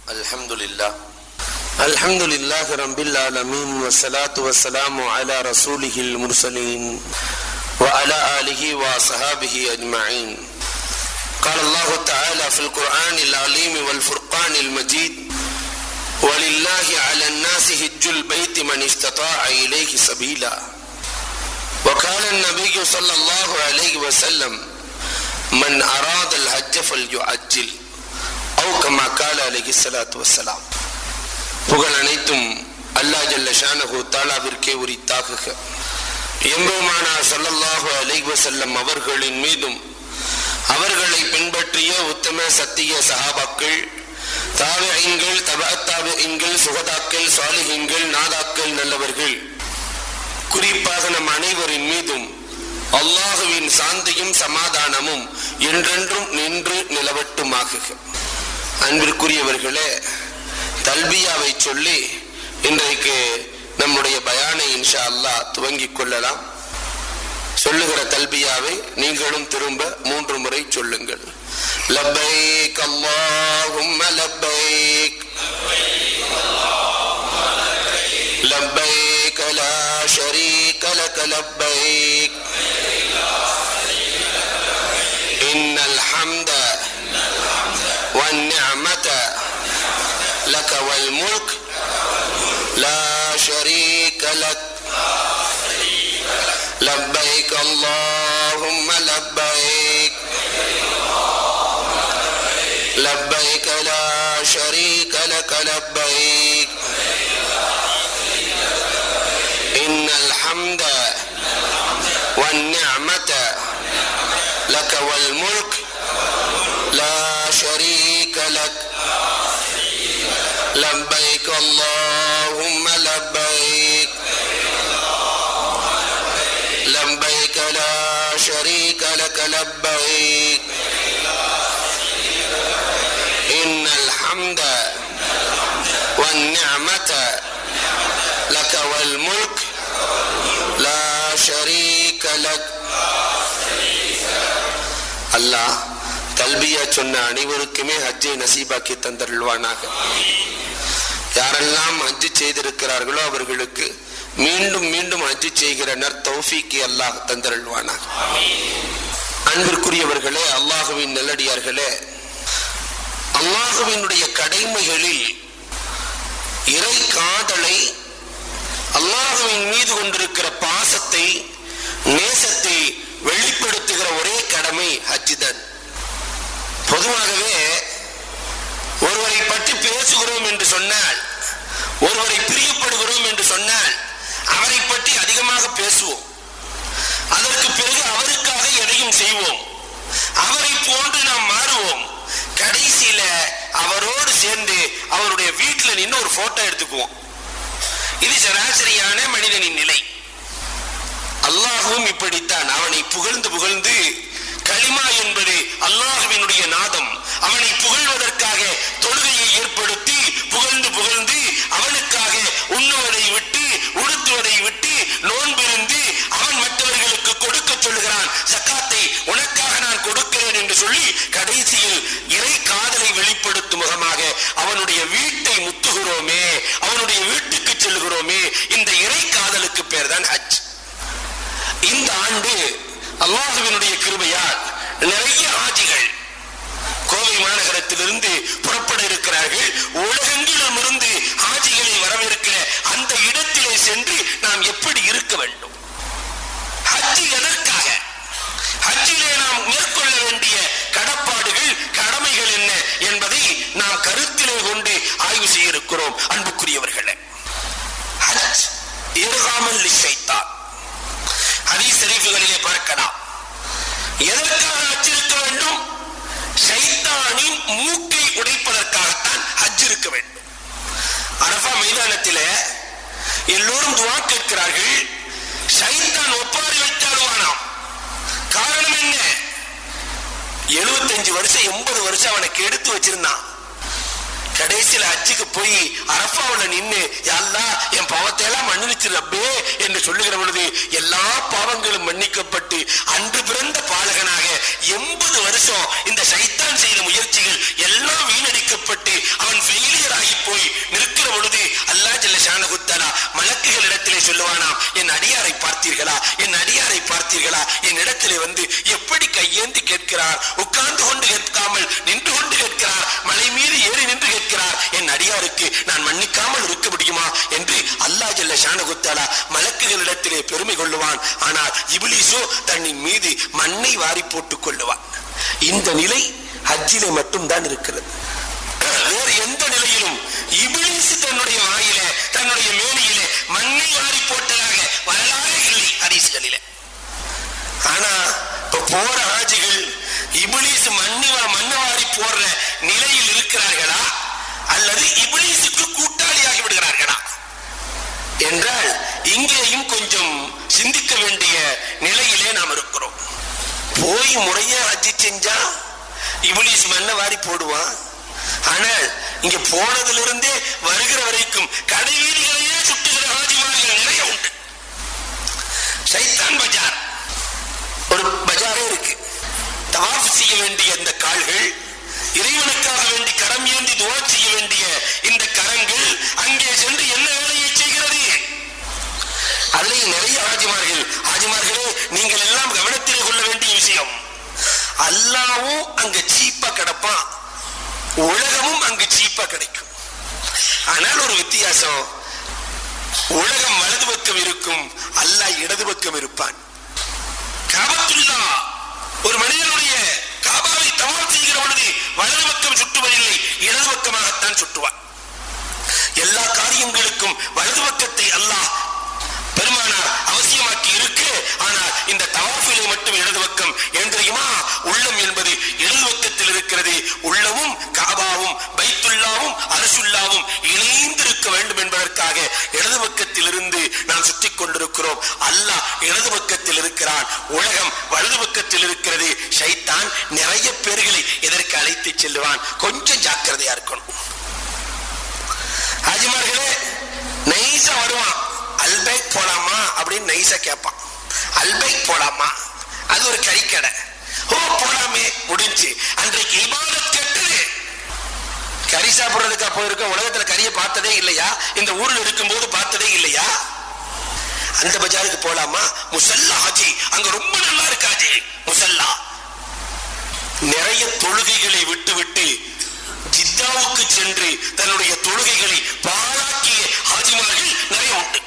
الحمد لله الحمد لله رب العالمين والصلاة والسلام على رسوله المرسلين وعلى آله وصحابه أجمعين قال الله تعالى في القرآن العليم والفرقان المجيد ولله على الناس هج البيت من استطاع إليه سبيلا وقال النبي صلى الله عليه وسلم من أراد الحج فليعجل أو كما قال عليه الصلاة والسلام புகழ் அனைத்தும் அல்லா ஜல்ல ஷானஹு தாலாவிற்கே உரித்தாகுக எம்பெருமானார் ஸல்லல்லாஹு அலைஹி வஸல்லம் அவர்களின் மீதும் அவர்களை பின்பற்றிய உத்தம சத்திய சஹாபாக்கள் தாபிஈன்கள் தபஅத் தாபிஈன்கள் சுகதாக்கள் சாலிஹீன்கள் நாதாக்கள் நல்லவர்கள் குறிப்பாக நம் அனைவரின் மீதும் அல்லாஹுவின் சாந்தியும் சமாதானமும் என்றென்றும் நின்று நிலவட்டுமாகுக அன்பிற்குரியவர்களே தல்பியாவை சொல்லி இன்றைக்கு நம்முடைய பயானை இன்ஷா அல்லாஹ் துவங்கிக் கொள்ளலாம் சொல்லுகிற தல்பியாவை நீங்களும் திரும்ப மூன்று முறை சொல்லுங்கள் லப்பைக் அல்லாஹும்ம லப்பைக் لبيك لا شريك لك لبيك إن الحمد والنعمة لك والملك لا شريك لك لبيك اللهم لبيك لبيك لا شريك لك لبيك إن الحمد والنعمة لك والملك لا شريك لك لبيك اللهم لبيك لبيك لا شريك لك لبيك إن الحمد والنعمة لك والملك لا شريك لك அல்லாஹ் தல்பியா சொன்ன அனைவருக்குமே ஹஜ்ஜை நசீபாக்கி தந்தருள்வானாக யாரெல்லாம் ஹஜ்ஜு செய்திருக்கிறார்களோ அவர்களுக்கு மீண்டும் மீண்டும் ஹஜ்ஜு செய்கிற நர் தௌஃபீக்கு அல்லாஹ் தந்தருள்வானாக அன்பிற்குரியவர்களே அல்லாஹுவின் நல்லடியார்களே அல்லாஹுவினுடைய கடமைகளில் இறை காதலை அல்லாஹுவின் மீது கொண்டிருக்கிற பாசத்தை நேசத்தை வெளிப்படுத்துகிற ஒரே கடமை ஹஜ் தான் பொதுவாகவே ஒருவரை பற்றி பேசுகிறோம் என்று சொன்னால் ஒருவரை பிரியப்படுகிறோம் என்று சொன்னால் அவரை பற்றி அதிகமாக பேசுவோம் அதற்கு பிறகு அவருக்காக எதையும் செய்வோம் அவரை போன்று நாம் மாறுவோம் கடைசியில அவரோடு சேர்ந்து அவருடைய வீட்டில் நின்று ஒரு போட்டோ எடுத்துக்குவோம் இது சராசரியான மனிதனின் நிலை அல்லாஹுவும் இப்படித்தான் அவனை புகழ்ந்து புகழ்ந்து களிமா என்பது அல்லாஹுவினுடைய நாதம் அவனை புகழ்வதற்காக தொழுகையை ஏற்படுத்தி புகழ்ந்து புகழ்ந்து அவனுக்காக உண்ணுவதை விட்டு உடுத்துவதை விட்டு நோன்பிருந்து அவன் மற்றவர்களுக்கு கொடுக்க சொல்லுகிறான் சக்காத்தை உனக்காக நான் கொடுக்கிறேன் என்று சொல்லி கடைசியில் இறை காதலை வெளிப்படுத்தும் முகமாக அவனுடைய வீட்டை முத்துகிறோமே அவனுடைய வீட்டுக்கு செல்கிறோமே இந்த இறை காதலுக்கு பேர் தான் ஹஜ் இந்த ஆண்டு அல்லாஹுவினுடைய கிருபையால் நிறைய ஆஜிகள் கோவை மாநகரத்திலிருந்து புறப்பட இருக்கிறார்கள் உலகெங்கிலும் இருந்து ஆஜிகளை வரவேற்கிற அந்த இடத்திலே சென்று நாம் எப்படி இருக்க வேண்டும் ஹஜ் எதற்காக ஹஜ்ஜிலே நாம் மேற்கொள்ள வேண்டிய கடப்பாடுகள் கடமைகள் என்ன என்பதை நாம் கருத்திலே கொண்டு ஆய்வு செய்ய இருக்கிறோம் அன்புக்குரியவர்களே ஹஜ் இருகாமல் லிஷைத்தான் ஹதீஸ் ஷரீஃபுகளிலே பார்க்கலாம் எதற்காக ஹஜ் இருக்க வேண்டும் ஷைத்தானின் மூக்கை உடைப்பதற்காகத்தான் ஹஜ் இருக்க வேண்டும் அரபா மைதானத்திலே எல்லோரும் துவா கேட்கிறார்கள் ஷைத்தான் ஒப்பாரி வைத்தாடுவானாம் காரணம் என்ன எழுபத்தஞ்சு வருஷம் எண்பது வருஷம் அவனை கெடுத்து வச்சிருந்தான் கடைசியில ஹஜ்ஜுக்கு போய் அரப்பாவுல நின்னு அல்லா என் பாவத்தை எல்லாம் மன்னிச்சு ரப்பே என்று சொல்லுகிற பொழுது எல்லா பாவங்களும் மன்னிக்கப்பட்டு அன்று பிறந்த பாலகனாக எண்பது வருஷம் இந்த சைத்தான் செய்த முயற்சிகள் எல்லாம் வீணடிக்கப்பட்டு அவன் ஃபெயிலியர் ஆகி போய் நிற்கிற பொழுது அல்லாஹ் ஜல்ல ஷானகுத்தலா மலக்குகளிடத்திலே சொல்லுவானாம் என் அடியாரை பார்த்தீர்களா என் அடியாரை பார்த்தீர்களா என் இடத்திலே வந்து எப்படி கையேந்தி கேட்கிறார் உட்கார்ந்து கொண்டு கேட்காமல் நின்று கொண்டு கேட்கிறார் மலை மீது ஏறி நின்று கேட்கிறார் என் அடியாருக்கு நான் மன்னிக்காமல் இருக்க முடியுமா என்று அல்லாஹ் ஜல்ல ஷானகுத்தலா மலக்குகளிடத்திலே பெருமை கொள்ளுவான் ஆனால் இபிலிசோ தன்னின் மீது மண்ணை வாரி போட்டுக் கொள்ளுவான் இந்த நிலை ஹஜ்ஜிலே மட்டும்தான் இருக்கிறது வேறு எந்த நிலையிலும் இபிலிஸ் தன்னுடைய வாயிலே தன்னுடைய மேனியிலே மண்ணை வாரி போட்டதாக வரலாறே இல்லை ஹதீஸ்களிலே ஆனா இப்ப போற ஆஜிகள் இபிலிஸ் மண்ணி வா- மண்ணை வாரி போடுற நிலையில் இருக்கிறார்களா அல்லது இபிலிஸுக்கு கூட்டாளியாகி விடுகிறார்களா என்றால் இங்கேயும் கொஞ்சம் சிந்திக்க வேண்டிய நிலையிலே நாம் இருக்கிறோம் போய் முறையா ஹஜ்ஜி செஞ்சா இபிலிஸ் மண்ணை வாரி போடுவான் ஆனால் இங்க போனதுல இருந்தே வருகிற வரைக்கும் கடை வீதிகளையே சுட்டுகிற ஹாஜிமார்கள் நிறைய உண்டு சைத்தான் பஜார் ஒரு பஜாரே இருக்கு தவாஃப் செய்ய வேண்டிய இந்த கால்கள் இறைவனுக்காக வேண்டி கரம் ஏந்தி துவா செய்ய வேண்டிய இந்த கரங்கள் அங்கே சென்று என்ன வேலையை செய்கிறது அதுலேயும் நிறைய ஆஜிமார்கள் ஆஜிமார்களே நீங்கள் எல்லாம் கவனத்திலே கொள்ள வேண்டிய விஷயம் அல்லாவும் அங்க சீப்பா கிடப்பான் உலகமும் அங்கு சீப்பா கிடைக்கும் ஆனால் ஒரு வித்தியாசம் உலகம் வலது பக்கம் இருக்கும் அல்லாஹ் இடது பக்கம் இருப்பான் காபத்துல்லா ஒரு மனிதனுடைய காபாவை தவாப் செய்கிற பொழுது வலது பக்கம் சுட்டுவதில்லை இடது பக்கமாகத்தான் சுட்டுவான் எல்லா காரியங்களுக்கும் வலது பக்கத்தை அல்லாஹ் பெருமானார் அவசியமாக்கி இருக்கு ஆனால் இந்த தவாஃபிலே மட்டும் இடது பக்கம் ஏன் தெரியுமா உள்ளம் என்பது இடது பக்கத்தில் இருக்கிறது உள்ளமும் காபாவும் பைத்துல்லாவும் அரசுல்லாவும் இணைந்திருக்க வேண்டும் என்பதற்காக இடது பக்கத்தில் இருந்து நாம் சுற்றி கொண்டிருக்கிறோம் அல்லாஹ் இடது பக்கத்தில் இருக்கிறான் உலகம் வலது பக்கத்தில் இருக்கிறது ஷைத்தான் நிறைய பேர்களை இதற்கு அழைத்து செல்லுவான் கொஞ்சம் ஜாக்கிரதையா இருக்கணும் ஹாஜிமார்களே நைஸா வருவான் அல்பைக் போலாமா அப்படின்னு நைஸா கேட்பான் அல்பைக் போலாமா அது ஒரு கறிக்கடை ஓ போலாமே முடிஞ்சு அன்றைக்கு இபாதத் கெட்டது கறி சாப்பிடுறதுக்கா போயிருக்க உலகத்துல கறியை பார்த்ததே இல்லையா இந்த ஊர்ல இருக்கும்போது பார்த்ததே இல்லையா அந்த பஜாருக்கு போலாமா முசல்லா ஹாஜி அங்க ரொம்ப நல்லா இருக்கு ஹாஜி முசல்லா நிறைய தொழுகைகளை விட்டு விட்டு ஜித்தாவுக்கு சென்று தன்னுடைய தொழுகைகளை பாழாக்கிய ஹாஜிமார்கள் நிறைய உண்டு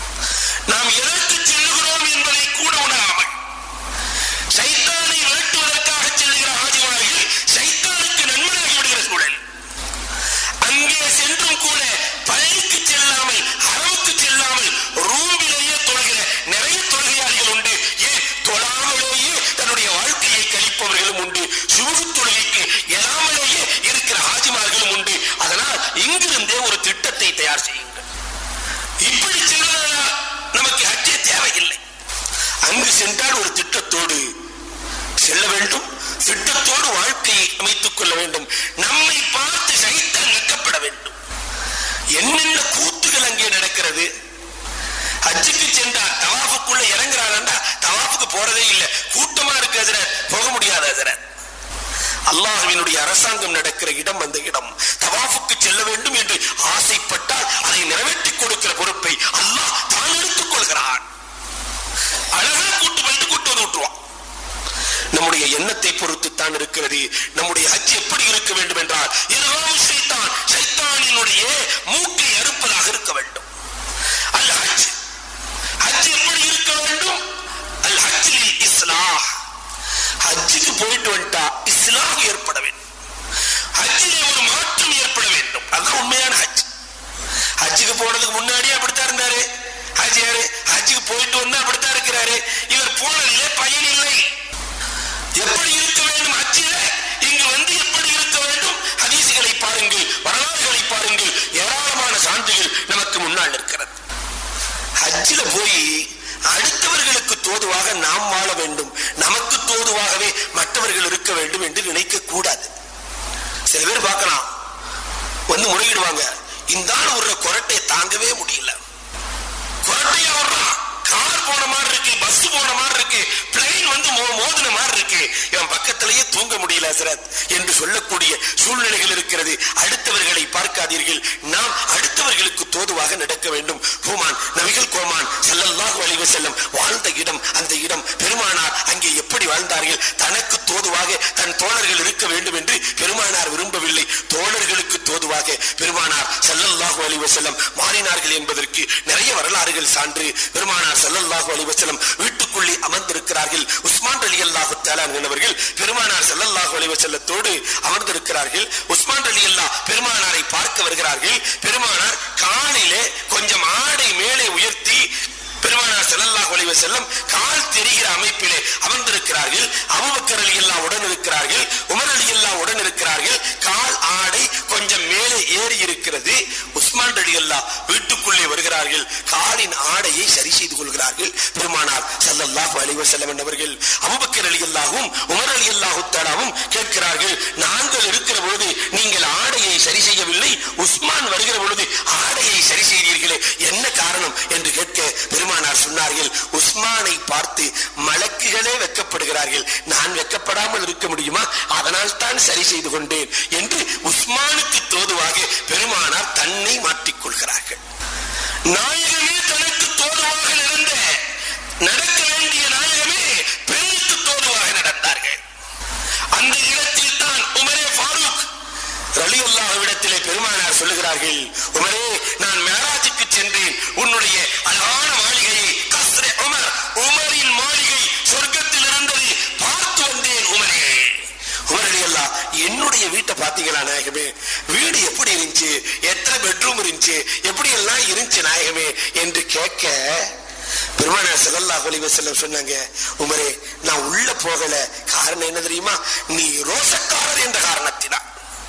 நாம் எதற்கு செல்லுகிறோம் என்பதை கூட உணராமல் சைத்தானை விரட்டுவதற்காக செல்லுகிற ஹாஜிமார்கள் சைத்தானுக்கு நண்பனாகி விடுகிற சூழல் அங்கே சென்றும் கூட பள்ளிக்கு செல்லாமல் அரவுக்கு செல்லாமல் ரூமிலேயே தொழுகிற நிறைய தொழுகையாளிகள் உண்டு ஏன் தொழாமலேயே தன்னுடைய வாழ்க்கையை கழிப்பவர்களும் உண்டு சுபு தொழுகைக்கு எழாமலேயே இருக்கிற ஆஜிமார்களும் உண்டு அதனால் இங்கிருந்தே ஒரு திட்டத்தை தயார் செய்யுங்கள் இப்படி செல்வதா நமக்கு ஹஜ்ஜே தேவையில்லை அங்கு சென்றால் ஒரு திட்டத்தோடு செல்ல வேண்டும் திட்டத்தோடு வாழ்க்கையை அமைத்துக் கொள்ள வேண்டும் நம்மை பார்த்து சைத்தான் வெட்கப்பட வேண்டும் என்னென்ன கூத்துகள் அங்கே நடக்கிறது ஹஜ்ஜுக்கு சென்றார் தவாஃபுக்குள்ள இறங்குறாரா தவாஃபுக்கு போறதே இல்லை கூட்டமா இருக்கு ஹஜரத் போக முடியாது ஹஜரத் அல்லாஹ்வினுடைய அரசாங்கம் நடக்கிற இடம் அந்த இடம் தவாஃபுக்கு செல்ல வேண்டும் என்று ஆசைப்பட்டால் அதை நிறைவேற்றி கொடுக்கிற பொறுப்பை அல்லாஹ் தான் எடுத்துக் கொள்கிறான் அழகா கூட்டு போயிட்டு கூட்டு வந்து விட்டுருவான் நம்முடைய எண்ணத்தை பொறுத்து தான் இருக்கிறது நம்முடைய ஹஜ் எப்படி இருக்க வேண்டும் என்றால் இதுவும் சைத்தான் சைத்தானினுடைய மூக்கை அறுப்பதாக இருக்க வேண்டும் அல் ஹஜ் ஹஜ் எப்படி இருக்க வேண்டும் அல் ஹஜ்லில் இஸ்லாஹ் ஹஜ்ஜுக்கு போயிட்டு வந்துட்டா இஸ்லாம் ஏற்பட வேண்டும் ஹஜ்ஜிலே ஒரு மாற்றம் ஏற்பட வேண்டும் அதுதான் உண்மையான ஹஜ் ஹஜ்ஜுக்கு போனதுக்கு முன்னாடியே அப்படித்தான் இருந்தாரு ஹஜ் யாரு ஹஜ்ஜுக்கு போயிட்டு வந்து அப்படித்தான் இருக்கிறாரு இவர் போனதிலே பயன் இல்லை எப்படி இருக்க வேண்டும் ஹஜ்ஜிலே இங்கு வந்து எப்படி இருக்க வேண்டும் ஹதீசுகளை பாருங்கள் வரலாறுகளை பாருங்கள் ஏராளமான சான்றுகள் நமக்கு முன்னால் இருக்கிறது ஹஜ்ஜில போய் அடுத்தவர்களுக்கு தோதுவாக நாம் வாழ வேண்டும் நமக்கு தோதுவாகவே மற்றவர்கள் இருக்க வேண்டும் என்று நினைக்க கூடாது சில பேர் பார்க்கலாம் வந்து முறையிடுவாங்க இந்த ஆள் விடுற கொரட்டை தாங்கவே முடியல கொரட்டையா விடுறான் கார் போன மாதிரி இருக்கு பஸ் போன மாதிரி இருக்கு பிளைன் வந்து மோ- மோதின மாதிரி இருக்கு இவன் பக்கத்திலேயே தூங்க முடியல ஹசரத் என்று சொல்லக்கூடிய சூழ்நிலைகள் இருக்கிறது அடுத்தவர்களை பார்க்காதீர்கள் நாம் அடுத்தவர்களுக்கு தோதுவாக நடக்க வேண்டும் கோமான் நபிகள் கோமான் ஸல்லல்லாஹு அலைஹி வஸல்லம் வாழ்ந்த இடம் அந்த இடம் பெருமானார் அங்கே எப்படி வாழ்ந்தார்கள் தனக்கு தோதுவாக தன் தோழர்கள் இருக்க வேண்டும் என்று பெருமானார் விரும்பவில்லை தோழர்களுக்கு தோதுவாக பெருமானார் ஸல்லல்லாஹு அலைஹி வஸல்லம் மாறினார்கள் என்பதற்கு நிறைய வரலாறுகள் சான்று பெருமானார் ஸல்லல்லாஹு அலைஹி வஸல்லம் வீட்டுக்குள்ளே அமர்ந்திருக்கிறார்கள் உஸ்மான் ரலியல்லாஹு தஆலா என்பவர்கள் பெருமானார் ஸல்லல்லாஹு அலைஹி வஸல்லத்தோடு அமர்ந்திருக்கிறார்கள் உஸ்மான் ரலியல்லாஹ் பெருமானாரை பார்க்க வருகிறார்கள் பெருமானார் காலிலே கொஞ்சம் ஆடை மேலே உயர்த்தி பெருமானார் ஸல்லல்லாஹு அலைஹி வஸல்லம் கால் தெரிகிற அமைப்பிலே அமர்ந்திருக்கிறார்கள் அபூபக்கர் ரலியல்லாஹு உடன் இருக்கிறார்கள் உமர் ரலியல்லாஹு உடன் இருக்கிறார்கள் கால் ஆடை கொஞ்சம் மேலே ஏறி இருக்கிறது உஸ்மான் ரலியல்லாஹ் வீட்டுக்குள்ளே வருகிறார்கள் காலின் ஆடையை சரி செய்து கொள்கிறார்கள் பெருமானார் ஸல்லல்லாஹு அலைஹி வஸல்லம் என்பவர்கள் அபூபக்கர் ரலியல்லாஹும் உமர் ரலியல்லாஹு தஆலாவும் கேட்கிறார்கள் நாங்கள் இருக்கிற பொழுது நீங்கள் ஆடையை சரி செய்யவில்லை உஸ்மான் வருகிற பொழுது ஆடையை சரி செய்தீர்களே என்ன காரணம் என்று கேட்க பெருமானார் சொன்னார்கள் உஸ்மானை பார்த்து மலக்குகளே வெக்கப்படுகிறார்கள் நான் வெக்கப்படாமல் இருக்க முடியுமா அதனால் தான் சரி செய்து கொண்டேன் என்று உஸ்மானுக்கு தோதுவாக பெருமானார் தன்னை மாற்றிக் கொள்கிறார்கள் நாயகமே தனக்கு தோதுவாக நடந்த நடக்க வேண்டிய நாயகமே பெண்ணுக்கு தோதுவாக நடந்தார்கள் அந்த இடத்தில் தான் உமரே ஃபாரூக் ரலியுல்லாஹ்விடத்திலே பெருமானார் சொல்லுகிறார்கள் உமரே நான் மேராஜுக்கு சென்றேன் உன்னுடைய அழகான மாளிகையை கஸ்ரே உமர் உமரின் மாளிகை சொர்க்கத்தில் இருந்தது பார்த்து வந்தேன் உமரே உமரடி எல்லாம் என்னுடைய வீட்டை பாத்தீங்களா நாயகமே வீடு எப்படி இருந்துச்சு எத்தனை பெட்ரூம் இருந்துச்சு எப்படி எல்லாம் இருந்துச்சு நாயகமே என்று கேட்க பெருமானார் ஸல்லல்லாஹு அலைஹி வஸல்லம் சொன்னாங்க உமரே நான் உள்ள போகல காரணம் என்ன தெரியுமா நீ ரோசக்காரர் என்ற காரணத்தினால்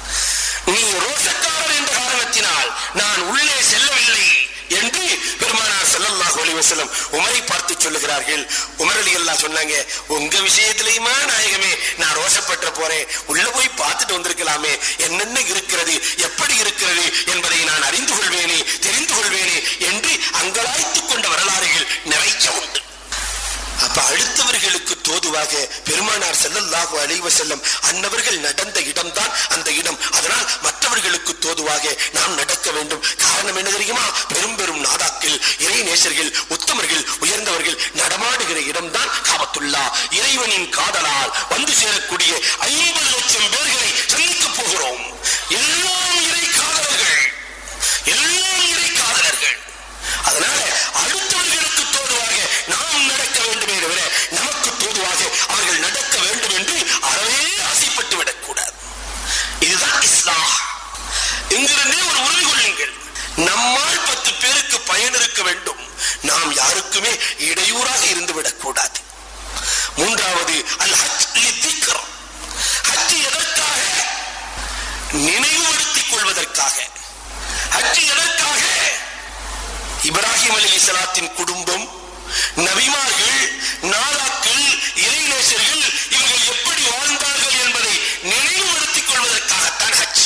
நீ ரோசக்காரர் என்ற காரணத்தினால் நான் உள்ளே செல்லவில்லை என்று பெருமானார் ஸல்லல்லாஹு அலைஹி வஸல்லம் உமரை பார்த்து சொல்லுகிறார்கள் உமர் ரலியல்லாஹு சொன்னாங்க உங்க விஷயத்திலேயுமா நாயகமே நான் ரோசப்பட்டு போறேன் உள்ள போய் பார்த்துட்டு வந்திருக்கலாமே என்னென்ன இருக்கிறது எப்படி இருக்கிறது என்பதை நான் அறிந்து கொள்வேனே தெரிந்து கொள்வேனே என்று அங்கலாய்த்துக் கொண்ட வரலாறுகள் நிறைய உண்டு அப்ப அடுத்தவர்களுக்கு தோதுவாக பெருமானார் ஸல்லல்லாஹு அலைஹி வஸல்லம் அன்னவர்கள் நடந்த இடம்தான் அந்த இடம் அதனால் மற்றவர்களுக்கு தோதுவாக நாம் நடக்க வேண்டும் காரணம் என்ன தெரியுமா பெரும் பெரும் நாதாக்கள் இறை நேசர்கள் உத்தமர்கள் உயர்ந்தவர்கள் நடமாடுகிற இடம்தான் காபத்துல்லா இறைவனின் காதலால் வந்து சேரக்கூடிய ஐம்பது லட்சம் பேர்களை சந்திக்க போகிறோம் எல்லாம் இறை காதலர்கள் எல்லாம் இறை காதலர்கள் அதனால அடுத்தவர்களுக்கு தோதுவாக நாம் நடக்க வேண்டுமே தவிர நமக்கு தோதுவாக அவர்கள் நடக்க வேண்டும் என்று அறவே ஆசைப்பட்டு விடக்கூடாது இதுதான் இஸ்லாம் இங்கிருந்தே ஒரு உறுதி கொள்ளுங்கள் நம்மால் பத்து பேருக்கு பயன் இருக்க வேண்டும் நாம் யாருக்குமே இடையூறாக இருந்து விடக்கூடாது மூன்றாவது அல் ஹஜ் லித்திக்ர். ஹஜ் எதற்காக நினைவுபடுத்திக் கொள்வதற்காக ஹஜ் எதற்காக இப்ராஹிம் அலி இஸ்லாத்தின் குடும்பம் நபிமார்கள் நாதாக்கள் இறைநேசர்கள் இவர்கள் எப்படி வாழ்ந்தார்கள் என்பதை நினைவுபடுத்திக் கொள்வதற்காகத்தான் ஹஜ்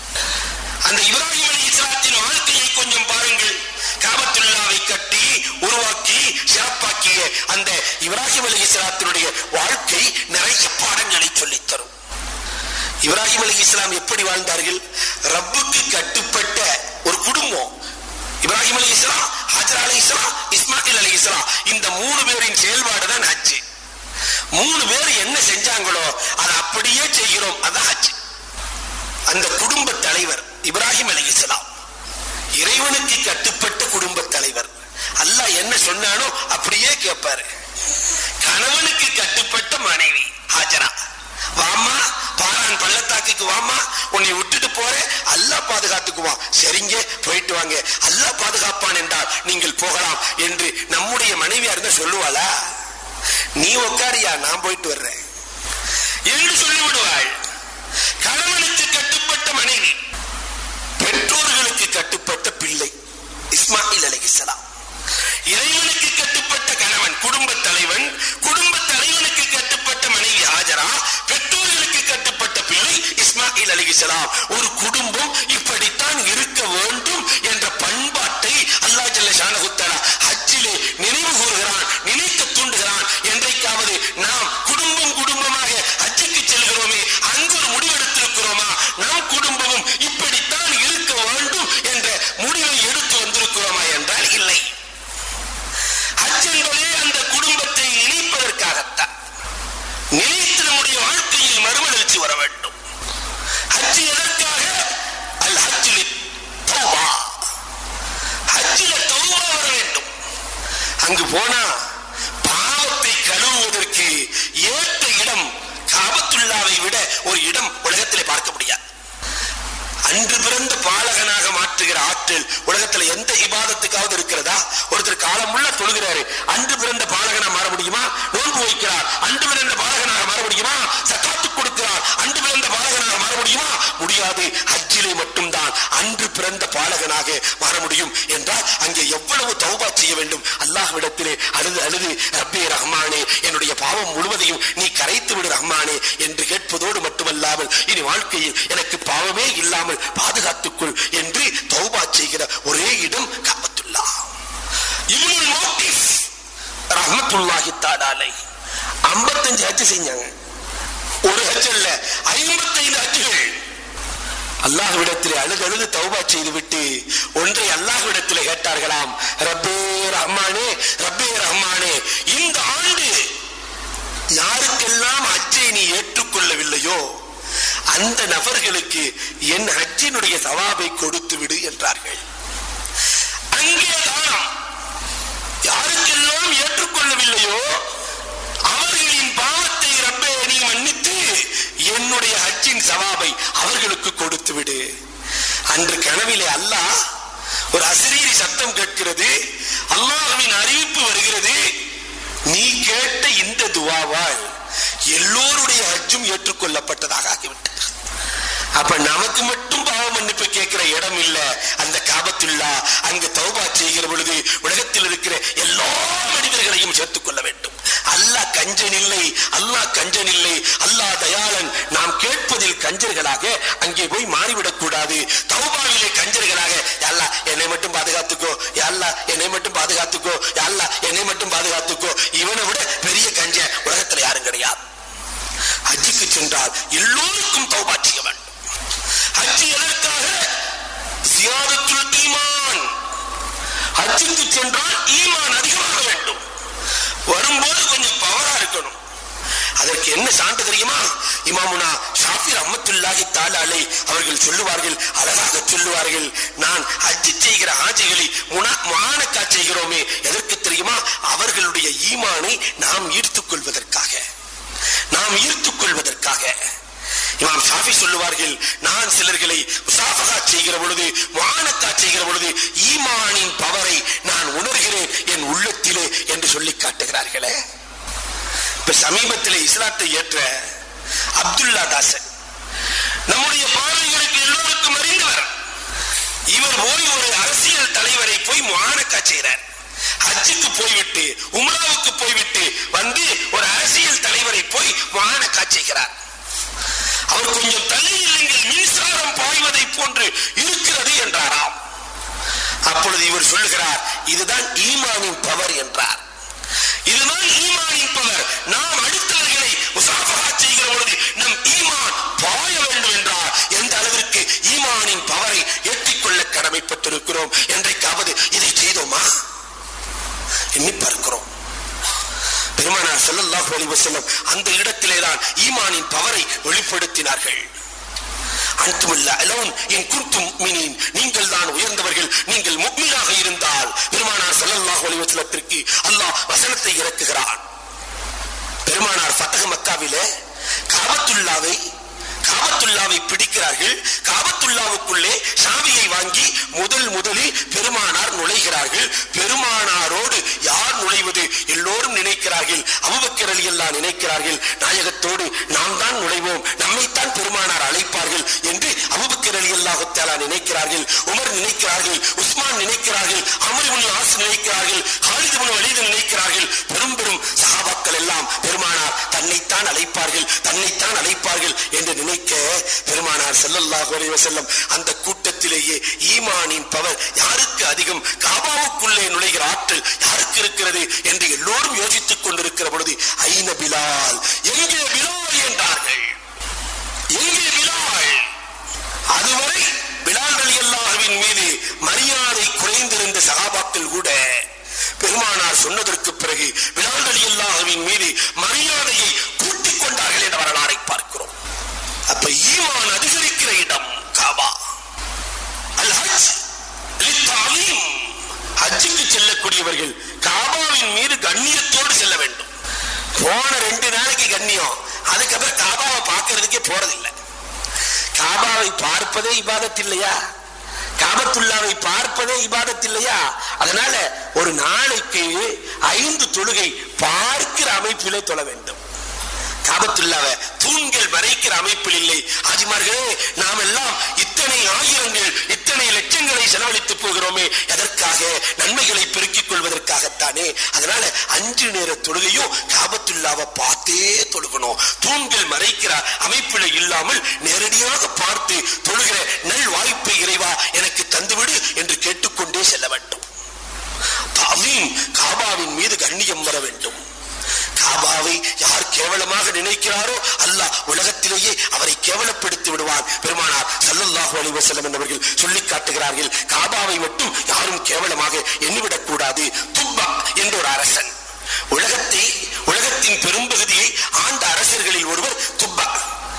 அந்த இப்ராஹிம் அலி இஸ்லாத்தின் வாழ்க்கையை கொஞ்சம் பாருங்கள் காபத்துல்லாவை கட்டி உருவாக்கி சிறப்பாக்கிய அந்த இப்ராஹிம் அலி இஸ்லாத்தினுடைய வாழ்க்கை நிறைய பாடங்களை சொல்லித் தரும் இப்ராஹிம் அலி இஸ்லாம் எப்படி வாழ்ந்தார்கள் ரப்புக்கு கட்டுப்பட்ட ஒரு குடும்பம் இப்ராஹிம் அலி இஸ்லாம் ஹஜர் அலி இஸ்லாம் இஸ்மாயில் அலி இஸ்லாம் இந்த மூணு பேரின் செயல்பாடு தான் ஹஜ் மூணு பேர் என்ன செஞ்சாங்களோ அதை அப்படியே செய்கிறோம் அதான் ஹஜ் அந்த குடும்ப தலைவர் இப்ராஹிம் அலி இஸ்லாம் இறைவனுக்கு கட்டுப்பட்ட குடும்ப தலைவர் அல்லாஹ் என்ன சொன்னானோ அப்படியே கேட்பாரு கணவனுக்கு கட்டுப்பட்ட மனைவி ஹாஜரா வாமா பாரான் பள்ளத்தாக்குக்கு வாமா உன்னை விட்டுட்டு போறேன் அல்லாஹ் பாதுகாத்துக்குவான் சரிங்க போயிட்டு வாங்க அல்லாஹ் பாதுகாப்பான் என்றால் நீங்கள் போகலாம் என்று நம்முடைய மனைவியா இருந்தா சொல்லுவாளா நீ உட்காரியா நான் போயிட்டு வர்றேன் என்று சொல்லிவிடுவாள் கணவனுக்கு கட்டுப்பட்ட மனைவி பெற்றோர்களுக்கு கட்டுப்பட்ட பிள்ளை இஸ்மாயில் அலைஹிஸ்ஸலாம் இறைவனுக்கு கட்டுப்பட்ட கணவன் குடும்ப தலைவன் குடும்ப தலைவனுக்கு கட்டுப்பட்ட மனைவி ஹாஜரா பெற்றோர்களுக்கு கட்டுப்பட்ட பிள்ளை இஸ்மாயில் அலிகிசலாம் ஒரு குடும்பம் இப்படித்தான் இருக்க வேண்டும் என்ற பண்பாட்டை அல்லாஹ் ஜல்ல ஷானஹுத்தலா ஹஜ்ஜிலே நினைவு கூறுகிறான் நினைக்க தூண்டுகிறான் என்றைக்காவது நாம் குடும்பம் குடும்பமாக ஹஜ்ஜுக்கு செல்கிறோமே அங்கு ஒரு முடிவெடுத்திருக்கிறோமா நம் குடும்பமும் இப்படித்தான் இருக்க வேண்டும் அங்கு போனா பாவத்தை கழுவுவதற்கு ஏற்ற இடம் காபத்துல்லாவை விட ஒரு இடம் உலகத்திலே பார்க்க முடியாது அன்று பிறந்த பாலகனாக மாற்றுகிற ஆற்றல் உலகத்துல எந்த இபாதத்துக்காவது இருக்கிறதா ஒருத்தர் காலமுள்ள தொழுகிறாரு அன்று பிறந்த பாலகனா மாற முடியுமா நோன்பு வைக்கிறார் அன்று பிறந்த பாலகனாக மாற முடியுமா சக்காத்து கொடுக்கிறார் அன்று பிறந்த பாலகனாக மாற முடியுமா முடியாது ஹஜ்ஜிலே மட்டும்தான் அன்று பிறந்த பாலகனாக மாற முடியும் என்றால் அங்கே எவ்வளவு தௌபா செய்ய வேண்டும் அல்லாஹ்விடத்திலே அழுது அழுது ரப்பே ரஹ்மானே என்னுடைய பாவம் முழுவதையும் நீ கரைத்து விடு ரஹ்மானே என்று கேட்பதோடு மட்டுமல்லாமல் இனி வாழ்க்கையில் எனக்கு பாவமே இல்லாமல் பாதுகாத்துக்கொள் என்று தௌபா செய்கிற ஒரே இடம் காபத்துல்லா இவனுள் மோட்டிஃப் ரஹமத்துல்லாஹி தாலாலை ஐம்பத்தஞ்சு ஹஜ் செஞ்சாங்க ஒரு ஹஜ் அல்ல ஐம்பத்தைந்து ஹஜ்கள் அல்லாஹ்விடத்திலே அழுது அழுது தௌபா செய்து விட்டு ஒன்றை அல்லாஹ்விடத்திலே கேட்டார்களாம் ரப்பே ரஹ்மானே ரப்பே ரஹ்மானே இந்த ஆண்டு யாருக்கெல்லாம் ஹஜ்ஜை நீ ஏற்றுக்கொள்ளவில்லையோ அந்த நபர்களுக்கு என் ஹஜ்ஜினுடைய சவாபை கொடுத்து விடு என்றார்கள் அங்கேதான் யாருக்கெல்லாம் ஏற்றுக்கொள்ளவில்லையோ அவர்களின் பாவத்தை ரப்பே நீ மன்னித்து என்னுடைய ஹஜ்ஜின் சவாபை அவர்களுக்கு கொடுத்து விடு அன்று கனவிலே அல்லாஹ் ஒரு அசிரீரி சத்தம் கேட்கிறது அல்லாஹ்வின் அறிவிப்பு வருகிறது நீ கேட்ட இந்த துவாவால் எல்லோருடைய ஹஜ்ஜும் ஏற்றுக்கொள்ளப்பட்டதாக ஆகிவிட்டது அப்ப நமக்கு மட்டும் பாவ மன்னிப்பு கேட்கிற இடம் இல்ல அந்த காபத்துல்லா அங்கு தௌபா செய்கிற பொழுது உலகத்தில் இருக்கிற எல்லா மனிதர்களையும் சேர்த்துக் கொள்ள வேண்டும் அல்லாஹ் கஞ்சன் இல்லை அல்லாஹ் கஞ்சன் இல்லை அல்லாஹ் தயாளன் நாம் கேட்பதில் கஞ்சர்களாக அங்கே போய் மாறிவிடக் கூடாது தௌபாவிலே கஞ்சர்களாக அல்லாஹ் என்னை மட்டும் பாதுகாத்துக்கோ அல்லாஹ் என்னை மட்டும் பாதுகாத்துக்கோ அல்லாஹ் என்னை மட்டும் பாதுகாத்துக்கோ இவனை விட பெரிய கஞ்ச உலகத்துல யாரும் கிடையாது ஹஜ்ஜுக்கு சென்றால் எல்லோருக்கும் தௌபா செய்ய வேண்டும் ஹஜ் எதற்காக சியாதத்துல் ஈமான் ஹஜ்ஜுக்கு சென்றால் ஈமான் அதிகமாக வேண்டும் வரும்போது கொஞ்சம் பவரா இருக்கணும் அதற்கு என்ன சான்று தெரியுமா இமாமுனா ஷாஃபி ரஹ்மத்துல்லாஹி தாலாலை அவர்கள் சொல்லுவார்கள் அழகாக சொல்லுவார்கள் நான் ஹஜ் செய்கிற ஹாஜிகளை முனா மானக்கா செய்கிறோமே எதற்கு தெரியுமா அவர்களுடைய ஈமானை நாம் ஈர்த்துக் கொள்வதற்காக நாம் ஈர்த்துக் கொள்வதற்காக இமாம் ஷாஃபி சொல்லுவார்கள் நான் சிலர்களை முசாஃபகா செய்கிற பொழுது மானக்கா செய்கிற பொழுது ஈமானின் பவரை நான் உணர்கிறேன் என் உள்ளத்திலே என்று சொல்லி காட்டுகிறார்களே இப்ப சமீபத்தில் இஸ்லாத்தை ஏற்ற அப்துல்லா தாசன் நம்முடைய பார்வைகளுக்கு எல்லோருக்கும் அறிந்தவர் இவர் போய் ஒரு அரசியல் தலைவரை போய் மானக்கா செய்கிறார் ஹஜ்ஜுக்கு போய்விட்டு உம்ராவுக்கு போய்விட்டு வந்து ஒரு அரசியல் தலைவரை போய் மானக்கா செய்கிறார் அவர் கொஞ்சம் தள்ளி இல்லைங்கள் மின்சாரம் பாய்வதை போன்று இருக்கிறது என்றாராம் அப்பொழுது இவர் சொல்லுகிறார் இதுதான் ஈமானின் பவர் என்றார் இதுதான் ஈமானின் பவர் நாம் அடுத்தவர்களை முசாஃபரா செய்கிற பொழுது நம் ஈமான் பாய வேண்டும் என்றால் எந்த அளவிற்கு ஈமானின் பவரை எட்டிக்கொள்ள கடமைப்பட்டிருக்கிறோம் என்றைக்காவது இதை செய்தோமா எண்ணி பார்க்கிறோம் பெருமானார் ஸல்லல்லாஹு அலைஹி வஸல்லம் அந்த இடத்திலே தான் ஈமானின் பவரை வெளிப்படுத்தினார்கள் அன்துமுல்ல அலோன் இன் குன்தும் முஃமினீன் நீங்கள் தான் உயர்ந்தவர்கள் நீங்கள் முக்மீனாக இருந்தால் பெருமானார் ஸல்லல்லாஹு அலைஹி வஸல்லத்திற்கு அல்லாஹ் வசனத்தை இறக்குகிறான் பெருமானார் ஃபத்தஹ் மக்காவிலே காபத்துல்லாவை காபத்துல்லாவை பிடிக்கிறார்கள் காபத்துல்லாவுக்குள்ளே சாவியை வாங்கி முதல் முதலில் பெருமானார் நுழைகிறார்கள் பெருமானாரோடு யார் நுழைவது எல்லோரும் நினைக்கிறார்கள் அபுபக்கர் அலி எல்லாம் நினைக்கிறார்கள் நாயகத்தோடு நாம் தான் நுழைவோம் நம்மைத்தான் பெருமானார் அழைப்பார்கள் என்று அபுபக்கர் அலி அல்லாஹுத்தாலா நினைக்கிறார்கள் உமர் நினைக்கிறார்கள் உஸ்மான் நினைக்கிறார்கள் அமர் ஆஸ் நினைக்கிறார்கள் ஹாலித் இப்னு வலீத் நினைக்கிறார்கள் பெரும் பெரும் சஹாபாக்கள் எல்லாம் பெருமானார் தன்னைத்தான் அழைப்பார்கள் தன்னைத்தான் அழைப்பார்கள் என்று நினைக்க பெருமானார் ஸல்லல்லாஹு அலைஹி வஸல்லம் அந்த கூட்டத்திலேயே ஈமானின் பவர் யாருக்கு அதிகம் காபாவுக்குள்ளே நுழைகிற ஆற்றல் யாருக்கு இருக்கிறது என்று எல்லோரும் யோசித்துக் கொண்டிருக்கிற பொழுது ஐன பிலால் எங்கே பிலால் என்றார்கள் எங்கே பிலால் அதுவரை பிலால் ரலியல்லாஹுவின் மீது மரியாதை குறைந்திருந்த சகாபாக்கள் கூட பெருமானார் சொன்னதற்கு பிறகு பிலால் ரலியல்லாஹுவின் மீது மரியாதையை கூட்டிக் கொண்டார்கள் என்ற வரலாறை பார்க்கிறோம் அப்ப ஈமான் அதிகரிக்கிற இடம் காபா அல் ஹஜ் லித்தாலீம் ஹஜ்ஜுக்கு செல்லக்கூடியவர்கள் காபாவின் கண்ணியத்தோடு செல்ல வேண்டும் போன ரெண்டு நாளைக்கு கண்ணியம் அதுக்கப்புறம் காபாவை பார்க்கறதுக்கே போறதில்லை காபாவை பார்ப்பதே இபாதத் இல்லையா காபத்துல்லாவை பார்ப்பதே இபாதத் இல்லையா அதனால ஒரு நாளைக்கு ஐந்து தொழுகை பார்க்கிற அமைப்பிலே தொழ வேண்டும் காபத்துல்லாவை தூண்கள் மறைக்கிற அமைப்பில் இல்லை ஆஜிமார்களே நாம் எல்லாம் இத்தனை ஆயிரங்கள் இத்தனை லட்சங்களை செலவழித்து போகிறோமே எதற்காக நன்மைகளை பெருக்கிக் கொள்வதற்காகத்தானே அதனால அஞ்சு நேர தொழுகையும் காபத்துல்லாவை பார்த்தே தொழுகணும் தூண்கள் மறைக்கிற அமைப்பில் இல்லாமல் நேரடியாக பார்த்து தொழுகிற நல் வாய்ப்பை இறைவா எனக்கு தந்துவிடு என்று கேட்டுக்கொண்டே செல்ல வேண்டும் தாமீம் காபாவின் மீது கண்ணியம் வர வேண்டும் காபாவை யார் கேவலமாக நினைக்கிறாரோ அல்லாஹ் உலகத்திலேயே அவரை கேவலப்படுத்தி விடுவார் பெருமானார் சல்லல்லாஹு அலைஹி வஸல்லம் என்பவர்கள் சொல்லி காட்டுகிறார்கள் காபாவை மட்டும் யாரும் கேவலமாக எண்ணிவிடக் கூடாது துப்பா என்ற ஒரு அரசன் உலகத்தை உலகத்தின் பெரும்பகுதியை ஆண்ட அரசர்களில் ஒருவர் துப்பா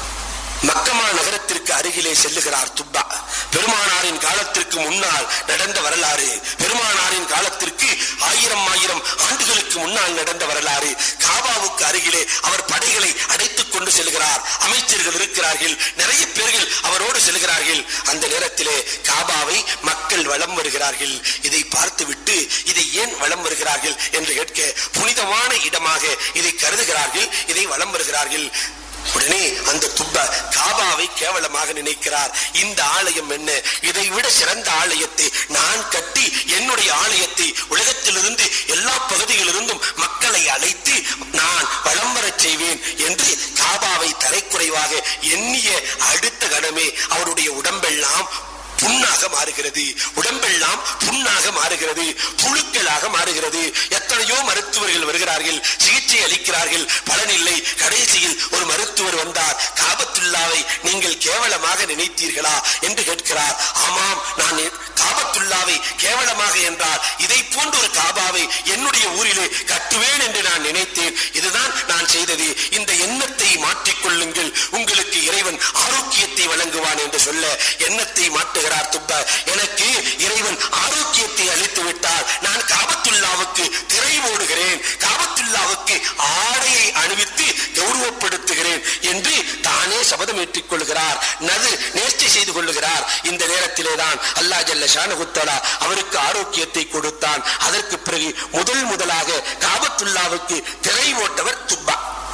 மக்கமா நகரத்திற்கு அருகிலே செல்லுகிறார் துப்பா பெருமானாரின் காலத்திற்கு முன்னால் நடந்த வரலாறு பெருமானாரின் காலத்திற்கு ஆயிரம் ஆயிரம் ஆண்டுகளுக்கு முன்னால் நடந்த வரலாறு காபாவுக்கு அருகிலே அவர் படைகளை அடைத்துக் கொண்டு செல்கிறார் அமைச்சர்கள் இருக்கிறார்கள் நிறைய பேர்கள் அவரோடு செல்கிறார்கள் அந்த நேரத்திலே காபாவை மக்கள் வலம் வருகிறார்கள் இதை பார்த்துவிட்டு இதை ஏன் வலம் வருகிறார்கள் என்று கேட்க புனிதமான இடமாக இதை கருதுகிறார்கள் இதை வலம் வருகிறார்கள் உடனே அந்த துப்ப காபாவை கேவலமாக நினைக்கிறார் இந்த ஆலயம் என்ன இதை விட சிறந்த ஆலயத்தை நான் கட்டி என்னுடைய ஆலயத்தை உலகத்திலிருந்து எல்லா பகுதிகளிலிருந்தும் மக்களை அழைத்து நான் வளம் வரச் செய்வேன் என்று காபாவை தரைக்குறைவாக எண்ணிய அடுத்த கணமே அவருடைய உடம்பெல்லாம் புண்ணாக மாறுகிறது உடம்பெல்லாம் புண்ணாக மாறுகிறது புழுக்களாக மாறுகிறது எத்தனையோ மருத்துவர்கள் வருகிறார்கள் சிகிச்சை அளிக்கிறார்கள் பலனில்லை கடைசியில் ஒரு மருத்துவர் வந்தார் காபத்துல்லாவை நீங்கள் கேவலமாக நினைத்தீர்களா என்று கேட்கிறார் ஆமாம் நான் காபத்துல்லாவை கேவலமாக என்றால் இதை போன்ற ஒரு காபாவை என்னுடைய ஊரிலே கட்டுவேன் என்று நான் நினைத்தேன் இதுதான் நான் செய்தது இந்த எண்ணத்தை மாற்றிக்கொள்ளுங்கள் உங்களுக்கு இறைவன் ஆரோக்கியத்தை வழங்குவான் என்று சொல்ல எண்ணத்தை மாற்றுகிறார் துப்ப எனக்கு இறைவன் ஆரோக்கியத்தை அளித்து விட்டால் நான் காபத்துல்லாவுக்கு திரை ஓடுகிறேன் காபத்துல்லாவுக்கு ஆடையை அணிவித்து கௌரவப்படுத்துகிறேன் என்று தானே சபதம் ஏற்றுக் கொள்கிறார் நது நேர்ச்சி செய்து கொள்ளுகிறார் இந்த நேரத்திலே தான் அல்லாஹ் ஜல்ல ஷானகுத்தலா அவருக்கு ஆரோக்கியத்தை கொடுத்தான் அதற்கு பிறகு முதல் முதலாக காபத்துல்லாவுக்கு திரை ஓட்டவர் துப்பா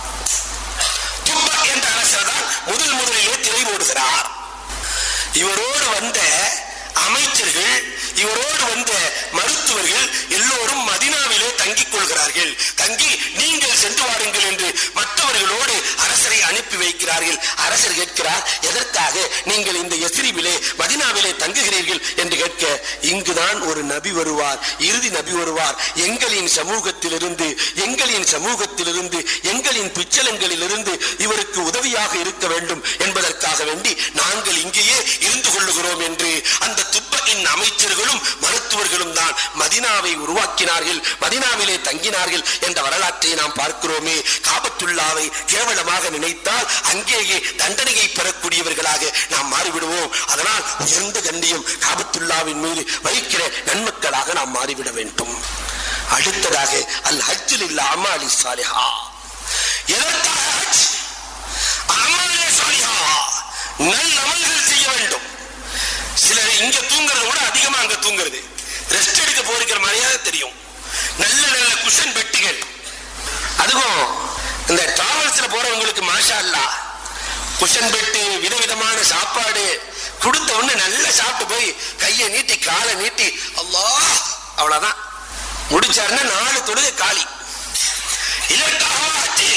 துப்பா என்ற அரசர் தான் முதல் முதலிலே திரை ஓடுகிறார் இவரோடு வந்த அமைச்சர்கள் இவரோடு வந்த மருத்துவர்கள் எல்லோரும் மதினாவிலே தங்கிக் கொள்கிறார்கள் தங்கி நீங்கள் சென்று வாருங்கள் என்று மற்றவர்களோடு அரசரை அனுப்பி வைக்கிறார்கள் அரசர் கேட்கிறார் எதற்காக நீங்கள் இந்த எசிரிவிலே மதினாவிலே தங்குகிறீர்கள் என்று கேட்க இங்குதான் ஒரு நபி வருவார் இறுதி நபி வருவார் எங்களின் சமூகத்திலிருந்து எங்களின் சமூகத்திலிருந்து எங்களின் பிச்சலங்களிலிருந்து இவருக்கு உதவியாக இருக்க வேண்டும் என்பதற்காக வேண்டி நாங்கள் இங்கேயே இருந்து கொள்ளுகிறோம் என்று அந்த துப்பையின் அமைச்சர்களும் மருத்துவர்களும் தான் மதினாவை உருவாக்கினார்கள் மதினாவிலே தங்கினார்கள் என்ற வரலாற்றை நாம் பார்க்கிறோமே காபத்துல்லாவை கேவலமாக நினைத்தால் அங்கேயே தண்டனையை பெறக்கூடியவர்களாக நாம் மாறிவிடுவோம் அதனால் உயர்ந்த கண்ணியம் காபத்துல்லாவின் மீது வைக்கிற நன்மக்களாக நாம் மாறிவிட வேண்டும் அடுத்ததாக அல் ஹஜ்ஜில் இல்ல அமாலி சாலிஹா எதற்காக ஹஜ் அமாலே சாலிஹா நல்ல அமல்கள் செய்ய வேண்டும் சிலர் இங்க தூங்குறத விட அதிகமா அங்க தூங்குறது ரெஸ்ட் எடுக்க போயிருக்கிற மாதிரியாக தெரியும் நல்ல நல்ல குஷன் பெட்டிகள் அதுவும் இந்த டிராவல்ஸ்ல போறவங்களுக்கு மாஷா அல்லா குஷன் பெட்டு விதவிதமான சாப்பாடு கொடுத்த உடனே நல்லா சாப்பிட்டு போய் கையை நீட்டி காலை நீட்டி அல்லாஹ் அவ்வளவுதான் முடிச்சாருன்னா நாலு தொழுகை காலி இதற்காக ஆச்சு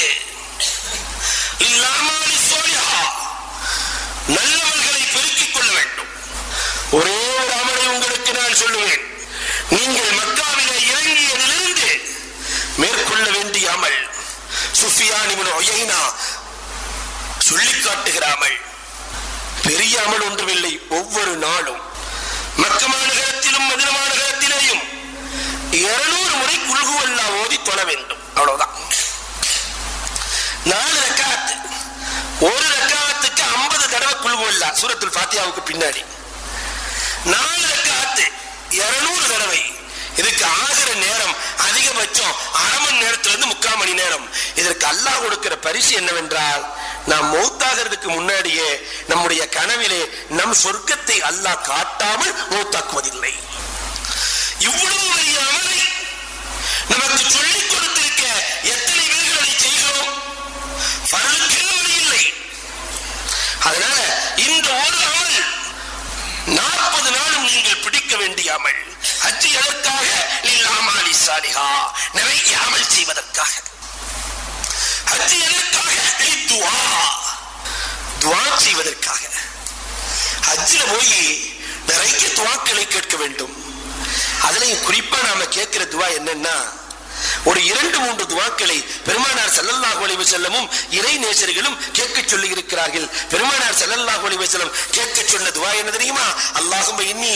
இல்லாமல் சோழியா நல்லவர்களை பெருக்கிக் கொள்ள வேண்டும் ஒரே ஒரு அமலை உங்களுக்கு நான் சொல்லுவேன் நீங்கள் மக்காவிலே இறங்கியதிலிருந்து மேற்கொள்ள வேண்டிய அமல் சுஃபியான் இவன் ஒயைனா சொல்லி காட்டுகிற அமல் பெரிய அமல் ஒன்றுமில்லை ஒவ்வொரு நாளும் மக்க மாநகரத்திலும் மதுர மாநகரத்திலேயும் இருநூறு முறை குல்குவல்லா ஓதி தொழ வேண்டும் அவ்வளவுதான் நாலு ரக்காத்து ஒரு ரக்காத்துக்கு ஐம்பது தடவை குல்குவல்லா சூரத்துல் ஃபாத்தியாவுக்கு பின்னாடி நாலு ரக்காத்து இருநூறு தடவை இதுக்கு ஆகிற நேரம் அதிகபட்சம் அதிகபட்சம் அரை மணி நேரத்துல இருந்து முக்கால் மணி நேரம் இதற்கு அல்லாஹ் கொடுக்கிற பரிசு என்னவென்றால் நாம் மௌத்தாகிறதுக்கு முன்னாடியே நம்முடைய கனவிலே நம் சொர்க்கத்தை அல்லாஹ் காட்டாமல் மௌத்தாக்குவதில்லை இவ்வளவு பெரிய அமலை நமக்கு சொல்லிக் கொடுத்திருக்க எத்தனை பேர்கள் அதை செய்கிறோம் பலனுக்கெல்லாம் வழி இல்லை அதனால இந்த ஒரு அமல் நாற்பது நாளும் நீங்கள் பிடிக்க வேண்டிய அமல் ஹஜ்ஜி எதற்காக லில்லாமாலி சாலிஹா நிறைய அமல் செய்வதற்காக ஹஜ்ஜி எதற்காக துவா துவா செய்வதற்காக ஹஜ்ஜில போய் நிறைய துவாக்களை கேட்க வேண்டும் அதுலயும் குறிப்பா நாம கேட்கிற துவா என்னன்னா ஒரு இரண்டு மூன்று துவாக்களை பெருமானார் ஸல்லல்லாஹு அலைஹி வஸல்லமும் இறை நேசர்களும் கேட்க சொல்லி இருக்கிறார்கள் பெருமானார் ஸல்லல்லாஹு அலைஹி வஸல்லம் கேட்க சொன்ன துவா என்ன தெரியுமா அல்லாஹும்ம இன்னி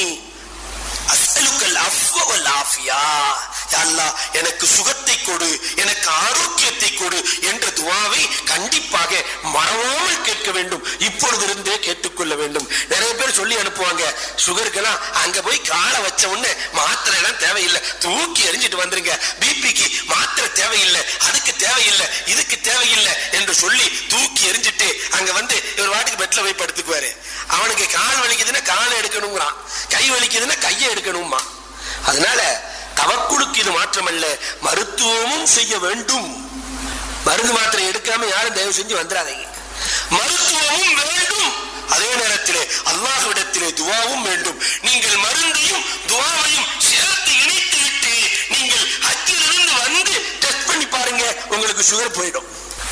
அஸ்அலுக்கல் அஃவ வல் ஆஃபியா யா அல்லாஹ் எனக்கு சுகத்தை கொடு எனக்கு ஆரோக்கியத்தை கொடு என்ற துவாவை கண்டிப்பாக மறவாமல் கேட்க வேண்டும் இப்பொழுது இருந்தே கேட்டுக்கொள்ள வேண்டும் நிறைய பேர் சொல்லி அனுப்புவாங்க சுகருக்கெல்லாம் அங்க போய் காலை வச்ச உடனே மாத்திரை எல்லாம் தேவையில்லை தூக்கி எறிஞ்சிட்டு வந்துருங்க பிபிக்கு மாத்திரை தேவையில்லை அதுக்கு தேவையில்லை இதுக்கு தேவையில்லை என்று சொல்லி தூக்கி எறிஞ்சிட்டு அங்க வந்து இவர் வாட்டுக்கு பெட்ல போய் படுத்துக்குவாரு அவனுக்கு கால் வலிக்குதுன்னா காலை எடுக்கணுங்கிறான் கை வலிக்குதுன்னா கையை எடுக்கணுமா அதனால தவக்குழுக்கு இது மாற்றமல்ல மருத்துவமும் செய்ய வேண்டும் மருந்து மாத்திரை எடுக்காம யாரும் தயவு செஞ்சு வந்துடாதீங்க மருத்துவமும் வேண்டும் அதே நேரத்திலே அல்லாஹ்விடத்திலே துவாவும் வேண்டும் நீங்கள் மருந்தையும் துவாவையும் சேர்த்து இணைத்து விட்டு நீங்கள் ஹஜ்ஜிலிருந்து வந்து டெஸ்ட் பண்ணி பாருங்க உங்களுக்கு சுகர் போயிடும்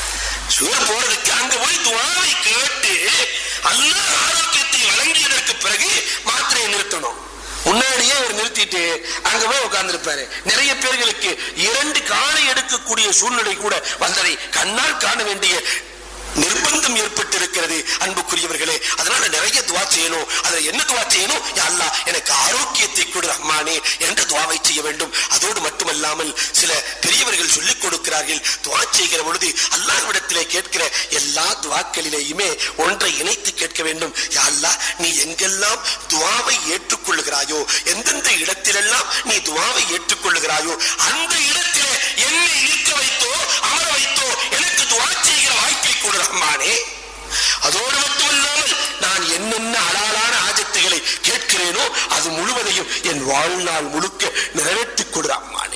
சுகர் போறதுக்கு அங்க போய் துவாவை கேட்டு அல்லாஹ் ஆரோக்கியத்தை வழங்கியதற்கு பிறகு மாத்திரையை நிறுத்தணும் முன்னாடியே அவர் நிறுத்திட்டு அங்க போய் உட்கார்ந்திருப்பாரு நிறைய பேர்களுக்கு இரண்டு காலை எடுக்கக்கூடிய சூழ்நிலை கூட வந்ததை கண்ணால் காண வேண்டிய நிர்பந்தம் ஏற்பட்டிருக்கிறது அன்புக்குரியவர்களே அதனால நிறைய துவா செய்யணும் அதுல என்ன துவா செய்யணும் யா அல்லாஹ் எனக்கு ஆரோக்கியத்தை கொடு ரஹ்மானே என்ற துவாவை செய்ய வேண்டும் அதோடு மட்டுமல்லாமல் சில பெரியவர்கள் சொல்லிக் கொடுக்கிறார்கள் துவா செய்கிற பொழுது அல்லாஹ்விடத்திலே கேட்கிற எல்லா துவாக்களிலேயுமே ஒன்றை இணைத்து கேட்க வேண்டும் யா அல்லாஹ் நீ எங்கெல்லாம் துவாவை ஏற்றுக்கொள்ளுகிறாயோ எந்தெந்த இடத்திலெல்லாம் நீ துவாவை ஏற்றுக்கொள்ளுகிறாயோ அந்த இடத்திலே என்னை நிற்க வைத்தோ அமர வைத்தோ எனக்கு துவா செய்கிற வாய்ப்பை கொடு ரஹ்மானே அதோடு மட்டுமல்லாமல் நான் என்னென்ன அலாலான ஆஜத்துகளை கேட்கிறேனோ அது முழுவதையும் என் வாழ்நாள் முழுக்க நிறைவேற்றிக் கொடு ரஹ்மானே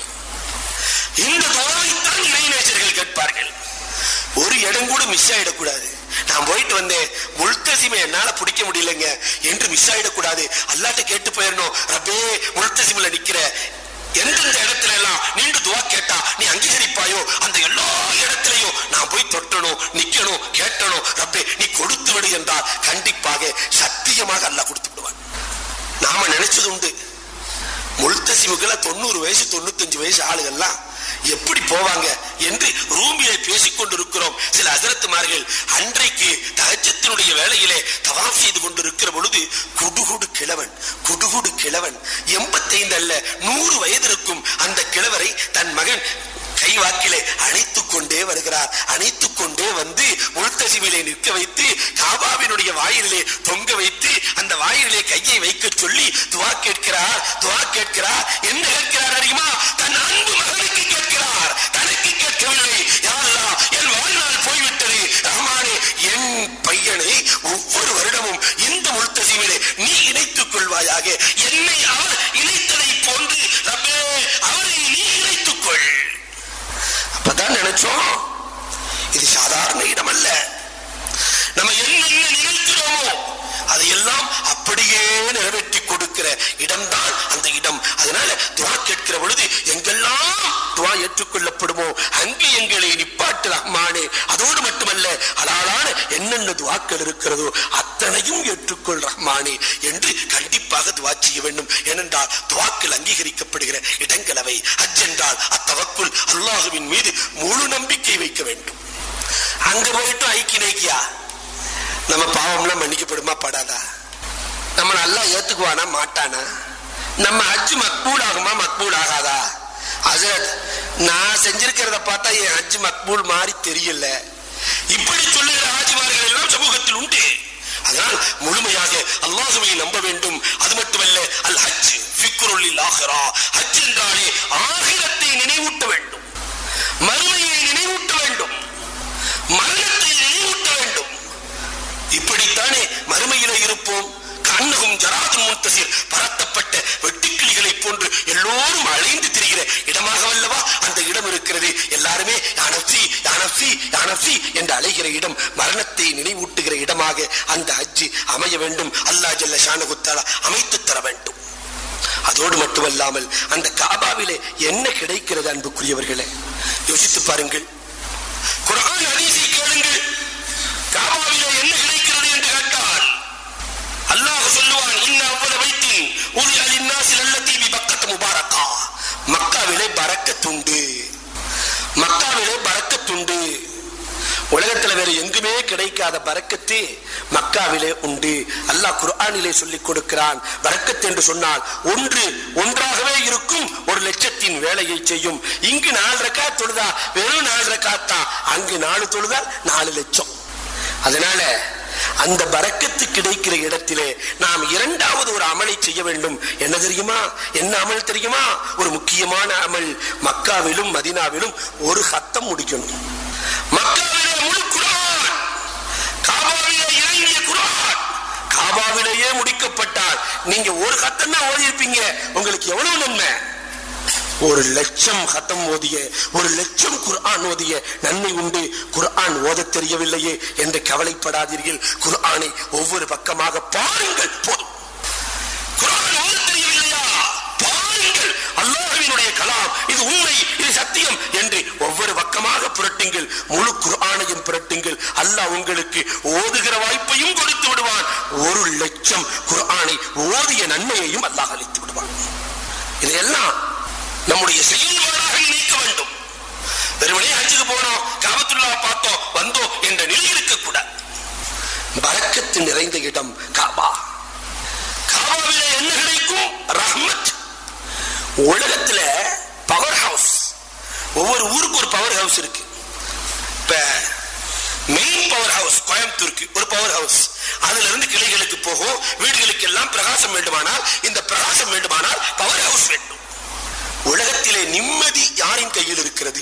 இந்த துவாவைத்தான் இறைநேசர்கள் கேட்பார்கள் ஒரு இடம் கூட மிஸ் ஆயிடக்கூடாது நான் போயிட்டு வந்தேன் முல்தசிமை என்னால பிடிக்க முடியலங்க என்று மிஸ் ஆயிடக்கூடாது அல்லாட்ட கேட்டு போயிடணும் ரப்பே முல்தசிமில் நிக்கிற எந்தெந்த இடத்துல எல்லாம் நின்று துவா கேட்டா நீ அங்கீகரிப்பாயோ அந்த எல்லா இடத்திலையும் நான் போய் தொட்டணும் நிக்கணும் கேட்டணும் ரப்பே நீ கொடுத்து விடு என்றால் கண்டிப்பாக சத்தியமாக அல்லாஹ் கொடுத்து விடுவான் நாம நினைச்சது உண்டு முல்தசிமுக்குள்ள தொண்ணூறு வயசு தொண்ணூத்தஞ்சு வயசு ஆளுகள்லாம் எப்படி போவாங்க என்று ரூமிலே பேசிக் கொண்டிருக்கிறோம் சில அசரத்துமார்கள் அன்றைக்கு தகச்சத்தினுடைய வேலையிலே தவாப் செய்து கொண்டிருக்கிற பொழுது குடுகுடு கிழவன் குடுகுடு கிழவன் எண்பத்தைந்து அல்ல நூறு வயது இருக்கும் அந்த கிழவரை தன் மகன் கைவாக்கிலே அணைத்துக் கொண்டே வருகிறார் அணைத்துக் கொண்டே வந்து முழுத்தசிவிலே நிற்க வைத்து காபாவினுடைய வாயிலே தொங்க வைத்து அந்த வாயிலே கையை வைக்க சொல்லி துவா கேட்கிறார் துவா கேட்கிறார் என்ன கேட்கிறார் தெரியுமா தன் அன்பு மகனுக்கு கேட்கிறார் தனக்கு கேட்கவில்லை யா அல்லாஹ், என் வாழ்நாள் போய்விட்டது ரஹ்மானே என் பையனை ஒவ்வொரு வருடமும் இந்த முழுத்தசிவிலே நீ இணைத்துக் கொள்வாயாக என்னை அவர் இணைத்ததை போன்று ரப்பே அவரை நீ இணைத்துக் கொள் அப்பதான் நினைச்சோம் இது சாதாரண இடம் அல்ல நம்ம என்னென்ன நினைக்கிறோமோ அதையெல்லாம் அப்படியே நிறைவேற்றி கொடுக்கிற இடம்தான் அந்த இடம் அதனால துவா கேட்கிற பொழுது எங்கெல்லாம் துவா ஏற்றுக்கொள்ளப்படுமோ அங்கே எங்களை நிப்பாட்டு ரஹ்மானே அதோடு மட்டுமல்ல அலாலான என்னென்ன துவாக்கள் இருக்கிறதோ அத்தனையும் ஏற்றுக்கொள் ரஹ்மானே என்று கண்டிப்பாக துவா செய்ய வேண்டும் ஏனென்றால் துவாக்கள் அங்கீகரிக்கப்படுகிற இடங்கள் அவை ஹஜ் என்றால் அத்தவக்குள் அல்லாஹுவின் மீது முழு நம்பிக்கை வைக்க வேண்டும் அங்க போயிட்டு ஐக்கிய நைக்கியா நம்ம பாவம்லாம் மன்னிக்கப்படுமா படாதா நம்ம நல்லா ஏத்துக்குவானா மாட்டானா நம்ம ஹஜ் மக்பூல் ஆகுமா மக்பூல் ஆகாதா ஹசரத் நான் செஞ்சிருக்கிறத பார்த்தா என் ஹஜ் மக்பூல் மாதிரி தெரியல இப்படி சொல்லுகிற ஹாஜிமார்கள் எல்லாம் சமூகத்தில் உண்டு அதனால் முழுமையாக அல்லாஹுவை நம்ப வேண்டும் அது மட்டுமல்ல அல் ஹஜ் ஃபிக்ருல் ஆஹிரா ஹஜ் என்றாலே ஆகிரத்தை நினைவூட்ட வேண்டும் இருப்போம் கண்ணகும் ஜராது முன்தசிர் பரத்தப்பட்ட வெட்டுக்கிளிகளை போன்று எல்லோரும் அலைந்து திரிகிற இடமாக வல்லவா அந்த இடம் இருக்கிறது எல்லாருமே யானப்சி யானப்சி யானப்சி என்று அலைகிற இடம் மரணத்தை நினைவூட்டுகிற இடமாக அந்த ஹஜ்ஜி அமைய வேண்டும் அல்லாஹ் ஜல்ல ஷானகுத்தாலா அமைத்து தர வேண்டும் அதோடு மட்டுமல்லாமல் அந்த காபாவிலே என்ன கிடைக்கிறது அன்புக்குரியவர்களே யோசித்து பாருங்கள் குர்ஆன் ஹதீஸை கேளுங்கள் காபாவிலே என்ன கிடைக்கிறது என்று கேட்டால் அல்லாஹ் சொல்லுவான் இன்ன அவ்வள வைத்தின் உரிய அலின்னாசில் அல்லத்தி பி பக்கத்து முபாரக்கா மக்காவிலே பரக்கத்துண்டு மக்காவிலே பரக்கத்துண்டு உலகத்துல வேற எங்குமே கிடைக்காத பரக்கத்து மக்காவிலே உண்டு அல்லாஹ் குர்ஆனிலே சொல்லிக் கொடுக்கிறான் பரக்கத் என்று சொன்னால் ஒன்று ஒன்றாகவே இருக்கும் ஒரு லட்சத்தின் வேலையை செய்யும் இங்கு நாலு ரக்கா தொழுதா வெறும் நாலு ரக்காத்தா அங்கு நாலு தொழுதால் நாலு லட்சம் அதனால அந்த பரக்கத்து கிடைக்கிற இடத்திலே நாம் இரண்டாவது ஒரு அமலை செய்ய வேண்டும் என்ன தெரியுமா என்ன அமல் தெரியுமா ஒரு முக்கியமான அமல் மக்காவிலும் மதினாவிலும் ஒரு ஹத்தம் முடிக்கணும் மக்காவிலே முழு குரான் காபாவிலே இறங்கிய குரான் காபாவிலேயே முடிக்கப்பட்டால் நீங்க ஒரு ஹத்தம் தான் ஓதி இருப்பீங்க உங்களுக்கு எவ்வளவு நன்மை ஒரு லட்சம் ஹத்தம் ஓதிய ஒரு லட்சம் குர்ஆன் ஓதிய நன்மை உண்டு குர்ஆன் ஓதத் தெரியவில்லையே என்று கவலைப்படாதீர்கள் குர்ஆனை ஒவ்வொரு பக்கமாக பாருங்கள் போதும் குர்ஆன் ஓதத் தெரியவில்லையா பாருங்கள் அல்லாஹ்வினுடைய கலாம் இது உண்மை இது சத்தியம் என்று ஒவ்வொரு பக்கமாக புரட்டுங்கள் முழு குர்ஆனையும் புரட்டுங்கள் அல்லாஹ் உங்களுக்கு ஓதுகிற வாய்ப்பையும் கொடுத்து விடுவான் ஒரு லட்சம் குர்ஆனை ஓதிய நன்மையையும் அல்லாஹ் அளித்து விடுவான் இதையெல்லாம் நம்முடைய செயல்பாடாக நினைக்க வேண்டும் வெறுமனே ஹஜ்ஜுக்கு போனோம் காபத்துல்லா பார்த்தோம் வந்தோம் என்ற நிலை இருக்கக்கூடாது பரக்கத்து நிறைந்த இடம் காபா காபாவிலே என்ன கிடைக்கும் ரஹ்மத் உலகத்துல பவர் ஹவுஸ் ஒவ்வொரு ஊருக்கு ஒரு பவர் ஹவுஸ் இருக்கு இப்ப மெயின் பவர் ஹவுஸ் கோயம்புத்தூருக்கு ஒரு பவர் ஹவுஸ் அதுல இருந்து கிளைகளுக்கு போகும் வீடுகளுக்கு எல்லாம் பிரகாசம் வேண்டுமானால் இந்த பிரகாசம் வேண்டுமானால் பவர் ஹவுஸ் வேண்டும் உலகத்திலே நிம்மதி யாரின் கையில் இருக்கிறது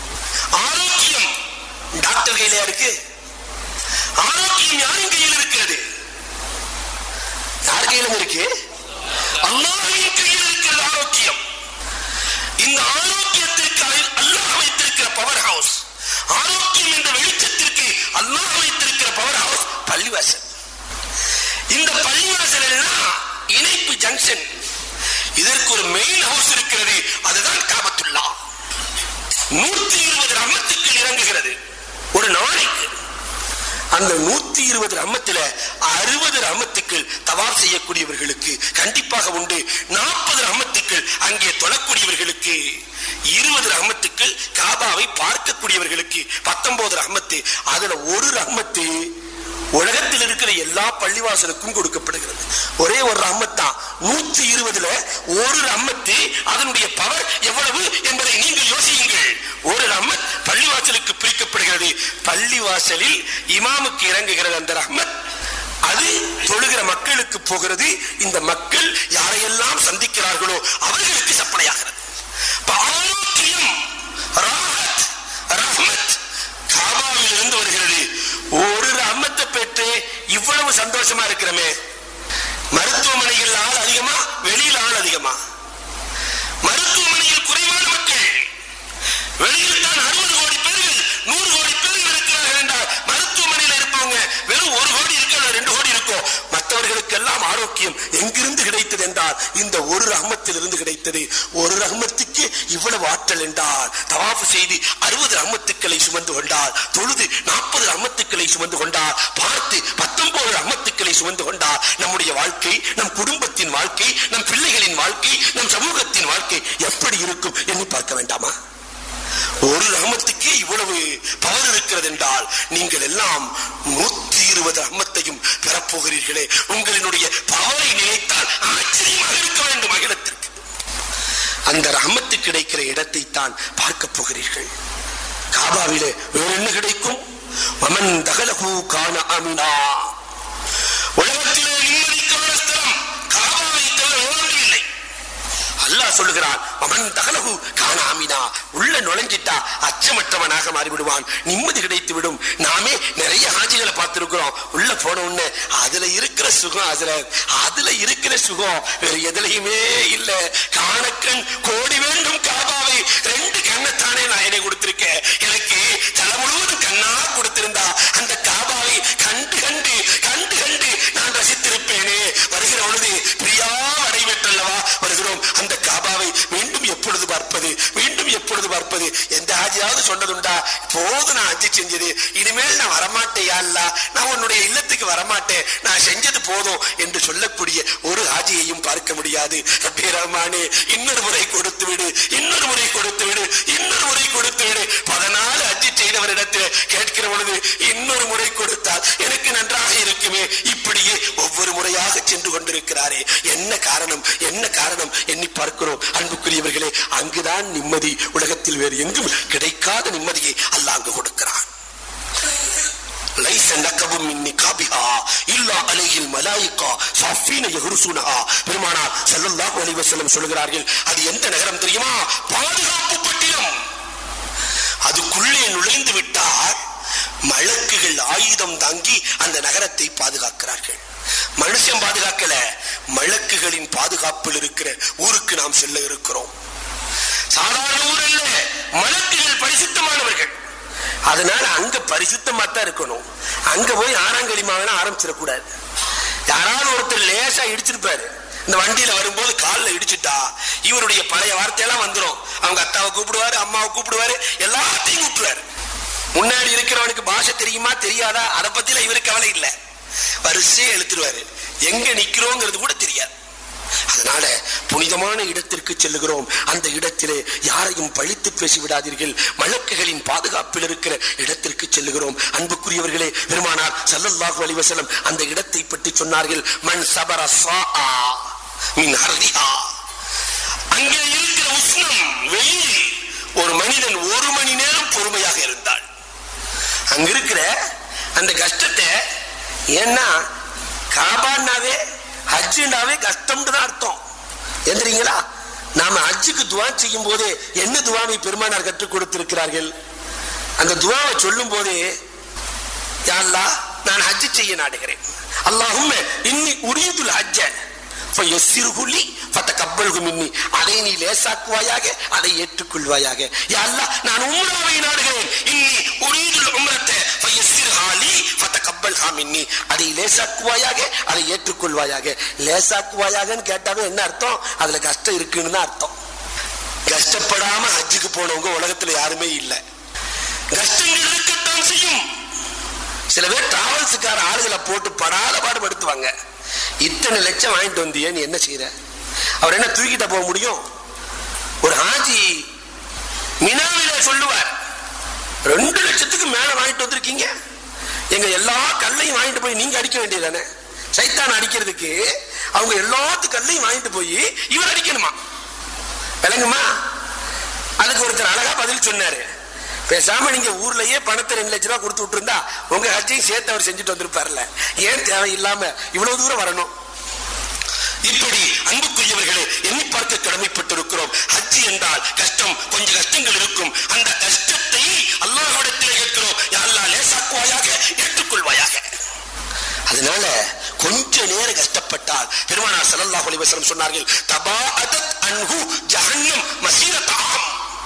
ஆரோக்கியம் டாக்டர் கையில இருக்கு ஆரோக்கியம் யாரின் கையில் இருக்கிறது யார் கையிலும் இருக்கு அல்லாஹ்வின் கையில் இருக்கிறது ஆரோக்கியம் இந்த ஆரோக்கியத்திற்கு அல்- அல்லாஹ் வைத்திருக்கிற பவர் ஹவுஸ் ஆரோக்கியம் என்ற வெளிச்சத்திற்கு அல்லாஹ் வைத்திருக்கிற பவர் ஹவுஸ் பள்ளிவாசல் இந்த பள்ளிவாசல் எல்லாம் இணைப்பு ஜங்ஷன் இதற்கு ஒரு மெயின் ஹவுஸ் இருக்கிறது அதுதான் காபத்துல்லா நூத்தி இருபது ரம்மத்துக்கள் இறங்குகிறது ஒரு நாளைக்கு அந்த நூத்தி இருபது ரம்மத்தில அறுபது ரம்மத்துக்கள் தவாப் செய்யக்கூடியவர்களுக்கு கண்டிப்பாக உண்டு நாற்பது ரம்மத்துக்கள் அங்கே தொழக்கூடியவர்களுக்கு இருபது ரஹமத்துக்கள் காபாவை பார்க்கக்கூடியவர்களுக்கு பத்தொன்பது ரஹமத்து அதுல ஒரு ரஹமத்து உலகத்தில் இருக்கிற எல்லா பள்ளிவாசலுக்கும் கொடுக்கப்படுகிறது ஒரே ஒரு ரஹமத் தான் நூத்தி இருபதுல ஒரு ரஹமத்து அதனுடைய பவர் எவ்வளவு என்பதை நீங்கள் யோசியுங்கள் ஒரு ரஹமத் பள்ளிவாசலுக்கு பிரிக்கப்படுகிறது பள்ளிவாசலில் இமாமுக்கு இறங்குகிறது அந்த ரஹமத் அது தொழுகிற மக்களுக்கு போகிறது இந்த மக்கள் யாரையெல்லாம் சந்திக்கிறார்களோ அவர்களுக்கு சப்படையாகிறது அப்ப ஆரோக்கியம் ராஹத் ரஹ்மத் காபாவில் இருந்து வருகிறது ஒரு ரஹ்மத்தை பெற்று இவ்வளவு சந்தோஷமா இருக்கிறோமே மருத்துவமனையில் ஆள் அதிகமா வெளியில் ஆள் அதிகமா மருத்துவமனையில் குறைவான மக்கள் வெளியில் தான் அறுபது கோடி பேர்கள் நூறு கோடி பேர்கள் இருக்கிறார்கள் என்றால் மருத்துவமனையில் இருப்பவங்க வெறும் ஒரு கோடி இருக்க ரெண்டு கோடி இருக்கும் மற்றவர்களுக்கெல்லாம் ஆரோக்கியம் எங்கிருந்து கிடைத்தது என்றால் இந்த ஒரு ரஹமத்தில் இருந்து கிடைத்தது ஒரு ரஹமத்துக்கு இவ்வளவு ஆற்றல் என்றால் தவாஃபு செய்து அறுபது ரஹமத்துக்களை சுமந்து கொண்டார் தொழுது நாற்பது ரஹமத்துக்களை சுமந்து கொண்டார் பார்த்து பத்தொன்பது ரஹமத்துக்களை சுமந்து கொண்டார் நம்முடைய வாழ்க்கை நம் குடும்பத்தின் வாழ்க்கை நம் பிள்ளைகளின் வாழ்க்கை நம் சமூகத்தின் வாழ்க்கை எப்படி இருக்கும் எண்ணி பார்க்க வேண்டாமா ஒரு ரஹமத்துக்கே இவ்வளவு பவர் இருக்கிறது என்றால் நீங்கள் எல்லாம் நூத்தி இருபது ரஹமத்தையும் பெறப்போகிறீர்களே உங்களினுடைய பவரை நினைத்தால் ஆச்சரியமாக இருக்க வேண்டும் அகிலத்திற்கு அந்த ரஹமத்து கிடைக்கிற இடத்தை தான் பார்க்க போகிறீர்கள் காபாவிலே வேற என்ன கிடைக்கும் மமன் தகலகு காண அமினா உலகத்திலே நிம்மதிக்கான ஸ்தலம் காபாவை தவிர வேறொன்று இல்லை அல்லாஹ் சொல்லுகிறான் அவன் தகலகு காணாமினா உள்ள நுழைஞ்சிட்டா அச்சமற்றவனாக மாறிவிடுவான் நிம்மதி கிடைத்து விடும் நாமே நிறைய ஹாஜிகளை பார்த்திருக்கிறோம் உள்ள போன உடனே அதுல இருக்கிற சுகம் அதுல அதுல இருக்கிற சுகம் வேற எதுலயுமே இல்ல காணக்கண் கோடி வேண்டும் காபாவை ரெண்டு கண்ணத்தானே நான் என்னை கொடுத்திருக்கேன் எனக்கு தலை முழுவதும் கண்ணா கொடுத்திருந்தா அந்த காபாவை கண்டு கண்டு கண்டு கண்டு நான் ரசித்திருப்பேனே வருகிற பொழுது பிரியா அடைவெற்றல்லவா வருகிறோம் அந்த காபாவை மீண்டும் எப்பொழுது பார்ப்பது மீண்டும் எப்பொழுது பார்ப்பது எந்த ஆஜியாவது சொன்னதுண்டா போது நான் அஜி செஞ்சது இனிமேல் நான் வரமாட்டேயா அல்ல நான் உன்னுடைய இல்லத்துக்கு வரமாட்டேன் நான் செஞ்சது போதும் என்று சொல்லக்கூடிய ஒரு ஆஜியையும் பார்க்க முடியாது ரப்பே ரஹ்மானே இன்னொரு முறை கொடுத்து விடு இன்னொரு முறை கொடுத்து விடு இன்னொரு முறை கொடுத்து விடு பதினாலு அஜி செய்தவரிடத்தில் கேட்கிற பொழுது இன்னொரு முறை கொடுத்தால் எனக்கு நன்றாக இருக்குமே இப்படியே ஒவ்வொரு முறையாக சென்று கொண்டிருக்கிறாரே என்ன காரணம் என்ன காரணம் எண்ணி பார்க்கிறோம் அன்புக்குரியவர்களே அங்குதான் நிம்மதி உலகத்தில் வேறு எங்கும் கிடைக்காத நிம்மதியை அல்லாஹ் அங்கு கொடுக்கிறான் லைஸ நகபும் மின் நிகாபிஹா இல்லா அலைஹில் மலாயிகா சாஃபீன யஹ்ருசுனஹா பெருமானார் ஸல்லல்லாஹு அலைஹி வஸல்லம் சொல்கிறார்கள் அது எந்த நகரம் தெரியுமா பாதுகாப்பு பட்டினம் அதுக்குள்ளே நுழைந்து விட்டால் மலக்குகள் ஆயுதம் தாங்கி அந்த நகரத்தை பாதுகாக்கிறார்கள் மனுஷன் பாதுகாக்கல மலக்குகளின் பாதுகாப்பில் இருக்கிற ஊருக்கு நாம் செல்ல இருக்கிறோம் சாதாரண ஊர் அல்ல மலக்குகள் பரிசுத்தமானவர்கள் அதனால அங்க பரிசுத்தமா தான் இருக்கணும் அங்க போய் ஆறாங்கலிமாவன ஆரம்பிச்சிடக்கூடாது யாராவது ஒருத்தர் லேசா இடிச்சிருப்பாரு இந்த வண்டியில வரும்போது காலில் இடிச்சுட்டா இவருடைய பழைய வார்த்தையெல்லாம் வந்துடும் அவங்க அத்தாவை கூப்பிடுவாரு அம்மாவை கூப்பிடுவாரு எல்லாத்தையும் கூப்பிடுவாரு முன்னாடி இருக்கிறவனுக்கு பாஷை தெரியுமா தெரியாதா அதை பத்தில இவருக்கு கவலை இல்லை வரிசையை எழுத்துருவாரு எங்க நிக்கிறோங்கிறது கூட தெரியாது அதனால புனிதமான இடத்திற்கு செல்லுகிறோம் அந்த இடத்திலே யாரையும் பழித்து பேசி விடாதீர்கள் மலக்குகளின் பாதுகாப்பில் இருக்கிற இடத்திற்கு செல்லுகிறோம் அன்புக்குரியவர்களே பெருமானார் ஸல்லல்லாஹு அலைஹி வஸல்லம் அந்த இடத்தை பற்றி சொன்னார்கள் மன் சபர ஸாஆ மின் ஹர்ரிஹா அங்கே இருக்கிற உஷ்ணம் வெயில் ஒரு மனிதன் ஒரு மணி நேரம் பொறுமையாக இருந்தாள் அங்க இருக்கிற அந்த கஷ்டத்தை ஏன்னா காபான்னாவே ஹஜ்ஜுனாவே கஷ்டம்னு தான் அர்த்தம் எந்திரீங்களா நாம ஹஜ்ஜுக்கு துவா செய்யும் போதே என்ன துவாவை பெருமானார் கற்றுக் கொடுத்திருக்கிறார்கள் அந்த துவாவை சொல்லும் போதே யா அல்லாஹ் நான் ஹஜ் செய்ய நாடுகிறேன் அல்லாஹும்ம இன்னி உரியதுல் ஹஜ்ஜ ஃபயஸ்ஸிர்ஹு ஃபதகப்பல்ஹு மின்னி அதை நீ லேசாக்குவாயாக அதை ஏற்றுக்கொள்வாயாக யா அல்லாஹ் நான் உம்ராவை நாடுகிறேன் இன்னி உரியதுல் உம்ரத்த ஃபயஸ்ஸிர்ஹா லி ஃபதகப்பல்ஹா மின்னி அதை லேசாக்குவாயாக அதை ஏற்றுக்கொள்வாயாக லேசாக்குவாயாகன்னு கேட்டாவே என்ன அர்த்தம் அதுல கஷ்டம் இருக்குன்னு தான் அர்த்தம் கஷ்டப்படாம ஹஜ்ஜுக்கு போனவங்க உலகத்துல யாருமே இல்லை கஷ்டங்கள் இருக்கத்தான் செய்யும் சில பேர் டிராவல்ஸுக்கார ஆளுகளை போட்டு படாத பாடு படுத்துவாங்க இத்தனை லட்சம் வாங்கிட்டு வந்தியே நீ என்ன செய்யற அவர் என்ன தூக்கிட்ட போக முடியும் ஒரு ஹாஜி மினாவில சொல்லுவார் ரெண்டு லட்சத்துக்கு மேல வாங்கிட்டு வந்திருக்கீங்க எங்க எல்லா கல்லையும் வாங்கிட்டு போய் நீங்க அடிக்க வேண்டியதானே சைத்தான் அடிக்கிறதுக்கு அவங்க எல்லாத்து கல்லையும் வாங்கிட்டு போய் இவர் அடிக்கணுமா விளங்குமா அதுக்கு ஒருத்தர் அழகா பதில் சொன்னாரு பேசாம நீங்க ஊர்லயே பணத்தை ரெண்டு லட்ச ரூபா கொடுத்து விட்டுருந்தா உங்க ஹஜ்ஜையும் சேர்த்து அவர் செஞ்சுட்டு வந்திருப்பார்ல ஏன் தேவையில்லாம இவ்வளவு தூரம் வரணும் இப்படி அன்புக்குரியவர்களே எண்ணி பார்க்க கடமைப்பட்டிருக்கிறோம் ஹஜ் என்றால் கஷ்டம் கொஞ்சம் கஷ்டங்கள் இருக்கும் அந்த கஷ்டத்தை அல்லாஹ்விடத்தில் கேட்கிறோம் யா அல்லாஹ் லேசாக்குவாயாக ஏற்றுக்கொள்வாயாக அதனால கொஞ்ச நேரம் கஷ்டப்பட்டால் பெருமானார் ஸல்லல்லாஹு அலைஹி வஸல்லம் சொன்னார்கள் தபாஅதத் அன்ஹு ஜஹன்னம் மசீரதாம்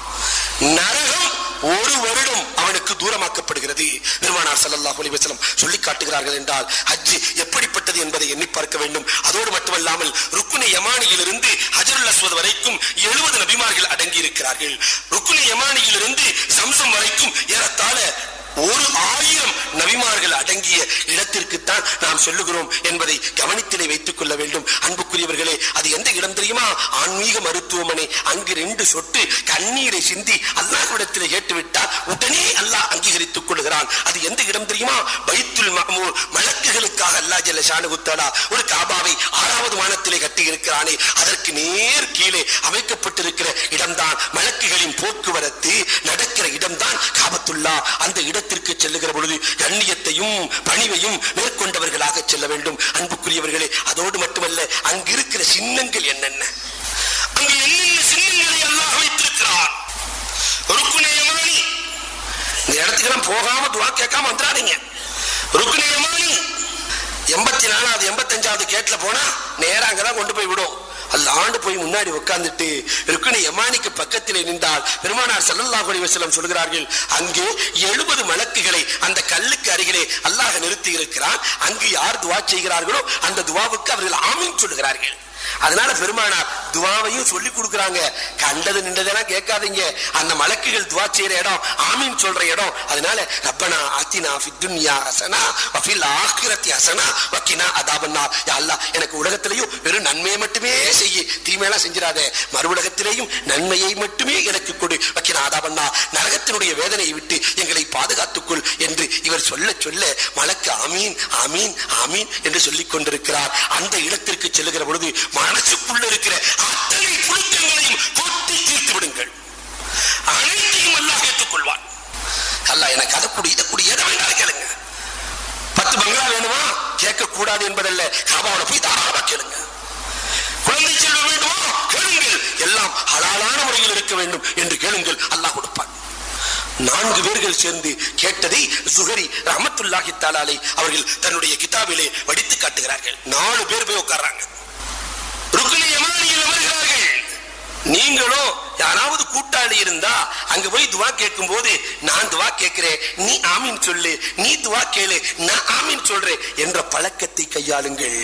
நரகம் ஒரு வருடம் அவனுக்கு தூரமாக்கப்படுகிறது பெருமானார் ஸல்லல்லாஹு அலைஹி வஸல்லம் சொல்லி காட்டுகிறார்கள் என்றால் ஹஜ் எப்படிப்பட்டது என்பதை எண்ணி பார்க்க வேண்டும் அதோடு மட்டுமல்லாமல் ருக்குனி யமானியிலிருந்து ஹஜருல் அஸ்வத் வரைக்கும் எழுபது நபிமார்கள் அடங்கி இருக்கிறார்கள் ருக்குனி யமானியிலிருந்து சம்சம் வரைக்கும் ஏறத்தாழ ஒரு ஆயிரம் நபிமார்கள் அடங்கிய இடத்திற்குத்தான் நாம் சொல்லுகிறோம் என்பதை கவனத்திலே வைத்துக் கொள்ள வேண்டும் அன்புக்குரியவர்களே அது எந்த இடம் தெரியுமா ஆன்மீக மருத்துவமனை அங்கு ரெண்டு சொட்டு கண்ணீரை சிந்தி அல்லாஹ்விடத்திலே கேட்டுவிட்டால் உடனே அல்லாஹ் அங்கீகரித்துக் கொள்கிறான் அது எந்த இடம் தெரியுமா பைத்துல் மஹ்மூர் மலக்குகளுக்காக அல்லாஹ் ஜல்ல ஷானுகுத்தாலா ஒரு காபாவை ஆறாவது வானத்திலே கட்டி இருக்கிறானே அதற்கு நேர் கீழே அமைக்கப்பட்டிருக்கிற இடம்தான் மலக்குகளின் போக்குவரத்து நடக்கிற இடம்தான் காபத்துல்லா அந்த இடத்திற்கு செல்லுகிற பொழுது கண்ணியத்தையும் பணிவையும் மேற்கொண்டவர்களாக செல்ல வேண்டும் அன்புக்குரியவர்களே அதோடு மட்டுமல்ல அங்கிருக்கிற சின்னங்கள் என்னென்ன அங்கு என்னென்ன சின்னங்களை அல்லாஹ் வைத்திருக்கிறான் ருக்குனே யமானி இந்த இடத்துக்கெல்லாம் போகாம துவா கேட்காம வந்துடாதீங்க ருக்குனே யமானி எண்பத்தி நாலாவது எண்பத்தஞ்சாவது கேட்ல போனா நேரா அங்கதான் கொண்டு போய் விடும் அல்ல ஆண்டு போய் முன்னாடி உட்கார்ந்துட்டு ருக்குனி யமானிக்கு பக்கத்திலே நின்றால் பெருமானார் ஸல்லல்லாஹு அலைஹி வஸல்லம் சொல்கிறார்கள் அங்கே எழுபது மலக்குகளை அந்த கல்லுக்கு அருகிலே அல்லாஹ் நிறுத்தி இருக்கிறான் அங்கு யார் துவா செய்கிறார்களோ அந்த துவாவுக்கு அவர்கள் ஆமீன் சொல்லுகிறார்கள் அதனால பெருமானார் துவாவையும் சொல்லி கொடுக்குறாங்க கண்டது நின்றதெல்லாம் கேட்காதீங்க அந்த மலக்குகள் துவா செய்யற இடம் ஆமீன் சொல்ற இடம் அதனால ரப்பனா ஆத்தினா ஃபித் துன்யா ஹசனா வஃபில் ஆখিরাতি ஹசனா வக்கினா அதாபன்னா யா அல்லாஹ் எனக்கு உலகத்திலேயும் வெறும் நன்மையை மட்டுமே செய்ய தீமையெல்லாம் செஞ்சிடாத மறு உலகத்திலேயும் நன்மையை மட்டுமே எனக்கு கொடு வக்கினா அதாபன்னா நரகத்தினுடைய வேதனையை விட்டு எங்களை பாதுகாத்துக்கொள் என்று இவர் சொல்ல சொல்ல மலக்கு ஆமீன் ஆமீன் ஆமீன் என்று சொல்லிக் கொண்டிருக்கிறார் அந்த இடத்திற்கு செல்லுகிற பொழுது மனசுக்குள்ள இருக்கிற அத்தனை புழுக்கங்களையும் கொட்டி தீர்த்து விடுங்கள் அனைத்தையும் அல்லாஹ் ஏற்றுக்கொள்வான் அல்லாஹ் எனக்கு அதை கூடி இதை கூடி எதை வேண்டாலும் கேளுங்க பத்து பங்களா வேணுமா கேட்க கூடாது என்பதல்ல காபாவோட போய் தாராளமா கேளுங்க குழந்தை செல்வம் வேண்டுமா கேளுங்கள் எல்லாம் ஹலாலான முறையில் இருக்க வேண்டும் என்று கேளுங்கள் அல்லாஹ் கொடுப்பான் நான்கு பேர்கள் சேர்ந்து கேட்டதை சுகரி ரஹமத்துல்லாஹி தாலாலை அவர்கள் தன்னுடைய கிதாபிலே வடித்து காட்டுகிறார்கள் நாலு பேர் போய் உட்கார்றாங்க ருக்னி யமானியில் அமர்கிறார்கள் நீங்களும் யாராவது கூட்டாளி இருந்தா அங்க போய் துவா கேட்கும் போது நான் துவா கேட்கிறேன் நீ ஆமீன் சொல்லு நீ துவா கேளு நான் ஆமீன் சொல்றேன் என்ற பழக்கத்தை கையாளுங்கள்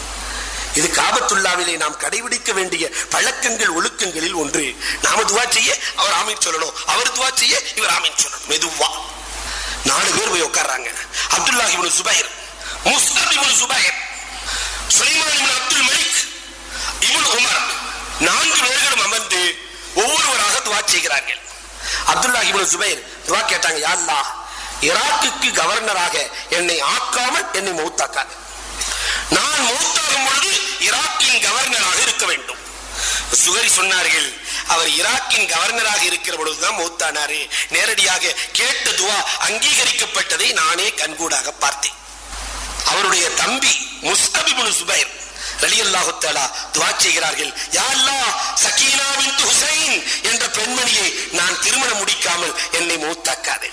இது காபத்துல்லாவிலே நாம் கடைபிடிக்க வேண்டிய பழக்கங்கள் ஒழுக்கங்களில் ஒன்று நாம துவா செய்ய அவர் ஆமீன் சொல்லணும் அவர் துவா செய்ய இவர் ஆமீன் சொல்லணும் மெதுவா நாலு பேர் போய் உட்கார்றாங்க அப்துல்லாஹி இப்னு சுபைர் முஸ்தப் இப்னு சுபைர் சுலைமான் இப்னு அப்துல் மலிக் இப்னு உமர் நான்கு பேர்களும் அமர்ந்து ஒவ்வொருவராக துவா செய்கிறார்கள் அப்துல்லாஹி இப்னு சுபைர் துவா கேட்டாங்க யா அல்லாஹ் ஈராக்குக்கு கவர்னராக என்னை ஆக்காமல் என்னை மௌத்தாக்காது நான் மௌத்தாகும் பொழுது ஈராக்கின் கவர்னராக இருக்க வேண்டும் சுகரி சொன்னார்கள் அவர் ஈராக்கின் கவர்னராக இருக்கிற பொழுதுதான் மௌத்தானாரு நேரடியாக கேட்ட துவா அங்கீகரிக்கப்பட்டதை நானே கண்கூடாக பார்த்தேன் அவருடைய தம்பி முஸ்தபிபுல் சுபைர் ரலியல்லாஹு தஆலா துஆ செய்கிறார்கள் யா அல்லாஹ் சகீனா பின்த் ஹுசைன் என்ற பெண்மணியை நான் திருமணம் முடிக்காமல் என்னை மௌத்தாக்காதே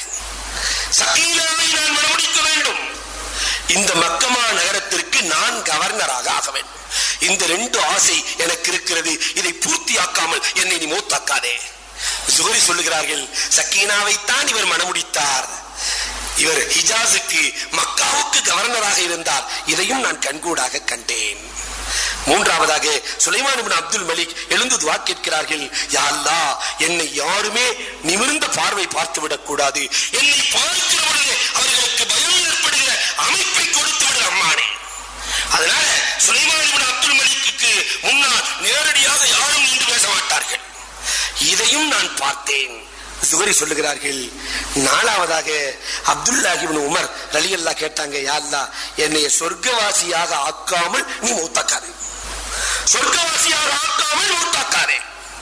சகீனாவை நான் மணமுடிக்க வேண்டும் இந்த மக்கமா நகரத்திற்கு நான் கவர்னராக ஆக வேண்டும் இந்த ரெண்டு ஆசை எனக்கு இருக்கிறது இதை பூர்த்தியாக்காமல் என்னை நீ மூத்தாக்காதே சுகரி சொல்லுகிறார்கள் சக்கீனாவைத்தான் இவர் மணமுடித்தார் இவர் ஹிஜாஸுக்கு மக்காவுக்கு கவர்னராக இருந்தார் இதையும் நான் கண்கூடாக கண்டேன் மூன்றாவதாக சுலைமான் இப்னு அப்துல் மலிக் எழுந்து துவா கேட்கிறார்கள் யா அல்லாஹ் என்னை யாருமே நிமிர்ந்த பார்வை பார்த்து விடக் கூடாது என்னை பார்க்கிற பொழுது அவர்களுக்கு பயம் ஏற்படுகிற அமைப்பை கொடுத்து விடு அம்மானே அதனால சுலைமான் இப்னு அப்துல் மலிக்கு முன்னால் நேரடியாக யாரும் நின்று பேச மாட்டார்கள் இதையும் நான் பார்த்தேன் சுகரி சொல்லுகிறார்கள் நாலாவதாக அப்துல்லாஹி இப்னு உமர் ரலியல்லா கேட்டாங்க யா அல்லாஹ் என்னை சொர்க்கவாசியாக ஆக்காமல் நீ மௌத்தாக்காதே சொர்க்கவாசியாக ஆக்காமல் மௌத்தாக்காதே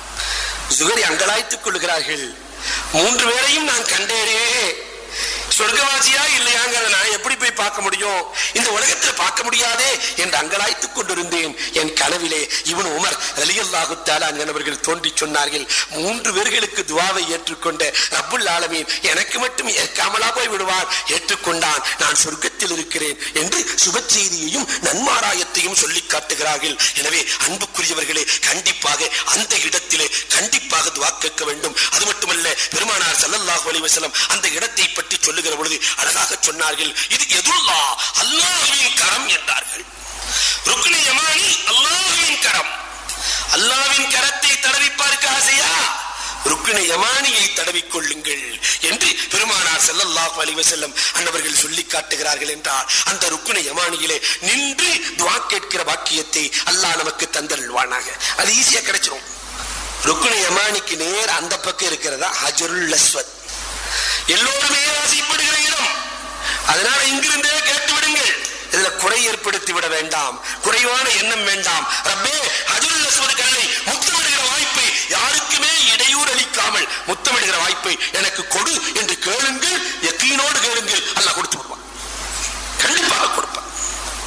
சுகரி அங்கலாய்த்துக் கொள்கிறார்கள் மூன்று பேரையும் நான் கண்டேனே சொர்க்கவாசியா இல்லையாங்கிறத நான் எப்படி போய் பார்க்க முடியும் இந்த உலகத்துல பார்க்க முடியாதே என்று அங்கலாய்த்துக் கொண்டிருந்தேன் என் கனவிலே இவன் உமர் ரலியல்லாஹு தஆலா அவர்கள் தோன்றி சொன்னார்கள் மூன்று பேர்களுக்கு துவாவை ஏற்றுக்கொண்ட ரப்புல் ஆலமீன் எனக்கு மட்டும் ஏற்காமலா போய் விடுவார் ஏற்றுக்கொண்டான் நான் சொர்க்கத்தில் இருக்கிறேன் என்று சுப செய்தியையும் நன்மாராயத்தையும் சொல்லி காட்டுகிறார்கள் எனவே அன்புக்குரியவர்களே கண்டிப்பாக அந்த இடத்திலே கண்டிப்பாக துவா கேட்க வேண்டும் அது மட்டுமல்ல பெருமானார் ஸல்லல்லாஹு அலைஹி வஸல்லம் அந்த இடத்தை பற்றி சொல்லுகிற பொழுது அழகாக சொன்னார்கள் இது எதுல்லா அல்லாஹ்வின் கரம் என்றார்கள் ருக்னி யமானி அல்லாஹ்வின் கரம் அல்லாஹ்வின் கரத்தை தடவி பார்க்க ஆசையா ருக்ன யமானியை தடவிக் கொள்ளுங்கள் என்று பெருமானார் ஸல்லல்லாஹு அலைஹி வஸல்லம் அன்னவர்கள் சொல்லி காட்டுகிறார்கள் என்றால் அந்த ருக்ன யமானியிலே நின்று துஆ கேட்கிற வாக்கியத்தை அல்லாஹ் நமக்கு தந்தருள்வானாக அது ஈஸியா கிடைச்சிரும் ருக்ன யமானிக்கு நேர் அந்த பக்கம் இருக்கிறதா ஹஜருல் அஸ்வத் எல்லோருமே ஆசைப்படுகிற இடம் அதனால இங்கிருந்தே கேட்டு விடுங்கள் இதுல குறை ஏற்படுத்தி விட வேண்டாம் குறைவான எண்ணம் வேண்டாம் ரப்பே ஹஜருல் அஸ்வத் கல்லை முத்தமிடுகிற வாய்ப்பை யாருக்குமே இடையூறு அளிக்காமல் முத்தமிடுகிற வாய்ப்பை எனக்கு கொடு என்று கேளுங்கள் யக்கீனோடு கேளுங்கள் அல்லாஹ் கொடுத்து விடுவான் கண்டிப்பாக கொடுப்பான்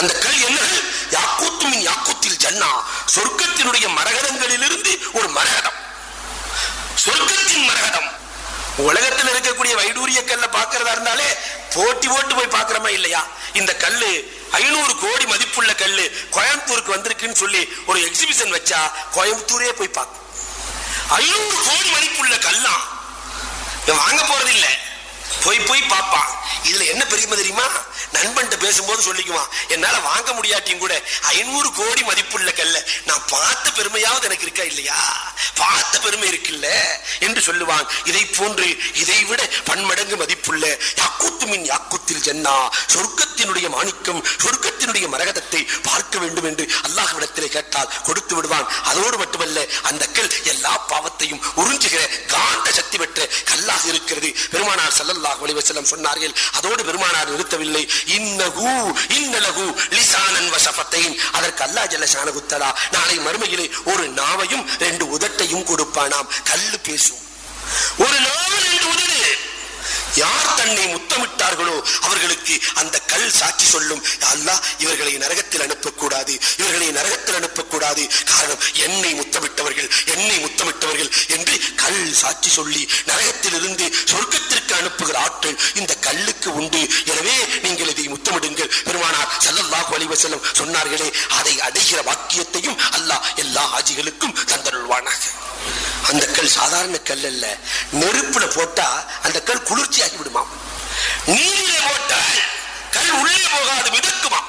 அந்த கல் என்ன யாக்கூத்துமின் யாக்கூத்தில் ஜன்னா சொர்க்கத்தினுடைய மரகதங்களிலிருந்து ஒரு மரகதம் சொர்க்கத்தின் மரகதம் உலகத்தில் இருக்கக்கூடிய வைடூரிய கல்ல பாக்குறதா இருந்தாலே போட்டி போட்டு போய் பாக்குறோமா இல்லையா இந்த கல்லு ஐநூறு கோடி மதிப்புள்ள கல்லு கோயம்புத்தூருக்கு வந்திருக்குன்னு சொல்லி ஒரு எக்ஸிபிஷன் வச்சா கோயம்புத்தூரே போய் பார்க்கும் ஐநூறு கோடி மதிப்புள்ள கல்லாம் இவன் வாங்க போறது இல்ல போய் போய் பார்ப்பான் இதுல என்ன பெருமை தெரியுமா நண்பன்ட்ட பேசும்போது சொல்லிக்குவான் என்னால வாங்க முடியாட்டியும் கூட ஐநூறு கோடி மதிப்புள்ள கல்ல நான் பார்த்த பெருமையாவது எனக்கு இருக்கா இல்லையா பார்த்த பெருமை இருக்குல்ல என்று சொல்லுவான் இதை போன்று இதை விட பன்மடங்கு மதிப்புள்ள யாக்கூத்துமின் யாக்கூத்தில் ஜன்னா சொர்க்கத்தினுடைய மாணிக்கம் சொர்க்கத்தினுடைய மரகதத்தை பார்க்க வேண்டும் என்று அல்லாஹ்விடத்திலே கேட்டால் கொடுத்து விடுவான் அதோடு மட்டுமல்ல அந்த கல் எல்லா பாவத்தையும் உறிஞ்சுகிற காந்த சக்தி பெற்ற கல்லாக இருக்கிறது பெருமானார் ஸல்லல்லாஹு அலைஹி வஸல்லம் சொன்னார்கள் அதோடு பெருமானார் நிறுத்தவில்லை இன்னஹு இன்னலஹு லிசானன் வசஃபத்தைன் அதற்கு அல்லாஹ் ஜல்ல ஷானஹு தஆலா நாளை மறுமையிலே ஒரு நாவையும் ரெண்டு உதட்டையும் கொடுப்பானாம் கல்லு பேசும் ஒரு நாவு ரெண்டு உதடு யார் தன்னை முத்தமிட்டார்களோ அவர்களுக்கு அந்த கல் சாட்சி சொல்லும் "யா அல்லாஹ் இவர்களை நரகத்தில் அனுப்பக்கூடாது இவர்களை நரகத்தில் அனுப்பக்கூடாது காரணம் என்னை முத்தமிட்டவர்கள் என்னை முத்தமிட்டவர்கள் என்று கல் சாட்சி சொல்லி நரகத்தில் இருந்து சொர்க்கத்திற்கு அனுப்புகிற ஆற்றல் இந்த கல்லுக்கு உண்டு எனவே நீங்கள் இதை முத்தமிடுங்கள் பெருமானார் ஸல்லல்லாஹு அலைஹி வஸல்லம் சொன்னார்களே அதை அடைகிற வாக்கியத்தையும் அல்லாஹ் எல்லா ஆஜிகளுக்கும் தந்தருள்வானாக அந்த கல் சாதாரண கல் அல்ல நெருப்புல போட்டா அந்த கல் குளிர்ச்சியாகி விடுமா நீரிலே போட்டால் கல் உள்ளே போகாது மிதக்குமா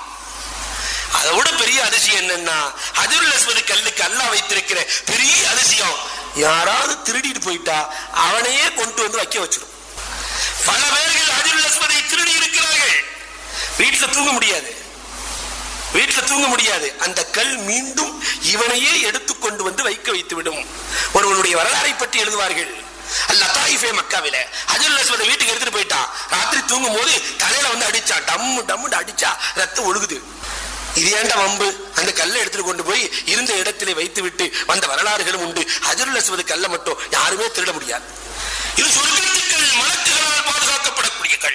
அதை விட பெரிய அதிசயம் என்னன்னா ஹஜருல் அஸ்வது கல்லுக்கு அல்லாஹ் வைத்திருக்கிற பெரிய அதிசயம் யாராவது திருடிட்டு போயிட்டா அவனையே கொண்டு வந்து வைக்க வச்சிடும் பல பேர்கள் ஹஜருல் அஸ்வதை திருடி இருக்கிறார்கள் வீட்டுல தூங்க முடியாது வீட்டுல தூங்க முடியாது அந்த கல் மீண்டும் இவனையே எடுத்துக்கொண்டு வந்து வைக்க வைத்து விடும் ஒருவனுடைய வரலாறை பற்றி எழுதுவார்கள் அல்ல தாயிஃபே மக்காவில அஜல் அஸ்வத வீட்டுக்கு எடுத்துட்டு போயிட்டான் ராத்திரி தூங்கும் போது தலையில வந்து அடிச்சா டம்மு டம்முன்னு அடிச்சா ரத்தம் ஒழுகுது இது ஏன்டா வம்பு அந்த கல்லை எடுத்துட்டு கொண்டு போய் இருந்த இடத்திலே வைத்து விட்டு வந்த வரலாறுகளும் உண்டு அஜருல் அஸ்வது கல்லை மட்டும் யாருமே திருட முடியாது இது சொர்க்கத்துக்கள் மலக்குகளால் பாதுகாக்கப்படக்கூடிய கல்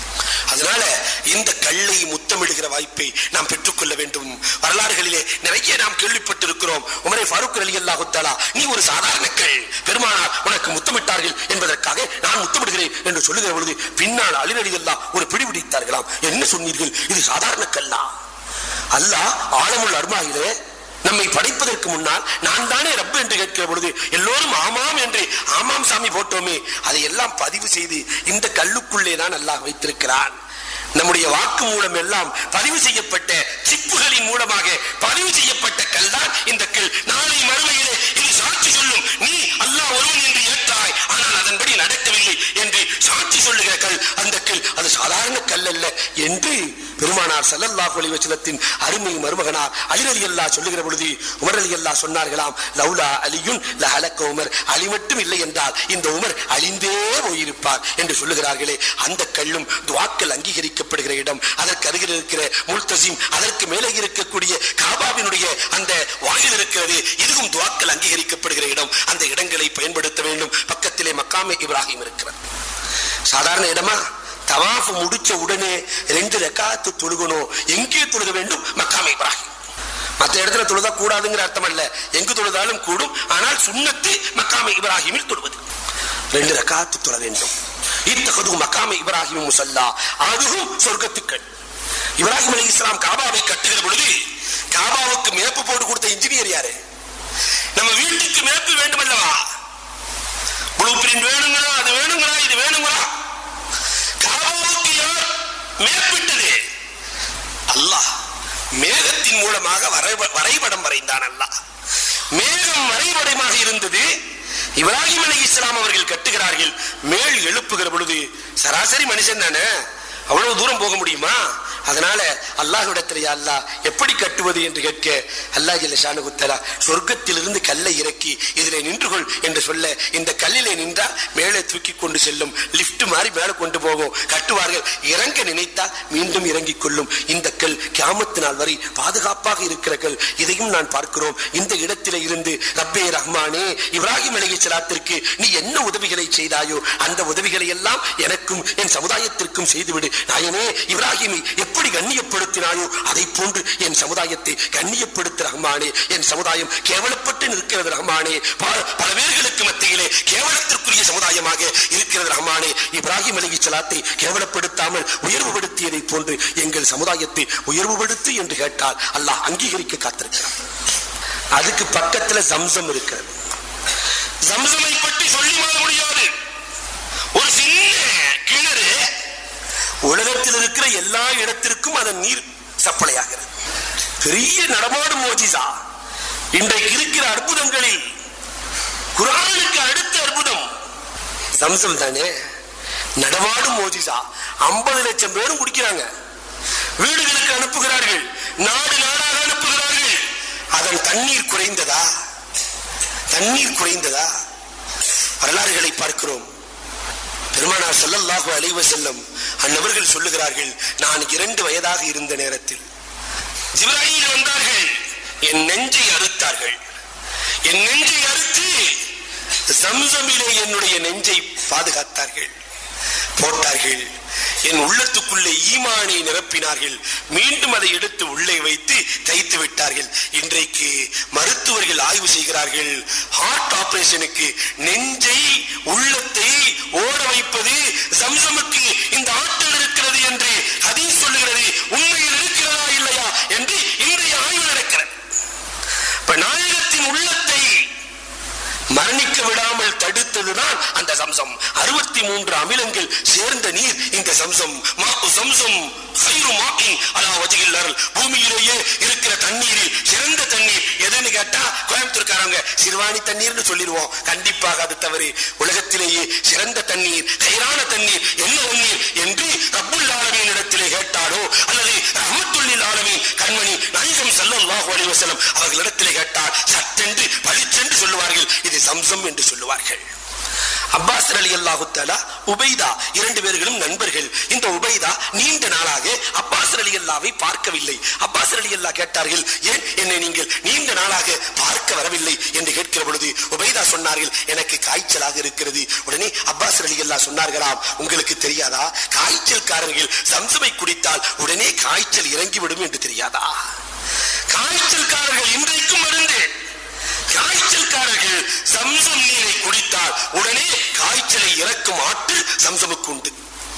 அதனால இந்த கல்லை முத்தமிடுகிற வாய்ப்பை நாம் பெற்றுக்கொள்ள வேண்டும் வரலாறுகளிலே நிறைய நாம் கேள்விப்பட்டிருக்கிறோம் உமரை ஃபாரூக் அலி அல்லாஹு தஆலா நீ ஒரு சாதாரண கல் பெருமானார் உனக்கு முத்தமிட்டார்கள் என்பதற்காக நான் முத்தமிடுகிறேன் என்று சொல்லுகிற பொழுது பின்னால் அலி அலி அல்லாஹ் ஒரு பிடி பிடித்தார்களாம் என்ன சொன்னீர்கள் இது சாதாரண கல்லா அல்லாஹ் ஆழமுள்ள அருமாகிலே நம்மை படைப்பதற்கு முன்னால் நான் தானே ரப்பு என்று கேட்கிற பொழுது எல்லோரும் ஆமாம் என்று ஆமாம் சாமி போட்டோமே அதை எல்லாம் பதிவு செய்து இந்த கல்லுக்குள்ளே தான் அல்லாஹ் வைத்திருக்கிறான் நம்முடைய வாக்கு மூலம் எல்லாம் பதிவு செய்யப்பட்ட சிப்புகளின் மூலமாக பதிவு செய்யப்பட்ட கல் தான் இந்த கல் நாளை மறுமையிலே இது சாட்சி சொல்லும் நீ அல்லாஹ் ஒருவன் என்று ஏற்றாய் ஆனால் அதன்படி நடக்கவில்லை என்று சாட்சி சொல்லுகிற கல் அந்த கல் அது சாதாரண கல் அல்ல என்று பெருமானார் ஸல்லல்லாஹு அலைஹி வஸல்லத்தின் அருமை மருமகனார் அலி ரலியல்லாஹ் சொல்லுகிற பொழுது உமர் ரலியல்லாஹ் சொன்னார்களாம் லௌலா அலியுன் லஹலக உமர் அலி மட்டும் இல்லை என்றால் இந்த உமர் அழிந்தே போயிருப்பார் என்று சொல்லுகிறார்களே அந்த கல்லும் துவாக்கள் அங்கீகரிக்கப்படுகிற இடம் அதற்கு அருகில் இருக்கிற முல்தசிம் அதற்கு மேலே இருக்கக்கூடிய காபாவினுடைய அந்த வாயில் இருக்கிறது இதுவும் துவாக்கள் அங்கீகரிக்கப்படுகிற இடம் அந்த இடங்களை பயன்படுத்த வேண்டும் பக்கத்திலே மக்காமே இப்ராஹிம் இருக்கிறது சாதாரண இடமா தவாஃப் முடிச்ச உடனே ரெண்டு ரெக்காத்து தொழுகணும் எங்கே தொழுக வேண்டும் மக்காமே இப்ராஹிம் மற்ற இடத்துல தொழுதா கூடாதுங்கிற அர்த்தம் அல்ல எங்கு தொழுதாலும் கூடும் ஆனால் சுன்னத்து மக்காமே இப்ராஹிமில் தொழுவது ரெண்டு ரக்காத்து தொழ வேண்டும் இத்தகது மக்காமே இப்ராஹிம் முசல்லா அதுவும் சொர்க்கத்துக்கள் இப்ராஹிம் அலி இஸ்லாம் காபாவை கட்டுகிற பொழுது காபாவுக்கு மேப்பு போட்டு கொடுத்த இன்ஜினியர் யாரு நம்ம வீட்டுக்கு மேப்பு வேண்டும் அல்லவா ப்ளூ பிரிண்ட் வேணுங்களா அது வேணுங்களா இது வேணுங்களா காபாவுக்கு யார் மேப்பிட்டது அல்லாஹ் மேகத்தின் மூலமாக வரைப- வரைபடம் வரைந்தான் அல்லாஹ் மேகம் வரைபடமாக இருந்தது இப்ராஹிம் அலி இஸ்லாம் அவர்கள் கட்டுகிறார்கள் மேல் எழுப்புகிற பொழுது சராசரி மனுஷன் தானே அவ்வளவு தூரம் போக முடியுமா அதனால அல்லாஹ்விடத்தில் யா அல்லாஹ் எப்படி கட்டுவது என்று கேட்க அல்லாஹ் ஜல்ல ஷானு தஆலா சொர்க்கத்திலிருந்து கல்லை இறக்கி இதிலே நின்று கொள் என்று சொல்ல இந்த கல்லிலே நின்றால் மேலே தூக்கி கொண்டு செல்லும் லிஃப்ட் மாதிரி மேலே கொண்டு போகும் கட்டுவார்கள் இறங்க நினைத்தால் மீண்டும் இறங்கிக் கொள்ளும் இந்த கல் கியாமத்து நாள் வரை பாதுகாப்பாக இருக்கிற கல் இதையும் நான் பார்க்கிறோம் இந்த இடத்திலே இருந்து ரப்பே ரஹ்மானே இப்ராஹிம் அலைஹிஸ்ஸலாத்திற்கு நீ என்ன உதவிகளை செய்தாயோ அந்த உதவிகளை எல்லாம் எனக்கும் என் சமுதாயத்திற்கும் செய்துவிடு நாயனே இப்ராஹிமை எப்படி எப்படி கண்ணியப்படுத்தினாயோ அதை போன்று என் சமுதாயத்தை கண்ணியப்படுத்த ரஹ்மானே என் சமுதாயம் கேவலப்பட்டு நிற்கிறது ரஹ்மானே பல பல பேர்களுக்கு மத்தியிலே கேவலத்திற்குரிய சமுதாயமாக இருக்கிறது ரஹ்மானே இப்ராஹிம் அலி சலாத்தை கேவலப்படுத்தாமல் உயர்வுபடுத்தியதை போன்று எங்கள் சமுதாயத்தை உயர்வுபடுத்து என்று கேட்டால் அல்லாஹ் அங்கீகரிக்க காத்திருக்கிறான் அதுக்கு பக்கத்துல ஜம்சம் இருக்கிறது ஜம்சமை பற்றி சொல்லி மாற முடியாது ஒரு சின்ன கிணறு உலகத்தில் இருக்கிற எல்லா இடத்திற்கும் அதன் நீர் சப்ளை ஆகிறது பெரிய நடமாடும் மோஜிசா இன்றைக்கு இருக்கிற அற்புதங்களில் குரானுக்கு அடுத்த அற்புதம் சம்சம் தானே நடமாடும் மோஜிசா ஐம்பது லட்சம் பேரும் குடிக்கிறாங்க வீடுகளுக்கு அனுப்புகிறார்கள் நாடு நாடாக அனுப்புகிறார்கள் அதன் தண்ணீர் குறைந்ததா தண்ணீர் குறைந்ததா வரலாறுகளை பார்க்கிறோம் பெருமானார் ஸல்லல்லாஹு அலைஹி வஸல்லம் அந்நபர்கள் சொல்லுகிறார்கள் நான் இரண்டு வயதாக இருந்த நேரத்தில் ஜிப்ராயில் வந்தார்கள் என் நெஞ்சை அறுத்தார்கள் என் நெஞ்சை அறுத்து சம்சமிலே என்னுடைய நெஞ்சை பாதுகாத்தார்கள் போட்டார்கள் என் உள்ளத்துக்குள்ளே ஈமானை நிரப்பினார்கள் மீண்டும் அதை எடுத்து உள்ளே வைத்து தைத்து விட்டார்கள் இன்றைக்கு மருத்துவர்கள் ஆய்வு செய்கிறார்கள் ஹார்ட் ஆபரேஷனுக்கு நெஞ்சை உள்ளத்தை ஓட வைப்பது சம்சமுக்கு இந்த ஆற்றல் இருக்கிறது என்று ஹதீஸ் சொல்லுகிறது உண்மையில் இருக்கிறதா இல்லையா என்று இன்றைய ஆய்வு நடக்கிறது இப்ப நாயகத்தின் உள்ளத்தை மரணிக்க விடாமல் தடுத்ததுதான் அந்த சம்சம் அறுபத்தி மூன்று அமிலங்கள் சேர்ந்த நீர் இந்த சம்சம் மாஉ சம்சம் خير ماء على وجه الارض பூமியிலேயே இருக்கிற தண்ணீரில் சிறந்த தண்ணீர் எதுன்னு கேட்டா கோயம்புத்தூர்காரங்க சிறுவாணி தண்ணீர்னு சொல்லிடுவோம் கண்டிப்பாக அது தவறு உலகத்திலேயே சிறந்த தண்ணீர் கயிறான தண்ணீர் என்ன தண்ணீர் என்று ரப்புல் ஆலமீன் இடத்திலே கேட்டாரோ அல்லது ரஹமத்துல்லில் ஆலமீன் கண்மணி நாயகம் ஸல்லல்லாஹு அலைஹி வஸல்லம் அவர்களிடத்திலே கேட்டால் சட்டென்று பளிச்சென்று சொல்லுவார்கள் இது சம்சம் என்று சொல்லுவார்கள் அப்பாஸ் அலி அல்லாஹு தாலா உபைதா இரண்டு பேர்களும் நண்பர்கள் இந்த உபைதா நீண்ட நாளாக அப்பாஸ் அலி அல்லாவை பார்க்கவில்லை அப்பாஸ் அலி அல்லா கேட்டார்கள் ஏன் என்னை நீங்கள் நீண்ட நாளாக பார்க்க வரவில்லை என்று கேட்கிற பொழுது உபைதா சொன்னார்கள் எனக்கு காய்ச்சலாக இருக்கிறது உடனே அப்பாஸ் அலி அல்லா சொன்னார்களாம் உங்களுக்கு தெரியாதா காய்ச்சல்காரர்கள் சம்சமை குடித்தால் உடனே காய்ச்சல் இறங்கிவிடும் என்று தெரியாதா காய்ச்சல்காரர்கள் இன்றைக்கும் மருந்து காய்ச்சல்காரர்கள் சம்சம் நீரை குடித்தால் உடனே காய்ச்சலை இறக்கும் ஆற்றல் சம்சமுக்கு உண்டு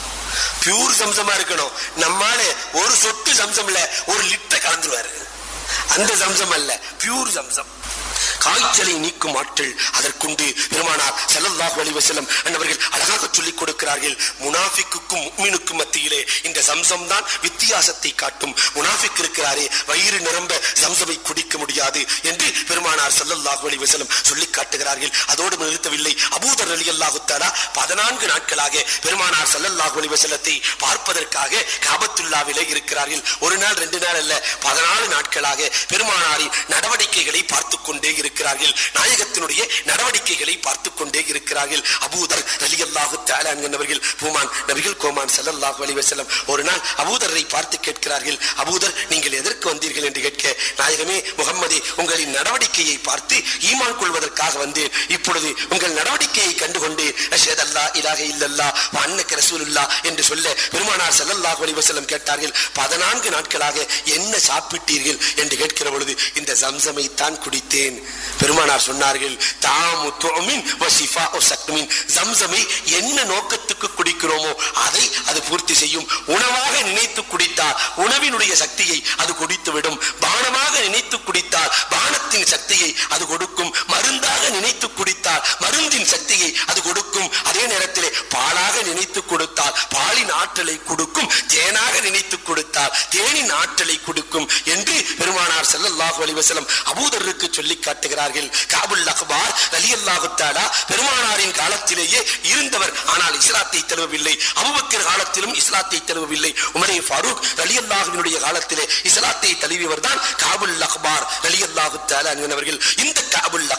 பியூர் சம்சமா இருக்கணும் நம்மால ஒரு சொட்டு சம்சம்ல ஒரு லிட்டர் கலந்துருவாரு அந்த சம்சம் அல்ல பியூர் சம்சம் காய்ச்சலை நீக்கும் ஆற்றல் அதற்குண்டு பெருமானார் ஸல்லல்லாஹு அலைஹி வஸல்லம் அன்னவர்கள் அழகாக சொல்லிக் கொடுக்கிறார்கள் முனாஃபிக்குக்கும் முக்மினுக்கும் மத்தியிலே இந்த சம்சம் தான் வித்தியாசத்தை காட்டும் முனாஃபிக் இருக்கிறாரே வயிறு நிரம்ப சம்சமை குடிக்க முடியாது என்று பெருமானார் ஸல்லல்லாஹு அலைஹி வஸல்லம் சொல்லி காட்டுகிறார்கள் அதோடு நிறுத்தவில்லை அபூதர் ரலியல்லாஹு தஆலா 14 நாட்களாக பெருமானார் ஸல்லல்லாஹு அலைஹி வஸல்லத்தை பார்ப்பதற்காக காபத்துல்லாவிலே இருக்கிறார்கள் ஒரு நாள் ரெண்டு நாள் அல்ல 14 நாட்களாக பெருமானாரின் நடவடிக்கைகளை பார்த்துக் கொண்டே இருக்கிறார்கள் நாயகத்தினுடைய நடவடிக்கைகளை பார்த்துக் கொண்டே இருக்கிறார்கள் அபூதர் ரலியல்லாஹு தஆலா என்கிறவர்கள் பூமான் நபிகள் கோமான் ஸல்லல்லாஹு அலைஹி வஸல்லம் ஒரு நாள் அபூதரை பார்த்து கேட்கிறார்கள் அபூதர் நீங்கள் எதற்கு வந்தீர்கள் என்று கேட்க நாயகமே முகம்மதே உங்களின் நடவடிக்கையை பார்த்து ஈமான் கொள்வதற்காக வந்தேன் இப்பொழுது உங்கள் நடவடிக்கையை கண்டுகொண்டு அஷ்ஹது அல்லா இலாஹ இல்லல்லாஹ் வ அன்னக ரசூலுல்லாஹ் என்று சொல்ல பெருமானார் ஸல்லல்லாஹு அலைஹி வஸல்லம் கேட்டார்கள் 14 நாட்களாக என்ன சாப்பிட்டீர்கள் என்று கேட்கிற பொழுது இந்த ஜம்சமை தான் குடித்தேன் பெருமானார் சொன்னார்கள் தாமு துமின் வசிஃபா சக்மின் ஜம்சமை என்ன நோக்கத்துக்கு குடிக்கிறோமோ அதை அது பூர்த்தி செய்யும் உணவாக நினைத்து குடித்தால் உணவினுடைய சக்தியை அது கொடுத்துவிடும் பானமாக நினைத்து குடித்தால் பானத்தின் சக்தியை அது கொடுக்கும் மருந்தாக நினைத்து குடித்தால் மருந்தின் சக்தியை அது கொடுக்கும் அதே நேரத்திலே பாலாக நினைத்து கொடுத்தால் பாலின் ஆற்றலை கொடுக்கும் தேனாக நினைத்து கொடுத்தால் தேனின் ஆற்றலை கொடுக்கும் என்று பெருமானார் ஸல்லல்லாஹு அலைஹி வஸல்லம் அபூதருக்கு சொல்லி காட்டுகிறார்கள் காபுல் அக்பார் ரலியல்லாஹு தஆலா பெருமானாரின் காலத்திலேயே இருந்தவர் ஆனால் இஸ்லாத்தை தழுவவில்லை அபூபக்கர் காலத்திலும் இஸ்லாத்தை தழுவவில்லை உமரே ஃபாரூக் ரலியல்லாஹுவினுடைய காலத்திலே இஸ்லாத்தை தழுவியவர் தான் காபுல் அக்பார் ரலியல்லாஹு தஆலா என்பவர்கள் இந்த காபுல் அக்பாரிடத்தில்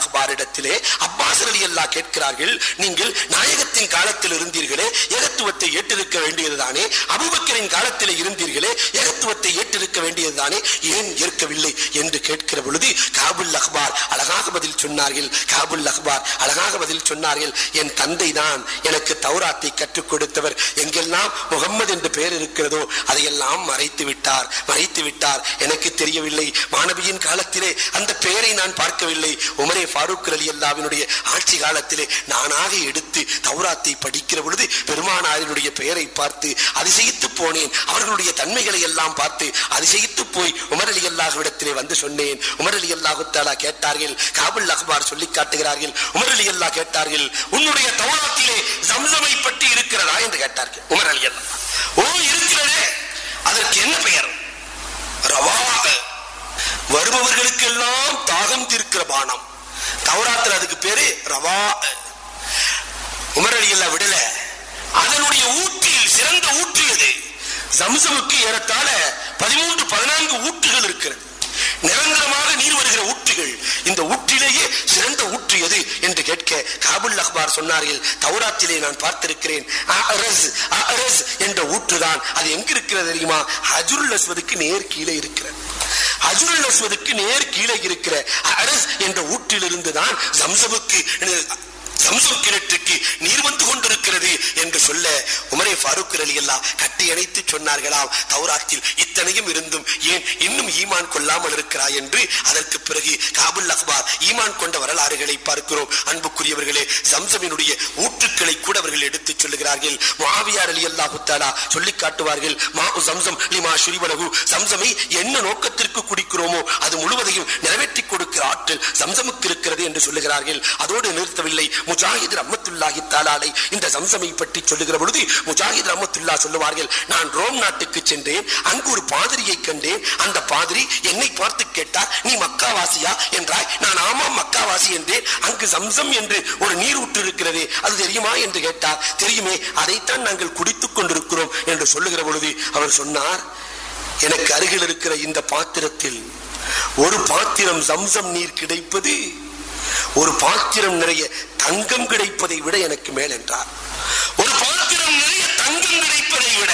அல்லாஹ்விடத்திலே அப்பாஸ் அலி அல்லாஹ் கேட்கிறார்கள் நீங்கள் நாயகத்தின் காலத்தில் இருந்தீர்களே ஏகத்துவத்தை ஏற்றிருக்க வேண்டியதுதானே அபூபக்கரின் காலத்தில் இருந்தீர்களே ஏகத்துவத்தை ஏற்றிருக்க வேண்டியதுதானே ஏன் ஏற்கவில்லை என்று கேட்கிற பொழுது காபுல் அக்பார் அழகாக பதில் சொன்னார்கள் காபுல் அக்பார் அழகாக பதில் சொன்னார்கள் என் தந்தை தான் எனக்கு தௌராத்தை கற்றுக் கொடுத்தவர் எங்கெல்லாம் முகம்மது என்று பெயர் இருக்கிறதோ அதையெல்லாம் மறைத்து விட்டார் மறைத்து விட்டார் எனக்கு தெரியவில்லை மாணவியின் காலத்திலே அந்த பெயரை நான் பார்க்கவில்லை உமரே ஃபாரூக் அலி அல்லாவினுடைய ஆட்சி காலத்திலே நானாக எடுத்து தௌராத்தை படிக்கிற பொழுது பெருமானாரினுடைய பெயரை பார்த்து அதிசயித்து போனேன் அவர்களுடைய தன்மைகளை எல்லாம் பார்த்து அதிசயித்து போய் உமர் அலி அல்லாஹ்விடத்திலே வந்து சொன்னேன் உமர் அலி அல்லாஹு தாலா கேட்டார்கள் காபுல் அக்பார் சொல்லி காட்டுகிறார்கள் உமர் அலி அல்லாஹ் கேட்டார்கள் உன்னுடைய தௌராத்திலே ஜம்சமை பற்றி இருக்கிறதா என்று கேட்டார்கள் உமர் அலி அல்லாஹ் ஓ இருக்கிறதே அதற்கு என்ன பெயர் ரவா வருபவர்களுக்கெல்லாம் தாகம் தீர்க்கிற பானம் தௌராத்துல அதுக்கு பேரு ரவா உமர் அலி அல்லாஹ் விடல அதனுடைய ஊற்றில் சிறந்த ஊற்று எது ஜம்சமுக்கு ஏறத்தாழ பதிமூன்று பதினான்கு ஊற்றுகள் இருக்கிறது நிரந்தரமாக நீர் வருகிற ஊற்றுகள் இந்த ஊற்றிலேயே சிறந்த ஊற்று எது என்று கேட்க காபுல் அக்பார் சொன்னார்கள் தௌராத்திலே நான் பார்த்திருக்கிறேன் அஅரஸ், அஅரஸ் என்ற ஊற்றுதான் அது எங்க இருக்கிறது தெரியுமா ஹஜுருல் அஸ்வதுக்கு நேர் கீழே இருக்கிறது ஹஜுருல் அஸ்வதுக்கு நேர் கீழே இருக்கிற அரஸ் என்ற ஊற்றிலிருந்து தான் ஜம்சமுக்கு ஜம்சம் கிணற்றுக்கு நீர் வந்து கொண்டிருக்கிறது என்று சொல்ல உமரே ஃபாரூக் அலி அல்லாஹ் கட்டி அணைத்து சொன்னார்களாம் தௌராத்தில் இத்தனையும் இருந்தும் ஏன் இன்னும் ஈமான் கொள்ளாமல் இருக்கிறாய் என்று அதற்கு பிறகு காபுல் அக்பார் ஈமான் கொண்ட வரலாறுகளை பார்க்கிறோம் அன்புக்குரியவர்களே ஜம்சமினுடைய ஊற்றுக்களை கூட அவர்கள் எடுத்துச் சொல்லுகிறார்கள் முஆவியார் அலி அல்லாஹு தாலா சொல்லி காட்டுவார்கள் மா ஜம்சம் லிமா ஷுரிபலகு ஜம்சமை என்ன நோக்கத்திற்கு குடிக்கிறோமோ அது முழுவதையும் நிறைவேற்றி கொடுக்கிற ஆற்றல் ஜம்சமுக்கு இருக்கிறது என்று சொல்லுகிறார்கள் அதோடு நிறுத்தவில்லை முஜாஹித் ரஹ்மத்துல்லாஹி தாலாலை இந்த ஜம்சமை பற்றி சொல்லுகிற பொழுது முஜாஹித் ரஹ்மத்துல்லா சொல்லுவார்கள் நான் ரோம் நாட்டுக்கு சென்றேன் அங்கு ஒரு பாதிரியை கண்டேன் அந்த பாதிரி என்னை பார்த்து கேட்டார் நீ மக்காவாசியா என்றாய் நான் ஆமாம் மக்காவாசி என்றேன் அங்கு ஜம்சம் என்று ஒரு நீர் ஊற்று இருக்கிறதே அது தெரியுமா என்று கேட்டார் தெரியுமே அதைத்தான் நாங்கள் குடித்துக் கொண்டிருக்கிறோம் என்று சொல்லுகிற பொழுது அவர் சொன்னார் எனக்கு அருகில் இருக்கிற இந்த பாத்திரத்தில் ஒரு பாத்திரம் ஜம்சம் நீர் கிடைப்பது ஒரு பாத்திரம் நிறைய தங்கம் கிடைப்பதை விட எனக்கு மேல் என்றார் ஒரு பாத்திரம் நிறைய தங்கம் கிடைப்பதை விட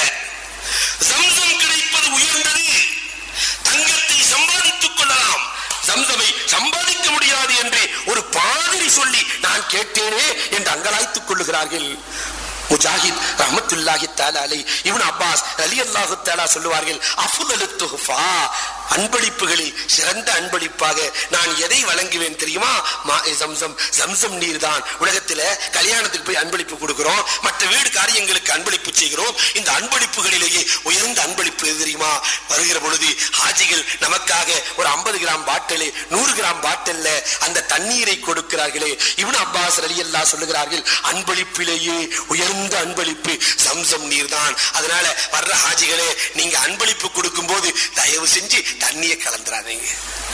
ஜம்சம் கிடைப்பது உயர்ந்தது தங்கத்தை சம்பாதித்துக் கொள்ளலாம் ஜம்சமை சம்பாதிக்க முடியாது என்று ஒரு பாதிரி சொல்லி நான் கேட்டேனே என்று அங்கலாய்த்துக் கொள்ளுகிறார்கள் முஜாஹித் ரஹமத்துல்லாஹி தாலா அலை இவன் அப்பாஸ் அலி அல்லாஹு தாலா சொல்லுவார்கள் அஃபுதலு துஹ்ஃபா அன்பளிப்புகளில் சிறந்த அன்பளிப்பாக நான் எதை வழங்குவேன் தெரியுமா மா ஜம்சம் ஜம்சம் நீர் தான் உலகத்துல கல்யாணத்துக்கு போய் அன்பளிப்பு கொடுக்கிறோம் மற்ற வீடு காரியங்களுக்கு அன்பளிப்பு செய்கிறோம் இந்த அன்பளிப்புகளிலேயே உயர்ந்த அன்பளிப்பு எது தெரியுமா வருகிற பொழுது ஹாஜிகள் நமக்காக ஒரு ஐம்பது கிராம் பாட்டில் நூறு கிராம் பாட்டில்ல அந்த தண்ணீரை கொடுக்கிறார்களே இவன் அப்பாஸ் அலி அல்லா சொல்லுகிறார்கள் அன்பளிப்பிலேயே உயர்ந்த அன்பளிப்பு சம்சம் நீர் தான் அதனால வர்ற ஹாஜிகளே நீங்க அன்பளிப்பு கொடுக்கும் போது தயவு செஞ்சு தண்ணியை கலந்துறாதீங்க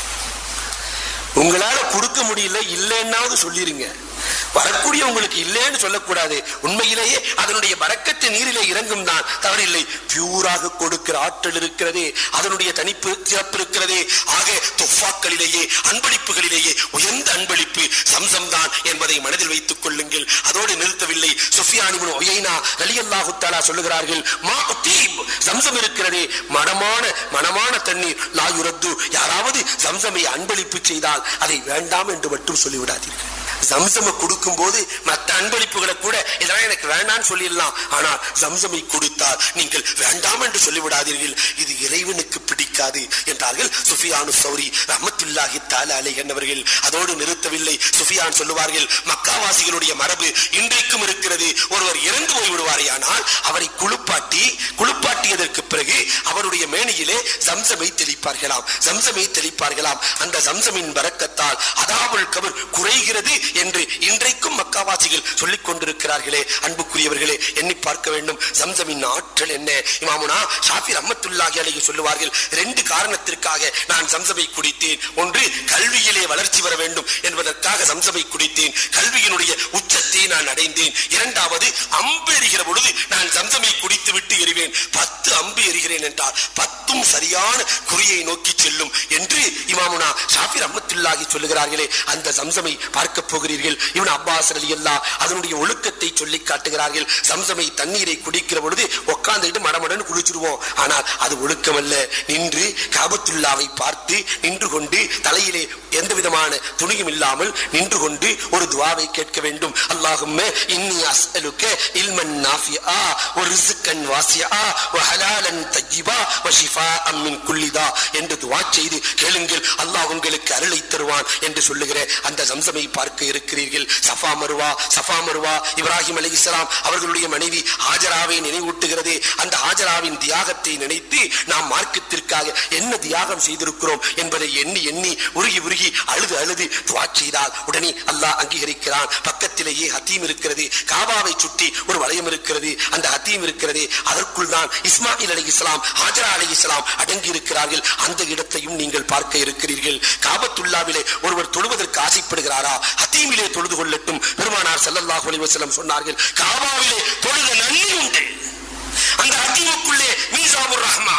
உங்களால கொடுக்க முடியல இல்லைன்னாவது சொல்லிருங்க வரக்கூடிய உங்களுக்கு இல்லைன்னு சொல்லக்கூடாது உண்மையிலேயே அதனுடைய வரக்கத்து நீரிலே இறங்கும் தான் தவறில்லை பியூராக கொடுக்கிற ஆற்றல் இருக்கிறதே அதனுடைய தனிப்பு சிறப்பு இருக்கிறதே ஆக துஃபாக்களிலேயே அன்பளிப்புகளிலேயே உயர்ந்த அன்பளிப்பு சம்சம் தான் என்பதை மனதில் வைத்துக் கொள்ளுங்கள் அதோடு நிறுத்தவில்லை சுஃபியானிபுன் ஒய்னா ரலியல்லாஹு தஆலா சொல்லுகிறார்கள் மா தீப் சம்சம் இருக்கிறதே மனமான மனமான தண்ணீர் லா யுரத்து யாராவது சம்சமை அன்பளிப்பு செய்தால் அதை வேண்டாம் என்று மட்டும் சொல்லிவிடாதீர்கள் ஜம்சமை கொடுக்கும் போது மற்ற அன்பளிப்புகளை கூட இதெல்லாம் எனக்கு வேண்டாம்னு சொல்லிடலாம் ஆனால் ஜம்சமை கொடுத்தால் நீங்கள் வேண்டாம் என்று சொல்லிவிடாதீர்கள் இது இறைவனுக்கு பிடிக்காது என்றார்கள் சுஃபியானு சௌரி ரஹமத்துல்லாஹி தாலா அலை என்னவர்கள் அதோடு நிறுத்தவில்லை சுஃபியான் சொல்லுவார்கள் மக்காவாசிகளுடைய மரபு இன்றைக்கும் இருக்கிறது ஒருவர் இறந்து போய் விடுவாரேயானால் அவரை குளிப்பாட்டி குளிப்பாட்டியதற்கு பிறகு அவருடைய மேனியிலே ஜம்சமை தெளிப்பார்களாம் ஜம்சமை தெளிப்பார்களாம் அந்த ஜம்சமின் பறக்கத்தால் அதாவுல் கபர் குறைகிறது என்று இன்றைக்கும் மக்காவாசிகள் சொல்லிக் கொண்டிருக்கிறார்களே அன்புக்குரியவர்களே எண்ணி பார்க்க வேண்டும் சம்சமின் ஆற்றல் என்ன இமாமுனா ஷாஃபி ரஹ்மத்துல்லாஹி அலைஹி சொல்லுவார்கள் ரெண்டு காரணத்திற்காக நான் சம்சமை குடித்தேன் ஒன்று கல்வியிலே வளர்ச்சி வர வேண்டும் என்பதற்காக சம்சமை குடித்தேன் கல்வியினுடைய உச்சத்தை நான் அடைந்தேன் இரண்டாவது அம்பு எறிகிற பொழுது நான் சம்சமை குடித்து விட்டு எறிவேன் பத்து அம்பு எறிகிறேன் என்றால் பத்தும் சரியான குறியை நோக்கி செல்லும் என்று இமாமுனா ஷாஃபி ரஹ்மத்துல்லாஹி சொல்லுகிறார்களே அந்த சம்சமை பார்க்க போகிறீர்கள் இவன் அப்பாஸ் அலி அல்லா அதனுடைய ஒழுக்கத்தை சொல்லி காட்டுகிறார்கள் சம்சமை தண்ணீரை குடிக்கிற பொழுது உட்கார்ந்துட்டு மடமடன்னு குடிச்சிருவோம் ஆனால் அது ஒழுக்கம் அல்ல நின்று காபத்துல்லாவை பார்த்து நின்று கொண்டு தலையிலே எந்த விதமான துணியும் இல்லாமல் நின்று கொண்டு ஒரு துவாவை கேட்க வேண்டும் அல்லாஹும்ம இன்னி அஸ்அலுக்க இல்மன் நாஃபிஆ வ ரிஸ்கன் வாசிஆ வ ஹலாலன் தய்யிபா வ ஷிஃபாஅம் மின் குல்லி தா என்று துவா செய்து கேளுங்கள் அல்லாஹ் உங்களுக்கு அருளை தருவான் என்று சொல்லுகிற அந்த சம்சமை பார்க்க இருக்கிறீர்கள் சஃபா மருவா சஃபா மருவா இப்ராஹிம் அலைஹிஸ்ஸலாம் அவர்களுடைய மனைவி ஹாஜராவை நினைவூட்டுகிறது அந்த ஹாஜராவின் தியாகத்தை நினைத்து நாம் மார்க்கத்திற்காக என்ன தியாகம் செய்திருக்கிறோம் என்பதை எண்ணி எண்ணி உருகி உருகி அழுது அழுது துவா செய்தால் உடனே அல்லாஹ் அங்கீகரிக்கிறான் பக்கத்திலேயே ஹத்தீம் இருக்கிறது காபாவை சுற்றி ஒரு வளையம் இருக்கிறது அந்த ஹத்தீம் இருக்கிறது அதற்குள் தான் இஸ்மாயில் அலி இஸ்லாம் ஹாஜரா அலி இஸ்லாம் அடங்கி இருக்கிறார்கள் அந்த இடத்தையும் நீங்கள் பார்க்க இருக்கிறீர்கள் காபத்துல்லாவிலே ஒருவர் தொழுவதற்கு ஆசைப்படுகிறாரா ஹத்தீமிலே தொழுது கொள்ளட்டும் பெருமானார் ஸல்லல்லாஹு அலைஹி வஸல்லம் சொன்னார்கள் காபாவிலே தொழுத நன்மை உண்டு அந்த ஹத்தீமுக்குள்ளே மீசாபுர் ரஹ்மா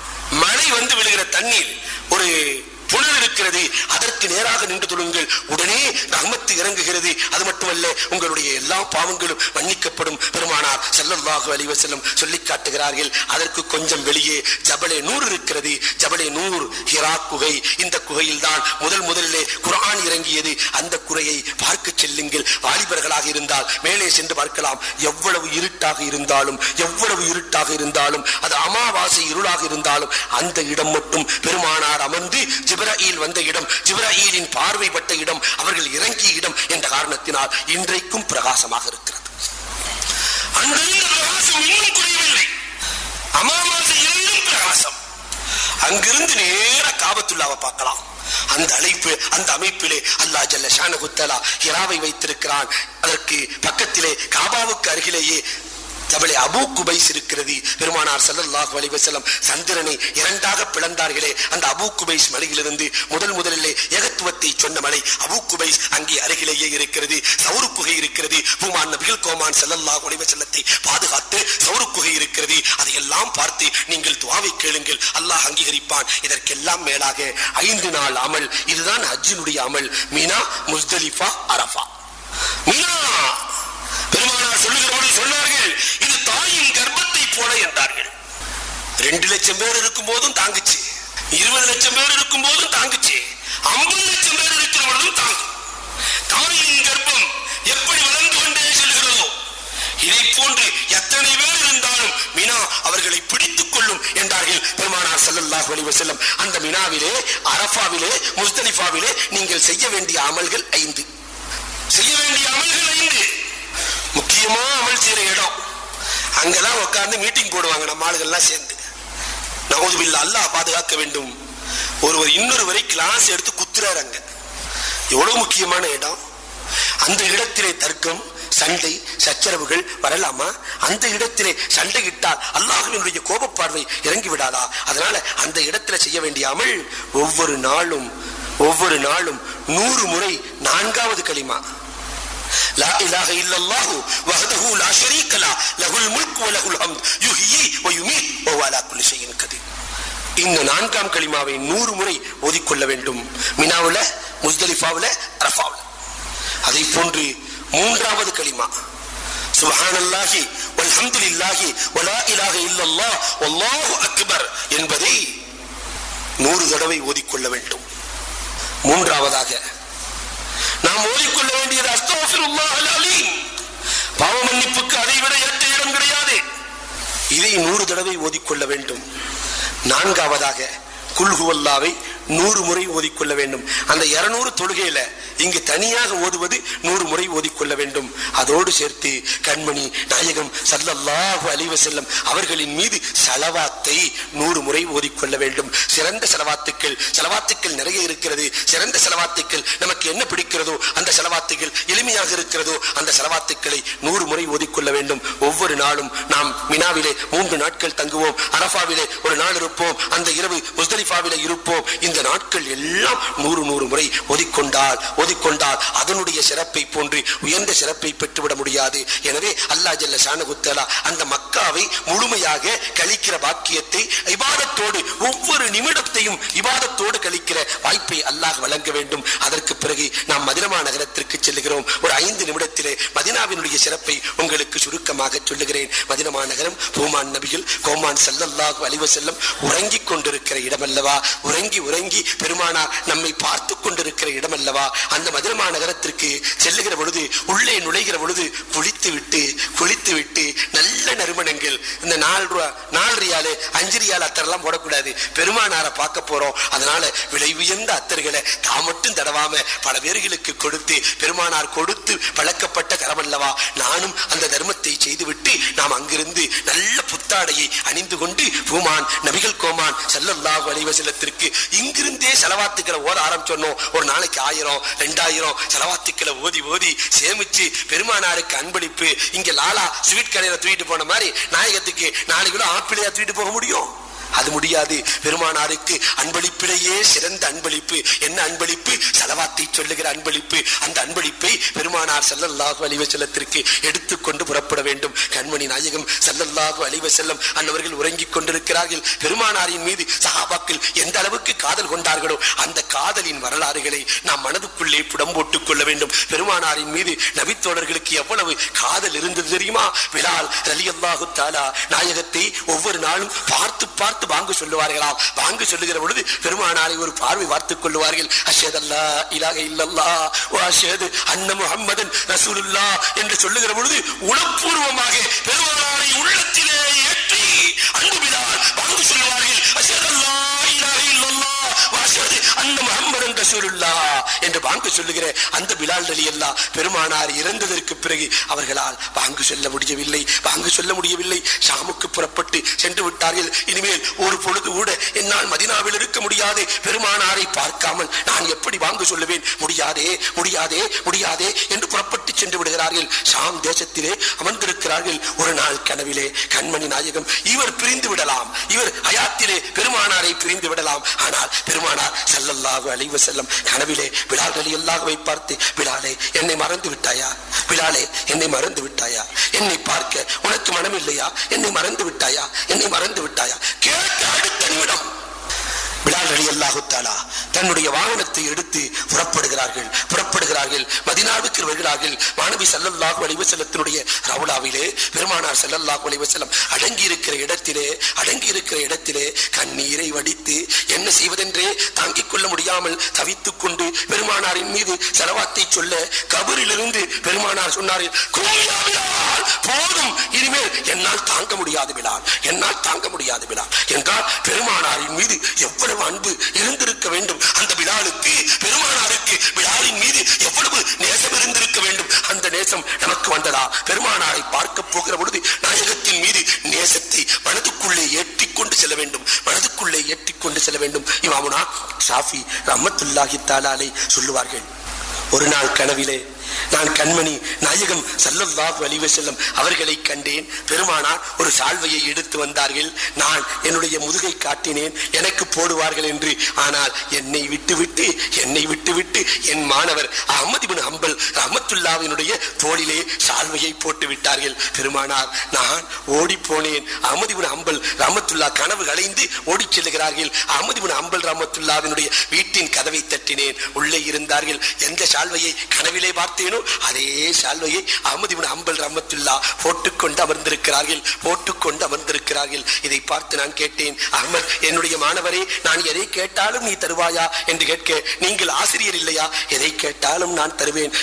மழை வந்து விழுகிற தண்ணீர் ஒரு புனல் இருக்கிறது அதற்கு நேராக நின்று தொழுங்கள் உடனே ரஹ்மத்து இறங்குகிறது அது மட்டுமல்ல உங்களுடைய எல்லா பாவங்களும் மன்னிக்கப்படும் பெருமானார் ஸல்லல்லாஹு அலைஹி வஸல்லம் சொல்லி காட்டுகிறார்கள் அதற்கு கொஞ்சம் வெளியே ஜபலே நூர் இருக்கிறது ஜபலே நூர் ஹிரா குகை இந்த குகையில் தான் முதல் முதலிலே குர்ஆன் இறங்கியது அந்த குறையை பார்க்க செல்லுங்கள் வாலிபர்களாக இருந்தால் மேலே சென்று பார்க்கலாம் எவ்வளவு இருட்டாக இருந்தாலும் எவ்வளவு இருட்டாக இருந்தாலும் அது அமாவாசை இருளாக இருந்தாலும் அந்த இடம் மட்டும் பெருமானார் அமர்ந்து ஜிப்ராயில் வந்த இடம் ஜிப்ராயிலின் பார்வைப்பட்ட இடம் அவர்கள் இறங்கிய இடம் என்ற காரணத்தினால் இன்றைக்கும் பிரகாசமாக இருக்கிறது அங்கிருந்த பிரகாசம் இன்னும் குறையவில்லை அமாவாசை இன்னும் பிரகாசம் அங்கிருந்து நேர காபத்துல்லாவை பார்க்கலாம் அந்த அழைப்பு அந்த அமைப்பிலே அல்லாஹ் ஜல்ல ஷானகுத்தலா ஹிராவை வைத்திருக்கிறான் அதற்கு பக்கத்திலே காபாவுக்கு அருகிலேயே ஜபலே அபூ குபைஸ் இருக்கிறது பெருமானார் ஸல்லல்லாஹு அலைஹி வஸல்லம் சந்திரனை இரண்டாக பிளந்தார்களே அந்த அபூ குபைஸ் மலையிலிருந்து முதல் முதலிலே ஏகத்துவத்தை சொன்ன மலை அபூ குபைஸ் அங்கே அருகிலேயே இருக்கிறது சௌரு குகை இருக்கிறது பூமான் நபிகள் கோமான் ஸல்லல்லாஹு அலைஹி வஸல்லத்தை பாதுகாத்து சௌரு குகை இருக்கிறது அதையெல்லாம் பார்த்து நீங்கள் துவாவை கேளுங்கள் அல்லாஹ் அங்கீகரிப்பான் இதற்கெல்லாம் மேலாக ஐந்து நாள் அமல் இதுதான் ஹஜ்ஜினுடைய அமல் மீனா முஸ்தலிஃபா அரஃபா மீனா பெருமானார் சொல்லுகிற பொழுது சொன்னார்கள் இது தாயின் கர்ப்பத்தை போல என்றார்கள் ரெண்டு லட்சம் பேர் இருக்கும் போதும் தாங்குச்சு இருபது லட்சம் பேர் இருக்கும் போதும் தாங்குச்சு ஐம்பது லட்சம் பேர் இருக்கிற பொழுதும் தாங்கும் தாயின் கர்ப்பம் எப்படி வளர்ந்து கொண்டே செல்கிறதோ இதை போன்று எத்தனை பேர் இருந்தாலும் மினா அவர்களை பிடித்துக் கொள்ளும் என்றார்கள் பெருமானார் ஸல்லல்லாஹு அலைஹி வஸல்லம் அந்த மினாவிலே அரஃபாவிலே முஸ்தலிஃபாவிலே நீங்கள் செய்ய வேண்டிய அமல்கள் ஐந்து செய்ய வேண்டிய அமல்கள் ஐந்து முக்கியமா அமல் செய்யற இடம் அங்கதான் உட்கார்ந்து மீட்டிங் போடுவாங்க நம்ம ஆளுகள்லாம் சேர்ந்து நவதுபில்லா அல்லாஹ் பாதுகாக்க வேண்டும் ஒருவர் இன்னொருவரை கிளாஸ் எடுத்து குத்துறாரு அங்க எவ்வளவு முக்கியமான இடம் அந்த இடத்திலே தர்க்கம் சண்டை சச்சரவுகள் வரலாமா அந்த இடத்திலே சண்டையிட்டால் அல்லாஹ்வினுடைய கோபப்பார்வை இறங்கி விடாதா அதனால அந்த இடத்துல செய்ய வேண்டிய அமல் ஒவ்வொரு நாளும் ஒவ்வொரு நாளும் நூறு முறை நான்காவது களிமா لا إله إلا الله وحده لا شريك له له الملك وله الحمد يحيي ويميت وهو على كل شيء قدير இந்த நான்காம் களிமாவை நூறு முறை ஓதிக்கொள்ள வேண்டும் மினாவுல முஸ்தலிஃபாவுல அரஃபாவுல அதை போன்று மூன்றாவது களிமா சுபஹானல்லாஹி வல்ஹம்துலில்லாஹி வலா இலாஹ இல்லல்லாஹ் வல்லாஹு அக்பர் என்பதை நூறு தடவை ஓதிக்கொள்ள வேண்டும் மூன்றாவதாக நாம் ஓதிக்கொள்ள வேண்டியது அஸ்தோஃபிருல்லாஹ் அலீம் பாவ மன்னிப்புக்கு அதை விட ஏற்ற இடம் கிடையாது இதை நூறு தடவை ஓதிக்கொள்ள வேண்டும் நான்காவதாக குல்ஹுவல்லாவை நூறு முறை ஓதிக்கொள்ள வேண்டும் அந்த இருநூறு தொழுகையில இங்கு தனியாக ஓதுவது நூறு முறை ஓதிக்கொள்ள வேண்டும் அதோடு சேர்த்து கண்மணி நாயகம் சல்லல்லாஹு அலைஹி வஸல்லம் அவர்களின் மீது சலவாத்தை நூறு முறை ஓதிக்கொள்ள வேண்டும் சிறந்த செலவாத்துக்கள் செலவாத்துக்கள் நிறைய இருக்கிறது சிறந்த செலவாத்துக்கள் நமக்கு என்ன பிடிக்கிறதோ அந்த செலவாத்துக்கள் எளிமையாக இருக்கிறதோ அந்த செலவாத்துக்களை நூறு முறை ஓதிக்கொள்ள வேண்டும் ஒவ்வொரு நாளும் நாம் மினாவிலே மூன்று நாட்கள் தங்குவோம் அரபாவிலே ஒரு நாள் இருப்போம் அந்த இரவு முஸ்தலிஃபாவிலே இருப்போம் இந்த நாட்கள் எல்லாம் நூறு நூறு முறை ஓதிக்கொண்டால் ஓதிக்கொண்டால் அதனுடைய சிறப்பை போன்று உயர்ந்த சிறப்பை பெற்றுவிட முடியாது எனவே அல்லாஹ் ஜல்ல ஷானகுத்தலா அந்த மக்காவை முழுமையாக கழிக்கிற பாக்கியத்தை இபாதத்தோடு ஒவ்வொரு நிமிடத்தையும் இபாதத்தோடு கழிக்கிற வாய்ப்பை அல்லாஹ் வழங்க வேண்டும் அதற்கு பிறகு நாம் மதினமா நகரத்திற்கு செல்லுகிறோம் ஒரு ஐந்து நிமிடத்திலே மதினாவினுடைய சிறப்பை உங்களுக்கு சுருக்கமாக சொல்லுகிறேன் மதினமா நகரம் பூமான் நபிகள் கோமான் சல்லல்லாஹு அலைஹி செல்லம் உறங்கிக் கொண்டிருக்கிற இடமல்லவா உறங்கி உறங்கி பெருமானார் நம்மை பார்த்து கொண்டிருக்கிற இடமல்லவா அந்த மதினமா நகரத்திற்கு செல்லுகிற பொழுது உள்ளே நுழைகிற பொழுது குளித்து விட்டு குளித்து விட்டு நல்ல நறுமணங்கள் இந்த நாலு ரூபா நாலு ரியாலு அஞ்சு ரியால் அத்தரெல்லாம் போடக்கூடாது பெருமானாரை பார்க்க போறோம் அதனால விலை உயர்ந்த அத்தர்களை தான் மட்டும் தடவாம பல பேர்களுக்கு கொடுத்து பெருமானார் கொடுத்து பழக்கப்பட்ட கரமல்லவா நானும் அந்த தர்மத்தை செய்துவிட்டு நாம் அங்கிருந்து நல்ல புத்தாடையை அணிந்து கொண்டு பூமான் நபிகள் கோமான் செல்லல்லாஹு அலைஹி வஸல்லத்திற்கு இங்கிருந்தே செலவாத்துக்களை ஓத ஆரம்பிச்சோம் ஒரு நாளைக்கு ஆயிரம் ரெண்டாயிரம் செலவாத்துக்களை ஓதி ஓதி சேமிச்சு பெருமானாருக்கு அன்பளிப்பு இங்க லாலா ஸ்வீட் கடையில தூக்கிட்டு போன மாதிரி நாயகத்துக்கு நாலு கிலோ ஆப்பிளையா தூக்கிட்டு போக முடியும் அது முடியாது பெருமானாருக்கு அன்பளிப்பிலேயே சிறந்த அன்பளிப்பு என்ன அன்பளிப்பு செலவாத்தை சொல்லுகிற அன்பளிப்பு அந்த அன்பளிப்பை பெருமானார் செல்லல்லாஹு அலைஹி வஸல்லத்திற்கு எடுத்துக்கொண்டு புறப்பட வேண்டும் கண்மணி நாயகம் செல்லல்லாஹு அலைஹி வஸல்லம் அன்னவர்கள் உறங்கிக் கொண்டிருக்கிறார்கள் பெருமானாரின் மீது சஹாபாக்கள் எந்த அளவுக்கு காதல் கொண்டார்களோ அந்த காதலின் வரலாறுகளை நாம் மனதுக்குள்ளே புடம் போட்டுக் கொள்ள வேண்டும் பெருமானாரின் மீது நபித்தோழர்களுக்கு எவ்வளவு காதல் இருந்தது தெரியுமா விலால் ரலியல்லாஹு தாலா நாயகத்தை ஒவ்வொரு நாளும் பார்த்து பார்த்து வாங்கு சொல்லுவார்களாம் வாங்கு சொல்லுகிற பொழுது பெருமானாரை ஒரு பார்வை பார்த்துக் கொள்ளுவார்கள் அஷத் அல்லா இலாக இல்லல்லா ஓ அஷத் அன்ன முஹம்மதன் ரசூலுல்லா என்று சொல்லுகிற பொழுது உளப்பூர்வமாக பெருமானாரை உள்ளத்திலே ஏற்றி அன்பு பிலால் வாங்கு சொல்லுவார்கள் அஷத் அல்லா இலாக இல்லல்லா வ அஷஹது அன்ன முஹம்மதன் ரசூலுல்லா என்று வாங்கு சொல்லுகிற அந்த பிலால் அலி அல்லா பெருமானார் இறந்ததற்கு பிறகு அவர்களால் வாங்கு சொல்ல முடியவில்லை வாங்கு சொல்ல முடியவில்லை ஷாமுக்கு புறப்பட்டு சென்று விட்டார்கள் இனிமேல் ஒரு பொழுது கூட என்னால் மதினாவில் இருக்க முடியாது பெருமானாரை பார்க்காமல் நான் எப்படி வாங்கு சொல்லுவேன் முடியாதே முடியாதே முடியாதே என்று புறப்பட்டு சென்று விடுகிறார்கள் ஷாம் தேசத்திலே அமர்ந்திருக்கிறார்கள் ஒரு நாள் கனவிலே கண்மணி நாயகம் இவர் பிரிந்து விடலாம் இவர் ஹயாத்திலே பெருமானாரை பிரிந்து விடலாம் ஆனால் பெருமானார் ஸல்லல்லாஹு அலைஹி வஸல்லம் கனவிலே பிலால் அலி அல்லாஹ்வை பார்த்து பிலாலே என்னை மறந்து விட்டாயா பிலாலே என்னை மறந்து விட்டாயா என்னை பார்க்க உனக்கு மனம் இல்லையா என்னை மறந்து விட்டாயா என்னை மறந்து விட்டாயா கேட்ட அடுத்த நிமிடம் பிலால் அலி அல்லாஹு தாலா தன்னுடைய வாகனத்தை எடுத்து புறப்படுகிறார்கள் புறப்படுகிறார்கள் மதினாவுக்கு வருகிறார்கள் மாணவி சல்லல்லாஹு அலைஹி வஸல்லத்தினுடைய ரவுலாவிலே பெருமானார் சல்லல்லாஹு அலைஹி வஸல்லம் அடங்கி இருக்கிற இடத்திலே அடங்கி இருக்கிற இடத்திலே கண்ணீரை வடித்து என்ன செய்வதென்றே தாங்கிக் கொள்ள முடியாமல் தவித்துக் கொண்டு பெருமானாரின் மீது செலவாத்தை சொல்ல கபரிலிருந்து பெருமானார் சொன்னார்கள் "கூயா பிலால், போதும் இனிமேல் என்னால் தாங்க முடியாது பிலால் என்னால் தாங்க முடியாது பிலால் என்றால் பெருமானாரின் மீது எவ்வளவு அன்பு இருந்திருக்க வேண்டும் அந்த பிலாலுக்கு பெருமானாருக்கு பிலாலின் மீது எவ்வளவு நேசம் இருந்திருக்க வேண்டும் அந்த நேசம் நமக்கு வந்ததா பெருமானாரை பார்க்க போகிற பொழுது நாயகத்தின் மீது நேசத்தை மனதுக்குள்ளே ஏற்றிக் கொண்டு செல்ல வேண்டும் மனதுக்குள்ளே ஏற்றிக் கொண்டு செல்ல வேண்டும் இமாமுனா ஷாஃபி ரஹ்மத்துல்லாஹி தாலாலை சொல்லுவார்கள் ஒரு நாள் கனவிலே நான் கண்மணி நாயகம் சல்லல்லாஹு அலைஹி வஸல்லம் அவர்களை கண்டேன் பெருமானார் ஒரு சால்வையை எடுத்து வந்தார்கள் நான் என்னுடைய முதுகை காட்டினேன் எனக்கு போடுவார்கள் என்று ஆனால் என்னை விட்டு விட்டு என்னை விட்டு விட்டு என் மாணவர் அஹமது இப்னு ஹம்பல் ரஹமத்துல்லாவினுடைய தோளிலே சால்வையை போட்டு விட்டார்கள் பெருமானார் நான் ஓடி போனேன் அஹமது இப்னு ஹம்பல் ரஹமத்துல்லா கனவு கலைந்து ஓடிச் செல்லுகிறார்கள் அஹமது இப்னு ஹம்பல் ரஹமத்துல்லாவினுடைய வீட்டின் கதவை தட்டினேன் உள்ளே இருந்தார்கள் எந்த சால்வையை கனவிலே பார்த்தேனோ அதே சால்வையை அஹமது இப்னு ஹம்பல் ரஹமத்துல்லா போட்டுக்கொண்டு அமர்ந்திருக்கிறார்கள் போட்டுக்கொண்டு அமர்ந்திருக்கிறார்கள் இதை பார்த்து நான் கேட்டேன் அஹமத் என்னுடைய மாணவரே நான் எதை கேட்டாலும் நீ தருவாயா என்று கேட்க நீங்கள் ஆசிரியர் இல்லையா எதை கேட்டாலும் நான் தருவேன்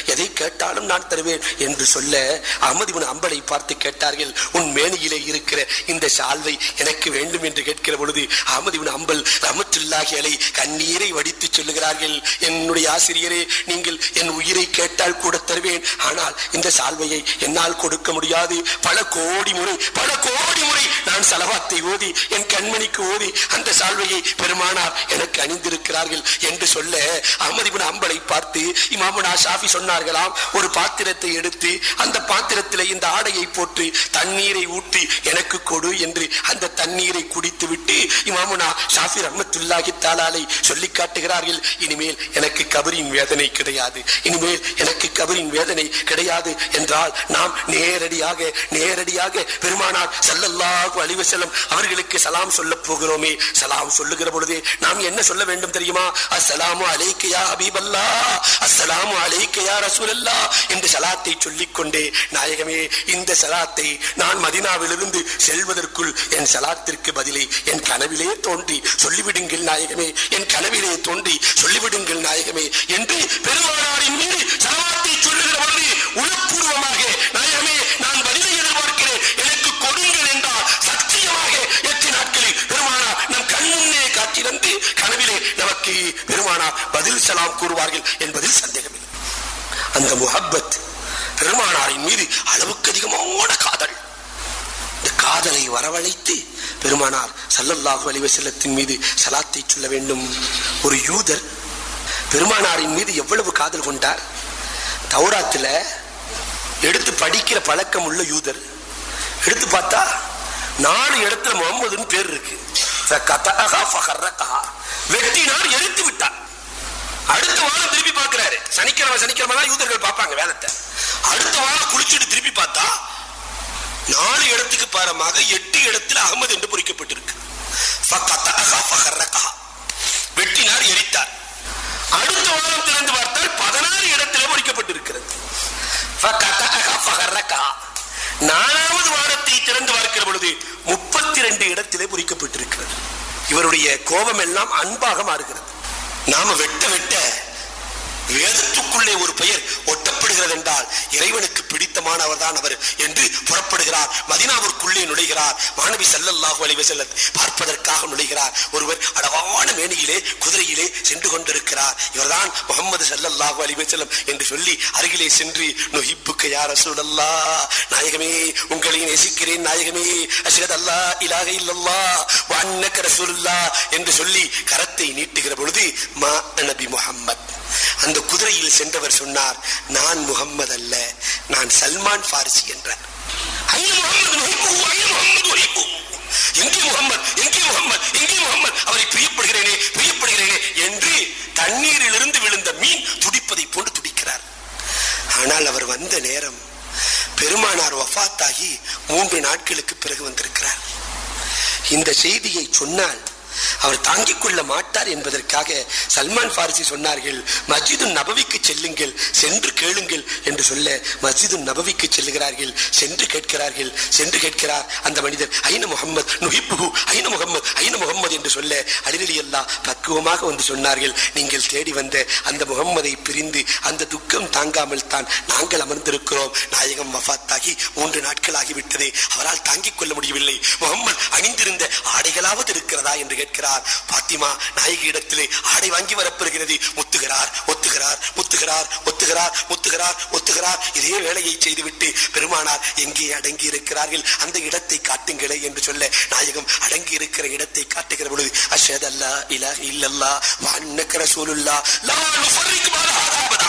எதை கேட்டாலும் நான் தருவேன் என்று சொல்ல அகமது இப்னு அம்பலை பார்த்து கேட்டார்கள் உன் மேனியிலே இருக்கிற இந்த சால்வை எனக்கு வேண்டும் என்று கேட்கிற பொழுது அகமது இப்னு அம்பல் ரமத்துல்லாஹி அலை கண்ணீரை வடித்து சொல்லுகிறார்கள் என்னுடைய ஆசிரியரே நீங்கள் என் உயிரை கேட்டால் கூட தருவேன் ஆனால் இந்த சால்வையை என்னால் கொடுக்க முடியாது பல கோடி முறை பல கோடி முறை நான் சலவாத்தை ஓதி என் கண்மணிக்கு ஓதி அந்த சால்வையை பெருமானார் எனக்கு அணிந்திருக்கிறார்கள் என்று சொல்ல அகமது இப்னு அம்பலை பார்த்து இமாமுனா ஷாஃபி சொன்னார்களாம் ஒரு பாத்திரத்தை எடுத்து அந்த பாத்திரத்தில் இந்த ஆடையை போட்டு தண்ணீரை ஊற்றி எனக்கு கொடு என்று அந்த தண்ணீரை குடித்து விட்டு இமாமுனா ஷாஃபி ரஹ்மத்துல்லாஹி தாலாலை சொல்லி காட்டுகிறார்கள் இனிமேல் எனக்கு கபரின் வேதனை கிடையாது இனிமேல் எனக்கு கபரின் வேதனை கிடையாது என்றால் நாம் நேரடியாக நேரடியாக பெருமானார் ஸல்லல்லாஹு அலைஹி வஸல்லம் அவர்களுக்கு சலாம் சொல்ல போகிறோமே சலாம் சொல்லுகிற பொழுதே நாம் என்ன சொல்ல வேண்டும் தெரியுமா அஸ்ஸலாமு அலைக்க யா ஹபீபல்லா அஸ்ஸலாமு அலைக்க யா ரசூலல்லா என்று சலாத்தை சொல்லிக் கொண்டே நாயகமே இந்த சலாத்தை நான் மதினாவிலிருந்து செல்வதற்குள் என் சலாத்திற்கு பதிலை என் கனவிலே தோன்றி சொல்லிவிடுங்கள் நாயகமே என் கனவிலே தோன்றி சொல்லிவிடுங்கள் நாயகமே என்று பெருமானாரின் மீது சலாத்தை சொல்லுகிற பொழுது உளப்பூர்வமாக நாயகமே நான் பதிலை எதிர்பார்க்கிறேன் எனக்கு கொடுங்கள் என்றால் சத்தியமாக எட்டு நாட்களில் பெருமானார் நம் கண்முன்னே காட்சி வந்து கனவிலே நமக்கு பெருமானார் பதில் சலாம் கூறுவார்கள் என்பதில் சந்தேகமில்லை அந்த முஹப்பத் பெருமானாரின் மீது அளவுக்கு அதிகமான காதல் இந்த காதலை வரவழைத்து பெருமானார் சல்லல்லாஹு அலைஹி வஸல்லத்தின் மீது சலாத்தை சொல்ல வேண்டும் ஒரு யூதர் பெருமானாரின் மீது எவ்வளவு காதல் கொண்டார் தௌராத்துல எடுத்து படிக்கிற பழக்கம் உள்ள யூதர் எடுத்து பார்த்தா நாலு இடத்துல முகம்மதுன்னு பேர் இருக்கு ஃபகதஅஹா ஃபகர்ரகஹா. வெட்டினார் எரித்து விட்டார் அடுத்த வாரம் திருப்பி பார்க்கிறாரு சனிக்கிழமை சனிக்கிழமை தான் யூதர்கள் பார்ப்பாங்க வேலத்தை அடுத்த வாரம் குளிச்சுட்டு திருப்பி பார்த்தா நாலு இடத்துக்கு பாரமாக எட்டு இடத்துல அகமது என்று பொறிக்கப்பட்டிருக்கு ஃபகதஅஹா ஃபகர்ரகஹா. வெட்டினார் எரித்தார் அடுத்த வாரம் திறந்து பார்த்தால் பதினாறு இடத்திலே பொறிக்கப்பட்டிருக்கிறது ஃபகதஅஹா ஃபகர்ரகஹா. நாலாவது வாரத்தை திறந்து பார்க்கிற பொழுது முப்பத்தி ரெண்டு இடத்திலே பொறிக்கப்பட்டிருக்கிறது இவருடைய கோபம் எல்லாம் அன்பாக மாறுகிறது நாம வெட்ட வெட்ட வேதத்துக்குள்ளே ஒரு பெயர் ஒட்டப்படுகிறது என்றால் இறைவனுக்கு பிடித்தமானவர் தான் அவர் என்று புறப்படுகிறார் மதினாவிற்குள்ளே நுழைகிறார் மாணவி ஸல்லல்லாஹு அலைஹி வஸல்லம் பார்ப்பதற்காக நுழைகிறார் ஒருவர் அழகான மேனியிலே குதிரையிலே சென்று கொண்டிருக்கிறார் இவர்தான் முகமது ஸல்லல்லாஹு அலைஹி வஸல்லம் என்று சொல்லி அருகிலே சென்று நுஹிப்புக்க யா ரசூலல்லாஹ் நாயகமே உங்களை நேசிக்கிறேன் நாயகமே அஷ்ஹது அல்லா இலாஹ இல்லல்லாஹ் வ அன்னக ரசூலுல்லாஹ் என்று சொல்லி கரத்தை நீட்டுகிற பொழுது மா நபி முஹம்மத் அந்த குதிரையில் சென்றவர் சொன்னார் நான் முகம்மது அல்ல நான் சல்மான் ஃபாரிசி என்றார் ஐய முகம்மது நுஹிப்புஹு, ஐய முகம்மது நுஹிப்புஹு. எங்கே முகம்மது எங்கே முகம்மது எங்கே முகம்மது அவரை பிரியப்படுகிறேனே பிரியப்படுகிறேனே என்று தண்ணீரிலிருந்து விழுந்த மீன் துடிப்பதை போன்று துடிக்கிறார் ஆனால் அவர் வந்த நேரம் பெருமானார் வஃபாத்தாகி மூன்று நாட்களுக்கு பிறகு வந்திருக்கிறார் இந்த செய்தியை சொன்னால் அவர் தாங்கிக் கொள்ள மாட்டார் என்பதற்காக சல்மான் பாரிசி சொன்னார்கள் மஸ்ஜிது நபவிக்கு செல்லுங்கள் சென்று கேளுங்கள் என்று சொல்ல மஸ்ஜிது நபவிக்கு செல்லுகிறார்கள் சென்று கேட்கிறார்கள் சென்று கேட்கிறார் அந்த மனிதர் ஐன முகம்மது நுஹிப்புஹு ஐன முகம்மது ஐன முகம்மது என்று சொல்ல அலிரலி அல்லா பக்குவமாக வந்து சொன்னார்கள் நீங்கள் தேடி வந்த அந்த முகம்மதை பிரிந்து அந்த துக்கம் தாங்காமல் தான் நாங்கள் அமர்ந்திருக்கிறோம் நாயகம் வஃபாத்தாகி மூன்று நாட்கள் ஆகிவிட்டதே அவரால் தாங்கிக் கொள்ள முடியவில்லை முகம்மது அணிந்திருந்த ஆடைகளாவது இருக்கிறதா என்று கேட்கிறார் பாத்திமா நாயகி இடத்திலே ஆடை வாங்கி வரப்பெறுகிறது முத்துகிறார் ஒத்துகிறார் முத்துகிறார் ஒத்துகிறார் முத்துகிறார் ஒத்துகிறார் இதே வேலையை செய்துவிட்டு பெருமானார் எங்கே அடங்கி இருக்கிறார்கள் அந்த இடத்தை காட்டுங்களே என்று சொல்ல நாயகம் அடங்கி இருக்கிற இடத்தை காட்டுகிற பொழுது அஷத் அல்லா இலாஹ இல்லல்லா வன்னக ரசூலுல்லா லா நுஃபர்ரிக் பாத ஹாதா அபதா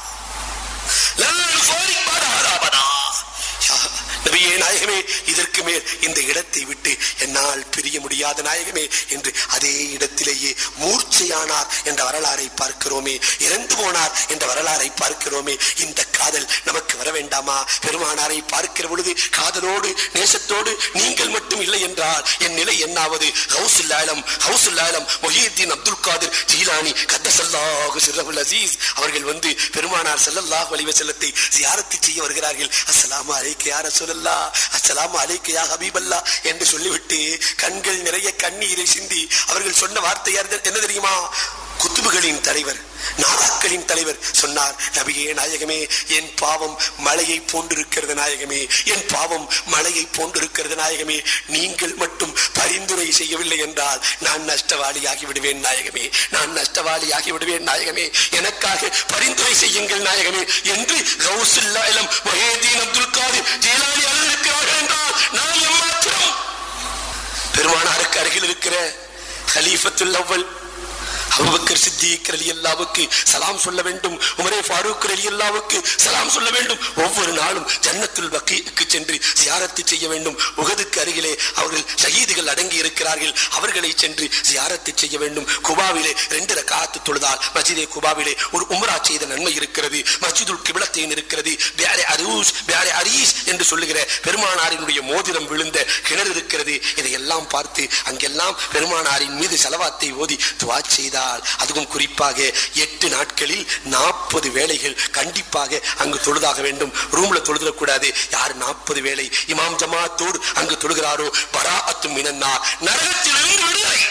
லா நுஃபர்ரிக் பாத ஹாதா அபதா யா நபியே நாயகமே இதற்கு மேல் இந்த இடத்தை விட்டு என்னால் பிரிய முடியாத நாயகமே என்று அதே இடத்திலேயே மூர்ச்சையானார் என்ற வரலாறை பார்க்கிறோமே இறந்து போனார் என்ற வரலாறை பார்க்கிறோமே இந்த காதல் நமக்கு வர வேண்டாமா பெருமானாரை பார்க்கிற பொழுது காதலோடு நேசத்தோடு நீங்கள் மட்டும் இல்லை என்றால் என் நிலை என்னாவது ஹவுசுல் ஆலம் ஹவுசுல் ஆலம் மொஹீத்தீன் அப்துல் காதிர் ஜீலானி கத்தசல்லாஹு சிர்ரகுல் அசீஸ் அவர்கள் வந்து பெருமானார் ஸல்லல்லாஹு அலைஹி வஸல்லத்தை ஜியாரத்து செய்ய வருகிறார்கள் அஸ்ஸலாமு அலைக்க யா ரசூலல்லாஹ் அஸ்ஸலாமு அலைக்க யா ஹபீபல்லா என்று சொல்லிவிட்டு கண்கள் நிறைய கண்ணீரை சிந்தி அவர்கள் சொன்ன வார்த்தை யார் தெ- என்ன தெரியுமா குத்துபுகளின் தலைவர் நாதாக்களின் தலைவர் சொன்னார் நபியே நாயகமே என் பாவம் மலையை போன்றிருக்கிறது நாயகமே என் பாவம் மலையை போன்றிருக்கிறது நாயகமே நீங்கள் மட்டும் பரிந்துரை செய்யவில்லை என்றால் நான் நஷ்டவாளியாகி விடுவேன் நாயகமே நான் நஷ்டவாளியாகி விடுவேன் நாயகமே எனக்காக பரிந்துரை செய்யுங்கள் நாயகமே என்று கௌசுல்லாயிலம் மொஹேதீன் அப்துல் காதிர் ஜீலானி அழுதிருக்கிறார்கள் என்றால் நான் எம்மாத்திரம் பெருமானாருக்கு அருகில் இருக்கிற ஹலீஃபத்துல் அவ்வல் அபுபக்கர் சித்திக் அலி அல்லாவுக்கு சலாம் சொல்ல வேண்டும் உமரே ஃபாரூக் அலி அல்லாவுக்கு சலாம் சொல்ல வேண்டும் ஒவ்வொரு நாளும் ஜன்னத்துல் பக்கீக்கு சென்று சியாரத்து செய்ய வேண்டும் உகதுக்கு அருகிலே அவர்கள் ஷஹீதுகள் அடங்கி இருக்கிறார்கள் அவர்களை சென்று சியாரத்து செய்ய வேண்டும் குபாவிலே ரெண்டு ரகாத்து தொழுதால் மஸ்ஜிதே குபாவிலே ஒரு உம்ரா செய்த நன்மை இருக்கிறது மஸ்ஜிதுல் கிபிலத்தேன் இருக்கிறது பேரே அரூஸ் பேரே அரீஸ் என்று சொல்லுகிற பெருமானாரினுடைய மோதிரம் விழுந்த கிணறு இருக்கிறது இதையெல்லாம் பார்த்து அங்கெல்லாம் பெருமானாரின் மீது செலவாத்தை ஓதி துவா செய்தால் அதுவும் குறிப்பாக எட்டு நாட்களில் நாற்பது வேளைகள் கண்டிப்பாக அங்கு தொழுதாக வேண்டும் ரூம்ல தொழுதக்கூடாது யார் நாற்பது வேளை இமாம் ஜமாத்தோடு அங்கு தொழுகிறாரோ பரா அத்து மினன்னா நரகத்திலிருந்து விடுதலை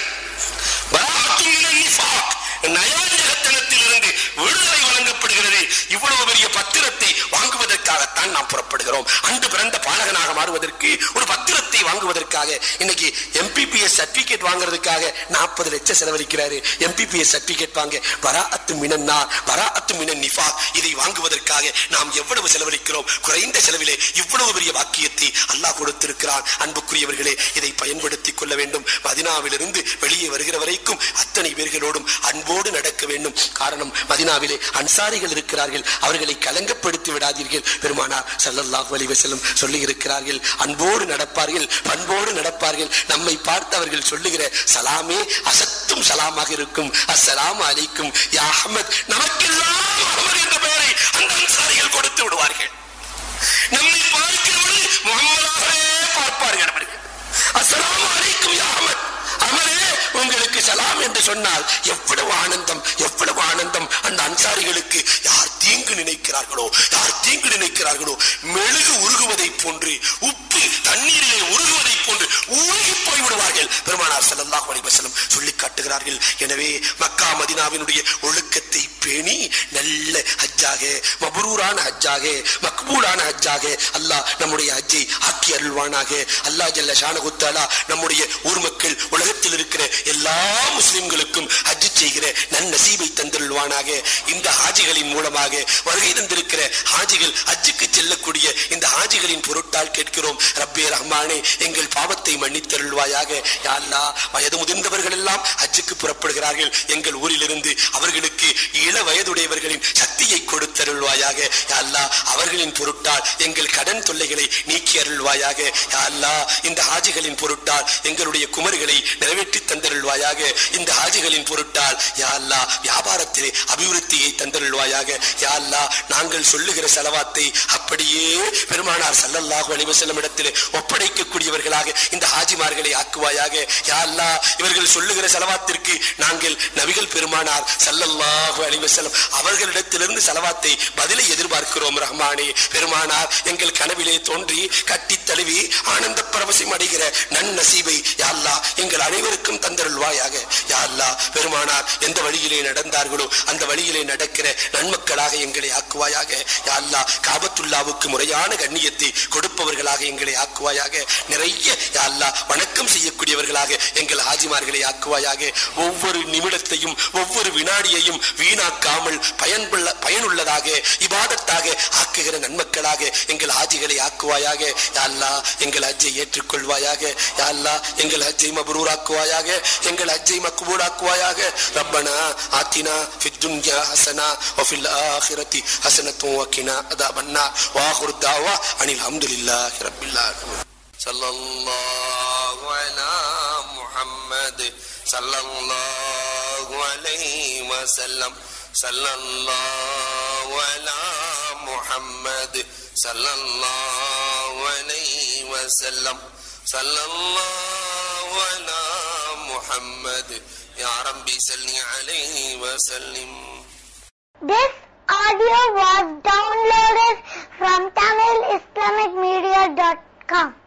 பராஅத்து மினன் நிஃபாக். நயவஞ்சகத்தனத்திலிருந்து விடுதலை வழங்கப்படுகிறது இவ்வளவு பெரிய பத்திரத்தை வாங்குவதற்காகத்தான் நாம் புறப்படுகிறோம் அன்று பிறந்த பாலகனாக மாறுவதற்கு ஒரு பத்திரத்தை வாங்குவதற்காக இன்னைக்கு எம்பிபிஎஸ் சர்டிபிகேட் வாங்குறதுக்காக நாற்பது லட்சம் செலவழிக்கிறாரு எம்பிபிஎஸ் சர்டிபிகேட் வாங்க பராஅத்து மினன்னா பராஅத்து மினன் நிஃபா இதை வாங்குவதற்காக நாம் எவ்வளவு செலவழிக்கிறோம் குறைந்த செலவிலே இவ்வளவு பெரிய வாக்கியத்தை அல்லாஹ் கொடுத்திருக்கிறான் அன்புக்குரியவர்களே இதை பயன்படுத்திக் கொள்ள வேண்டும் மதினாவிலிருந்து வெளியே வருகிற வரைக்கும் அத்தனை பேர்களோடும் அன்போடு நடக்க வேண்டும் காரணம் மதினாவிலே அன்சாரிகள் இருக்கிறார்கள் அவர்களை கலங்கப்படுத்தி விடாதீர்கள் பெருமானார் ஸல்லல்லாஹு அலைஹி வஸல்லம் சொல்லி இருக்கிறார்கள் அன்போடு நடப்பார்கள் பண்போடு நடப்பார்கள் நம்மை பார்த்து அவர்கள் சொல்லுகிற சலாமே அசத்தும் சலாமாக இருக்கும் அஸ்ஸலாமு அலைக்கும் யா அஹ்மத் நமக்கெல்லாம் அஹ்மத் என்ற பெயரை அந்த அன்சாரிகள் கொடுத்து விடுவார்கள் நம்மை பார்க்கிற பொழுது முகமதாகவே பார்ப்பார்கள் அவர்கள் அஸ்ஸலாமு அலைக்கும் யா அஹ்மத் அமரே உங்களுக்கு சலாம் என்று சொன்னால் எவ்வளவு ஆனந்தம் எவ்வளவு ஆனந்தம் அந்த அன்சாரிகளுக்கு யார் தீங்கு நினைக்கிறார்களோ யார் தீங்கு நினைக்கிறார்களோ மெழுகு உருகுவதை போன்று உப்பு தண்ணீரிலே உருகுவதை போன்று உருகி போய் விடுவார்கள் பெருமானார் ஸல்லல்லாஹு அலைஹி வஸல்லம் சொல்லி காட்டுகிறார்கள் எனவே மக்கா மதினாவினுடைய ஒழுக்கத்தை பேணி நல்ல ஹஜ்ஜாக மபரூரான ஹஜ்ஜாக மக்பூலான ஹஜ்ஜாக அல்லாஹ் நம்முடைய ஹஜ்ஜை ஆக்கி அருள்வானாக அல்லாஹ் ஜல்ல ஷானகுத்தாலா நம்முடைய ஊர் மக்கள் உலகத்தில் இருக்கிற எல்லா முஸ்லிம்களுக்கும் ஹஜ் செய்கிற நன்னசீபை தந்தருள்வானாக இந்த ஹாஜிகளின் மூலமாக வருகை தந்திருக்கிற ஹாஜிகள் ஹஜ்ஜுக்கு செல்லக்கூடிய இந்த ஹாஜிகளின் பொருட்டால் கேட்கிறோம் ரப்பே ரஹ்மானே எங்கள் பாவத்தை மன்னித்தருள்வாயாக யா அல்லாஹ் வயது முதிர்ந்தவர்கள் எல்லாம் ஹஜ்ஜுக்கு புறப்படுகிறார்கள் எங்கள் ஊரிலிருந்து அவர்களுக்கு இள வயதுடையவர்களின் சக்தியை கொடுத்தருள்வாயாக யா அல்லாஹ் அவர்களின் பொருட்டால் எங்கள் கடன் தொல்லைகளை நீக்கி அருள்வாயாக யா அல்லாஹ் இந்த ஹாஜிகளின் பொருட்டால் எங்களுடைய குமர்களை நிறைவேற்றி தந்தருள்வாயாக இந்த ஹாஜிகளின் பொருட்டால் யா அல்லாஹ் வியாபாரத்திலே அபிவிருத்தியை தந்தருள்வாயாக யா அல்லாஹ் நாங்கள் சொல்லுகிற செலவாத்தை அப்படியே பெருமானார் ஸல்லல்லாஹு அலைஹி வஸல்லம் இடத்திலே ஒப்படைக்கக்கூடியவர்களாக இந்த ஹாஜிமார்களை ஆக்குவாயாக யா அல்லாஹ் இவர்கள் சொல்லுகிற செலவாத்திற்கு நாங்கள் நபிகள் பெருமானார் ஸல்லல்லாஹு அலைஹி வஸல்லம் அவர்களிடத்திலிருந்து செலவாத்தை பதிலை எதிர்பார்க்கிறோம் ரஹ்மானே பெருமானார் எங்கள் கனவிலே தோன்றி கட்டி தழுவி ஆனந்த பரவசம் அடைகிற நன்னசீபை யா அல்லாஹ் எங்கள் அனைவருக்கும் தந்தருள்வாயாக யா அல்லாஹ் பெருமானார் எந்த வழியிலே நடந்தார்களோ அந்த வழியிலே நடக்கிற நன்மக்களாக எங்களை ஆக்குவாயாக யா அல்லாஹ் காபத்துல்லாவுக்கு முறையான கண்ணியத்தை கொடுப்பவர்களாக எங்களை ஆக்குவாயாக நிறைய யா அல்லாஹ் வணக்கம் செய்யக்கூடியவர்களாக எங்கள் ஹாஜிமார்களை ஆக்குவாயாக ஒவ்வொரு நிமிடத்தையும் ஒவ்வொரு வினாடியையும் வீணாக்காமல் பயன்புள்ள பயனுள்ளதாக இபாதத்தாக ஆக்குகிற நன்மக்களாக எங்கள் ஹாஜிகளை ஆக்குவாயாக யா அல்லாஹ் எங்கள் ஹஜ்ஜை ஏற்றுக்கொள்வாயாக யா அல்லாஹ் எங்கள் ஹஜ்ஜை மபரூராக்குவாயாக எங்கள் ஹஜ்ஜை மக்பூலாக்குவாயாக ரப்பனா ஆத்தினா ஃபித் துன்யா ஹசனா வஃபில் ஆஹிரத்தி ஹசனத்தும் வக்கினா அதாபன்னா வாஹுர் தாவா அனில் அல்ஹம்துலில்லாஹி ரப்பில் ஆலமீன் ஸல்லல்லாஹு அலா முஹம்மது ஸல்லல்லாஹு அலைஹி வஸல்லம் ஸல்லல்லாஹு அலா முஹம்மது ஸல்லல்லாஹு அலைஹி வஸல்லம் ஸல்லல்லாஹு அலா முஹம்மது யா ரப்பி ஸல்லி அலைஹி வஸல்லிம் This audio was downloaded from TamilIslamicMedia.com.